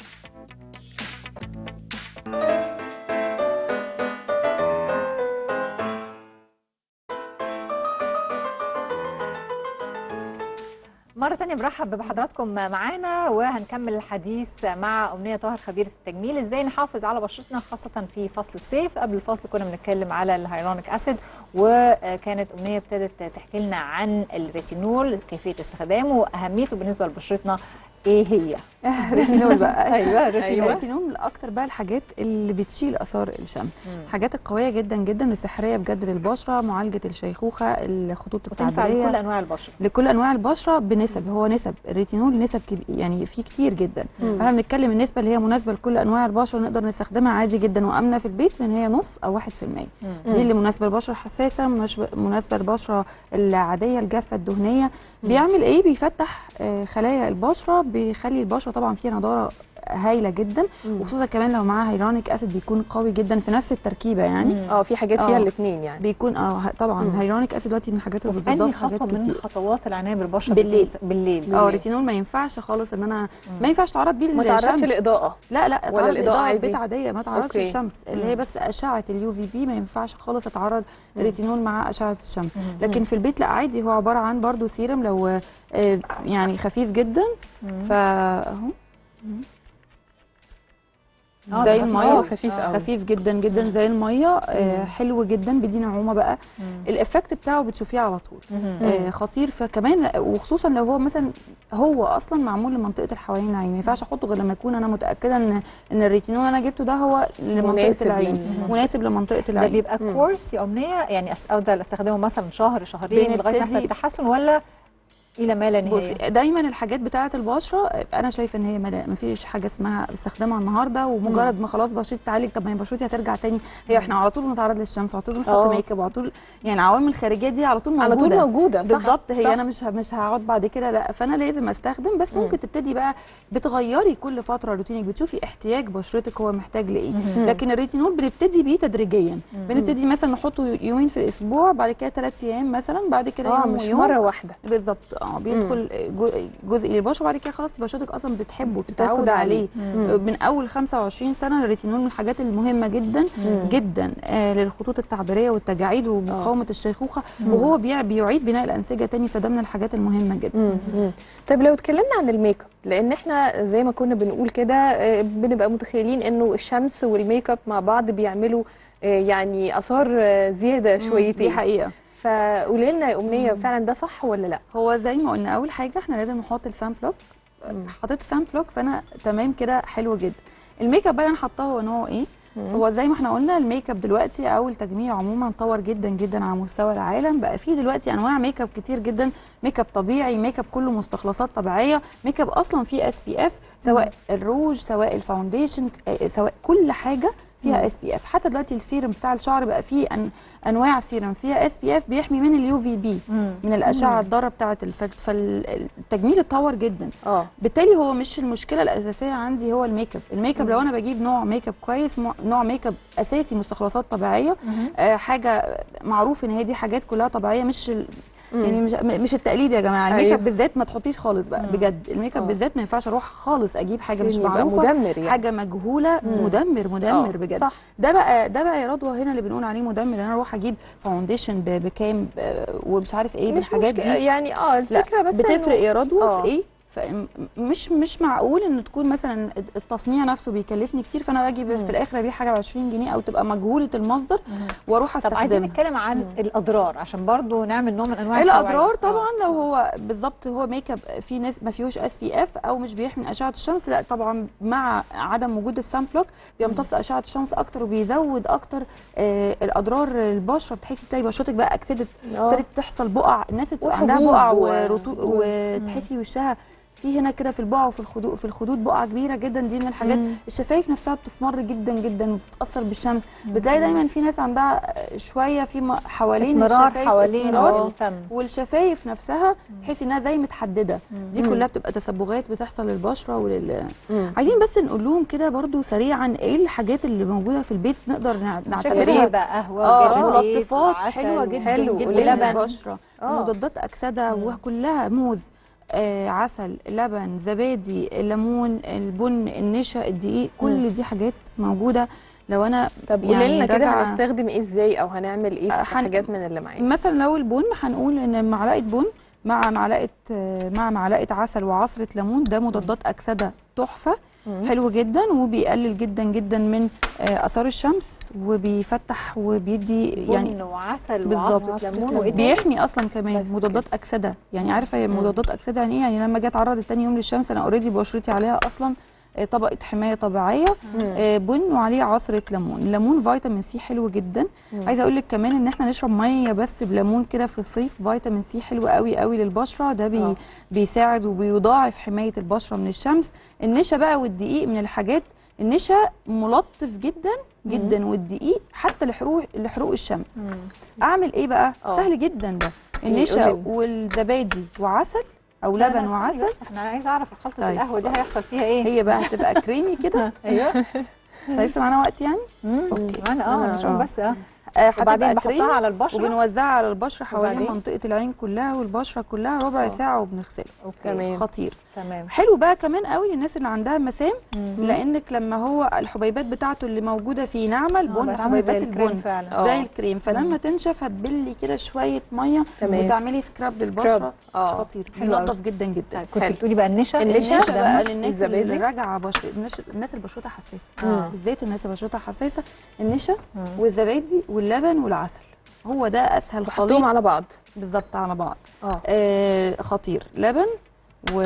S1: مرة تانية برحب بحضراتكم معانا وهنكمل الحديث مع أمنية طاهر خبيرة التجميل ازاي نحافظ على بشرتنا خاصة في فصل الصيف قبل الفاصل كنا بنتكلم على الهيرونيك أسيد وكانت أمنية ابتدت تحكي لنا عن الريتينول كيفية استخدامه وأهميته بالنسبة لبشرتنا ايه هي؟
S19: ريتينول بقى
S1: ايوه الريتينول
S19: الريتينول من اكتر بقى الحاجات اللي بتشيل اثار الشمس
S1: مم.
S19: الحاجات القويه جدا جدا السحريه بجد للبشره معالجه الشيخوخه الخطوط
S1: وتنفع
S19: التعبيريه
S1: لكل أنواع البشرة
S19: لكل انواع البشره بنسب هو نسب الريتينول نسب كب... يعني فيه كتير جدا
S1: مم.
S19: احنا بنتكلم النسبه اللي هي مناسبه لكل انواع البشره نقدر نستخدمها عادي جدا وامنه في البيت من هي نص او 1%
S1: مم.
S19: دي اللي مناسبه للبشره الحساسه مناسبه مناسبة للبشره العاديه الجافه الدهنيه بيعمل ايه بيفتح آه، خلايا البشره بيخلي البشره طبعا فيها نضاره هايله جدا
S2: مم.
S19: وخصوصا كمان لو معاها هيرونيك اسيد بيكون قوي جدا في نفس التركيبه يعني
S2: اه في حاجات فيها
S19: آه.
S2: الاثنين يعني
S19: بيكون اه ه- طبعا
S2: مم.
S19: هيرونيك اسيد دلوقتي من الحاجات اللي
S1: وفي أنهي
S19: بتضاف حاجات
S1: خطوة من
S19: كتير
S1: خطوات العناية بالبشرة
S19: بالليل.
S1: بتنس- بالليل
S19: اه الريتينول ما ينفعش خالص ان انا ما ينفعش تعرض بيه
S2: ما تعرضش
S19: للشمس.
S2: للاضاءه
S19: لا لا
S2: ولا
S19: اتعرض
S2: الإضاءة
S19: للاضاءه
S2: عادي؟
S19: البيت عاديه ما تعرضش
S2: أوكي.
S19: للشمس اللي هي
S2: مم.
S19: بس اشعه اليو في بي ما ينفعش خالص اتعرض
S2: مم.
S19: ريتينول مع اشعه الشمس
S1: مم.
S19: لكن في البيت لا عادي هو عباره عن برضو سيرم لو آه، يعني خفيف جدا
S1: مم.
S19: فاهو
S1: آه،
S19: زي
S1: ده خفيف.
S19: الميه
S1: آه، خفيف أوي.
S19: خفيف جدا جدا زي الميه آه،
S1: مم.
S19: حلو جدا بيدي نعومه بقى
S1: مم.
S19: الافكت بتاعه بتشوفيه على طول
S1: مم.
S19: آه خطير فكمان وخصوصا لو هو مثلا هو اصلا معمول لمنطقه الحوالين العين ما ينفعش احطه غير لما يكون انا متاكده ان ان الريتينول اللي انا جبته ده هو لمنطقه
S2: مناسب
S19: العين
S2: لل-
S19: مناسب لمنطقه
S1: ده
S19: العين
S1: بيبقى
S2: مم.
S1: كورس يا امنيه يعني أس- افضل استخدمه مثلا شهر شهرين لغايه ما يحصل
S19: بنبتدي-
S1: التحسن ولا الى ما لا نهايه
S19: بصي دايما الحاجات بتاعه البشره انا شايفه ان هي ما فيش حاجه اسمها استخدامها النهارده ومجرد ما خلاص بشرتي تعالج طب ما هي بشرتي هترجع تاني هي احنا على طول بنتعرض للشمس على طول بنحط
S2: آه.
S19: ميك اب وعلى طول يعني العوامل الخارجيه دي على طول موجوده
S2: على طول موجوده صح
S19: بالظبط هي
S2: صح.
S19: انا مش ه- مش هقعد بعد كده لا فانا لازم استخدم بس
S2: مم.
S19: ممكن تبتدي بقى بتغيري كل فتره روتينك بتشوفي احتياج بشرتك هو محتاج لايه
S1: مم.
S19: لكن الريتينول بنبتدي بيه تدريجيا
S1: مم.
S19: بنبتدي مثلا نحطه يومين في الاسبوع بعد كده ثلاث ايام مثلا بعد كده
S2: اه
S19: يوم
S2: مش
S19: ويوم
S2: مره واحده
S19: بالظبط اه بيدخل جو- جزء للبشره بعد كده خلاص بشرتك اصلا بتحبه
S2: بتاخد
S19: بتتعود
S2: عليه.
S19: عليه
S2: مم.
S19: من اول 25 سنه الريتينول من الحاجات المهمه جدا
S2: مم.
S19: جدا آه للخطوط التعبيريه والتجاعيد ومقاومه الشيخوخه
S2: مم.
S19: وهو بيع بيعيد بناء الانسجه تاني فده من الحاجات المهمه جدا
S2: مم. مم. طيب لو اتكلمنا عن الميك اب لان احنا زي ما كنا بنقول كده آه، بنبقى متخيلين انه الشمس والميك اب مع بعض بيعملوا آه، يعني اثار آه، زياده
S19: مم،
S2: شويتين
S19: دي حقيقه
S2: فقولي لنا يا امنيه فعلا ده صح ولا لا
S19: هو زي ما قلنا اول حاجه احنا لازم نحط السان بلوك
S2: مم.
S19: حطيت السان بلوك فانا تمام كده حلو جدا الميك اب بقى اللي انا حاطاه هو نوعه ايه
S2: مم.
S19: هو زي ما احنا قلنا الميك اب دلوقتي او التجميل عموما اتطور جدا جدا على مستوى العالم بقى فيه دلوقتي انواع ميك اب كتير جدا ميك اب طبيعي ميك اب كله مستخلصات طبيعيه ميك اب اصلا فيه اس بي اف سواء الروج سواء الفاونديشن آه، سواء كل حاجه فيها اس بي اف حتى دلوقتي السيرم بتاع الشعر بقى فيه أن انواع سيرم فيها اس بي اف بيحمي من اليو في بي من الاشعه
S1: مم.
S19: الضاره بتاعه الفت فالتجميل اتطور جدا
S2: اه
S19: بالتالي هو مش المشكله الاساسيه عندي هو الميك اب الميك اب
S1: مم.
S19: لو انا بجيب نوع ميك اب كويس مو- نوع ميك اب اساسي مستخلصات طبيعيه آه حاجه معروف ان هي دي حاجات كلها طبيعيه مش ال...
S2: مم.
S19: يعني مش مش التقليد يا جماعه الميك
S2: أيوة.
S19: اب بالذات ما تحطيش خالص بقى بجد الميك اب
S2: آه.
S19: بالذات ما ينفعش اروح خالص اجيب حاجه مش
S2: يبقى
S19: معروفه
S2: مدمر يعني.
S19: حاجه مجهوله
S2: مم.
S19: مدمر مدمر
S2: آه،
S19: بجد
S2: صح.
S19: ده بقى ده بقى يا رضوى هنا اللي بنقول عليه مدمر انا اروح اجيب فاونديشن ب- بكام ب- ومش عارف ايه
S2: مش
S19: بالحاجات
S2: مشكلة.
S19: دي
S2: يعني اه الفكره
S19: لا
S2: بس
S19: بتفرق
S2: إنه-
S19: يا رضوى
S2: آه.
S19: في ايه فمش مش معقول ان تكون مثلا التصنيع نفسه بيكلفني كتير فانا باجي
S1: مم.
S19: في الاخر ابيع حاجه ب 20 جنيه او تبقى مجهوله المصدر واروح
S1: طب عايزين
S19: استخدمها
S1: نتكلم عن الاضرار عشان برضو نعمل نوع من انواع
S19: الاضرار
S1: التوعية.
S19: طبعا لو هو بالظبط هو ميك اب في ناس ما فيهوش اس بي اف او مش بيحمي من اشعه الشمس لا طبعا مع عدم وجود السان بلوك بيمتص اشعه الشمس اكتر وبيزود اكتر آه الاضرار البشره بتحسي تلاقي بشرتك بقى اكسدت
S2: آه.
S19: ابتدت تحصل بقع الناس اللي بتبقى عندها
S2: وحبوب
S19: بقع
S2: و-
S19: ورطو وتحسي وشها في هنا كده في البقع وفي الخدود في الخدود بقعه كبيره جدا دي من الحاجات
S2: مم.
S19: الشفايف نفسها بتسمر جدا جدا وبتتاثر بالشمس بتلاقي دايما في ناس عندها شويه في م- حوالين
S1: اسمرار
S19: الشفايف
S1: حوالين
S19: اسمرار.
S1: الفم.
S19: والشفايف نفسها تحسي انها زي متحدده دي
S2: مم.
S19: كلها بتبقى تسبغات بتحصل للبشره ولل
S2: مم.
S19: عايزين بس نقول لهم كده برضو سريعا ايه الحاجات اللي موجوده في البيت نقدر نع-
S1: شايفة
S19: نعتبرها
S1: بقى قهوة
S19: اه
S1: وجبنة زيت
S19: ملطفات
S1: وعسل
S19: حلوه جدا
S2: حلو
S19: جدا
S2: ولبن.
S19: للبشره
S2: آه.
S19: مضادات اكسده وكلها موز آه عسل لبن زبادي الليمون البن النشا الدقيق كل دي حاجات موجوده لو انا
S2: طب قولي لنا كده
S19: راجعة-
S2: هنستخدم ايه ازاي او هنعمل ايه
S19: آه،
S2: في
S19: هن-
S2: حاجات من اللي معانا
S19: مثلا لو البن هنقول ان معلقه بن مع معلقه آه، مع معلقه عسل وعصره ليمون ده مضادات اكسده تحفه
S2: مم.
S19: حلو جدا وبيقلل جدا جدا من آه، اثار الشمس وبيفتح وبيدي
S1: يعني
S19: يعني
S1: وعسل
S19: بالظبط
S1: وعصرة ليمون وايه تاني؟
S19: بيحمي اصلا كمان
S2: بس
S19: مضادات اكسده يعني عارفه هي
S2: مم.
S19: مضادات اكسده يعني ايه يعني لما اجي اتعرض تاني يوم للشمس انا اوريدي بشرتي عليها اصلا آه، طبقه حمايه طبيعيه
S2: مم.
S19: آه، بن وعليه عصره ليمون الليمون فيتامين سي حلو جدا
S2: مم.
S19: عايزه اقول لك كمان ان احنا نشرب ميه بس بليمون كده في الصيف فيتامين سي حلو قوي قوي للبشره ده بي
S2: آه.
S19: بيساعد وبيضاعف حمايه البشره من الشمس النشا بقى والدقيق من الحاجات النشا ملطف جدا جدا والدقيق حتى لحروق لحروق الشمس
S1: مم.
S19: اعمل ايه بقى
S2: آه.
S19: سهل جدا ده
S2: إيه؟
S19: النشا
S2: قولي.
S19: والزبادي وعسل او
S1: لا، لا،
S19: لبن
S1: استني
S19: وعسل
S1: بس، احنا عايزه اعرف خلطه
S19: طيب.
S1: القهوه دي هيحصل فيها ايه
S19: هي بقى هتبقى كريمي كده
S1: ايوه
S19: لسه معانا وقت يعني
S1: مم. معانا اه
S2: آه.
S1: نشوف بس اه
S19: آه،
S1: وبعدين
S19: هتبقى
S1: بحطها
S19: كريمي
S1: على البشره
S19: وبنوزعها على البشره حوالين
S1: وبعدين؟
S19: منطقه العين كلها والبشره كلها ربع
S1: آه.
S19: ساعه وبنغسلها
S1: اوكي
S2: تمام.
S19: خطير
S1: تمام
S19: حلو بقى كمان قوي للناس اللي عندها مسام
S1: مم.
S19: لانك لما هو الحبيبات بتاعته اللي موجوده فيه ناعمه البن
S1: بقت عاملة
S19: حبيبات
S1: زي الكريم
S19: البن
S1: فعلا.
S19: زي
S2: آه.
S19: الكريم فلما تنشف هتبلي كده شويه ميه
S2: تمام.
S19: وتعملي سكراب للبشره
S2: آه.
S19: خطير
S1: حلو أوي.
S19: بينضف جدا جدا
S1: طيب كنت
S2: حلو.
S1: بتقولي بقى النشا
S2: النشا
S19: النشا
S2: ده
S19: بقى للناس اللي
S2: والزبادي؟
S19: راجعه بشره الناس الناس اللي بشرتها حساسه
S1: آه.
S19: بالذات الناس اللي بشرتها حساسه النشا
S1: مم.
S19: والزبادي واللبن والعسل هو ده اسهل
S2: وحطهم
S19: خليط
S2: على بعض
S19: بالظبط على بعض
S2: اه
S19: آه خطير لبن و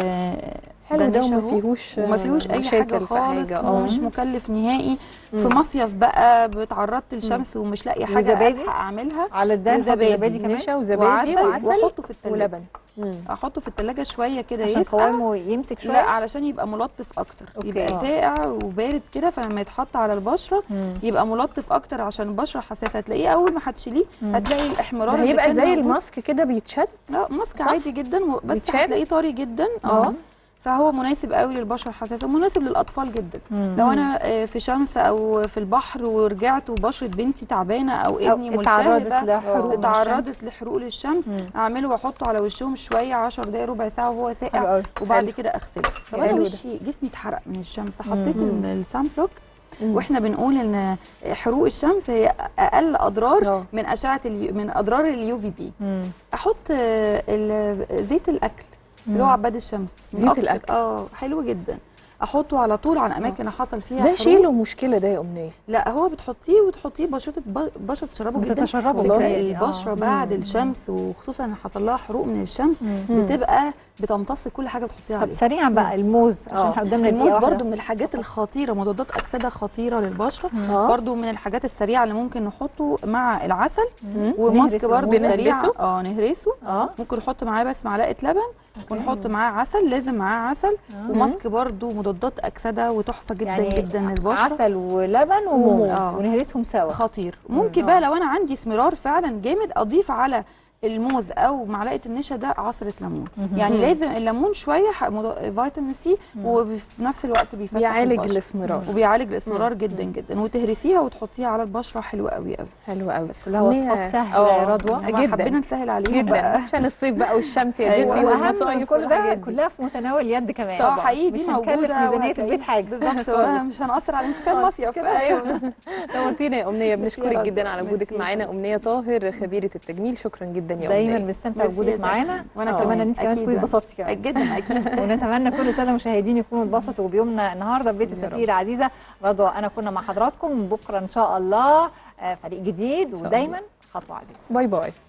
S2: حلو ده
S19: نشا
S2: وما
S19: أهو.
S2: فيهوش
S19: وما فيهوش اي
S2: مشاكل
S19: حاجه
S2: في
S19: خالص
S2: حاجة. آه.
S19: ومش مكلف نهائي في
S2: مم.
S19: مصيف بقى اتعرضت للشمس ومش لاقيه حاجه
S1: وزبادي؟
S19: الحق اعملها
S1: على الدهن نحط
S19: وزبادي.
S1: زبادي كمان
S2: نشا وزبادي
S19: وعسل
S2: وعسل
S19: واحطه في التلاجة
S2: ولبن مم.
S19: احطه في التلاجة شويه كده
S1: عشان
S19: يسقع
S1: قوامه يمسك شويه
S19: لا علشان يبقى ملطف اكتر
S1: أوكي.
S19: يبقى
S1: آه.
S19: ساقع وبارد كده فلما يتحط على البشره
S1: مم.
S19: يبقى ملطف اكتر عشان البشره حساسه هتلاقيه اول ما هتشيليه
S1: مم.
S19: هتلاقي الاحمرار
S2: ده
S19: اللي
S2: هيبقى
S19: كان
S2: زي
S19: موجود.
S2: الماسك كده بيتشد
S19: لا ماسك
S2: صح؟
S19: عادي جدا و- بس
S2: بيتشال؟
S19: هتلاقيه طري جدا اه فهو مناسب قوي للبشره الحساسه ومناسب للاطفال جدا
S1: مم.
S19: لو انا آه، في شمس او في البحر ورجعت وبشره بنتي تعبانه او ابني
S1: أو اتعرضت
S19: ملتهبه
S1: لحروق من
S19: اتعرضت
S1: الشمس.
S19: لحروق للشمس
S1: مم.
S19: اعمله واحطه على وشهم شويه 10 دقايق ربع ساعه وهو
S1: حلو
S19: ساقع
S1: قوي
S19: وبعد
S2: حلو.
S19: كده اغسله طب انا
S2: حلو ده.
S19: وشي جسمي اتحرق من الشمس حطيت
S2: مم.
S19: ال- السان بلوك
S2: مم.
S19: واحنا بنقول ان حروق الشمس هي اقل اضرار
S2: آه.
S19: من اشعه اليو من اضرار اليو في بي
S1: مم.
S19: احط آه، ال- زيت الاكل اللي هو
S1: مم.
S19: عباد الشمس من
S2: زيت
S19: أكتر-
S2: الأكل.
S19: اه حلو جدا احطه على طول على اماكن حصل فيها
S2: ده
S19: حروق.
S2: شيله مشكله ده يا امنيه
S19: لا هو بتحطيه وتحطيه بشرة بشرة تشربه جدا
S1: بتتشربه
S19: والله
S1: بتهيألي، آه.
S19: البشرة بعد
S2: مم.
S19: الشمس وخصوصا ان حصل لها حروق من الشمس
S2: مم.
S19: بتبقى بتمتص كل حاجه بتحطيها
S1: طب
S19: عليه
S1: سريعا بقى الموز عشان
S2: آه.
S1: احنا قدامنا
S19: الموز
S1: دقيقه
S19: برضو
S1: واحده
S19: من الحاجات الخطيره مضادات اكسده خطيره للبشره
S2: آه.
S19: برضو من الحاجات السريعه اللي ممكن نحطه مع العسل
S2: مم.
S19: وماسك
S1: نهرس
S19: برضو
S1: الموز.
S19: سريع
S2: نهرسه؟
S19: اه نهرسه
S2: اه
S19: ممكن نحط معاه بس معلقه لبن ونحط معاه عسل لازم معاه عسل وماسك برضو مضادات اكسده وتحفه جدا
S1: يعني
S19: جدا للبشره
S1: عسل ولبن وموز
S19: آه.
S1: ونهرسهم سوا
S19: خطير ممكن
S1: مم.
S19: بقى
S1: آه.
S19: لو انا عندي اسمرار فعلا جامد اضيف على الموز او معلقه النشا ده عصره ليمون
S2: مهم.
S19: يعني
S2: مم.
S19: لازم الليمون شويه ح- مض- فيتامين سي وفي نفس الوقت بيفتح
S2: بيعالج
S19: البشرة.
S2: الاسمرار.
S19: وبيعالج الاسمرار
S2: مم.
S19: جدا جدا وتهرسيها وتحطيها على البشره حلوه قوي قوي
S2: حلوه قوي
S1: كلها وصفات سهله يا رضوى
S19: حبينا نسهل عليهم
S2: جدا
S19: بقى
S2: عشان الصيف بقى والشمس يا
S1: أيوة.
S2: جيسي
S1: واهم من
S2: والمصايف
S1: كل ده
S2: والحاجات دي.
S1: كلها في متناول اليد كمان
S19: اه حقيقي
S1: مش
S19: دي
S1: هنكلف
S19: موجوده
S1: ميزانيه
S19: وهتلاقي-
S1: البيت حاجه
S19: بالظبط
S1: خالص.
S19: مش هنقصر عليهم كفايه
S1: خالص
S19: المصيف
S1: كده،
S2: ايوه نورتينا يا امنيه
S19: ميرسي يا
S2: بنشكرك
S19: رضوى.
S2: جدا على وجودك
S19: ميرسي.
S2: معانا امنيه طاهر خبيره التجميل شكرا جدا يا
S1: دايما
S2: امنيه
S1: بنستمتع
S19: ميرسي
S1: بوجودك
S19: يا
S1: معانا
S19: جاسمين.
S1: وانا
S19: آه.
S1: اتمنى ان انت كمان
S19: أكيد.
S1: تكوني اتبسطتي كمان
S19: جدا اكيد
S1: ونتمنى كل الساده المشاهدين يكونوا اتبسطوا بيومنا النهارده في بيت السفيره عزيزه رضوى انا كنا مع حضراتكم بكره ان شاء الله آه، فريق جديد ودايما خطوه عزيزه
S2: باي باي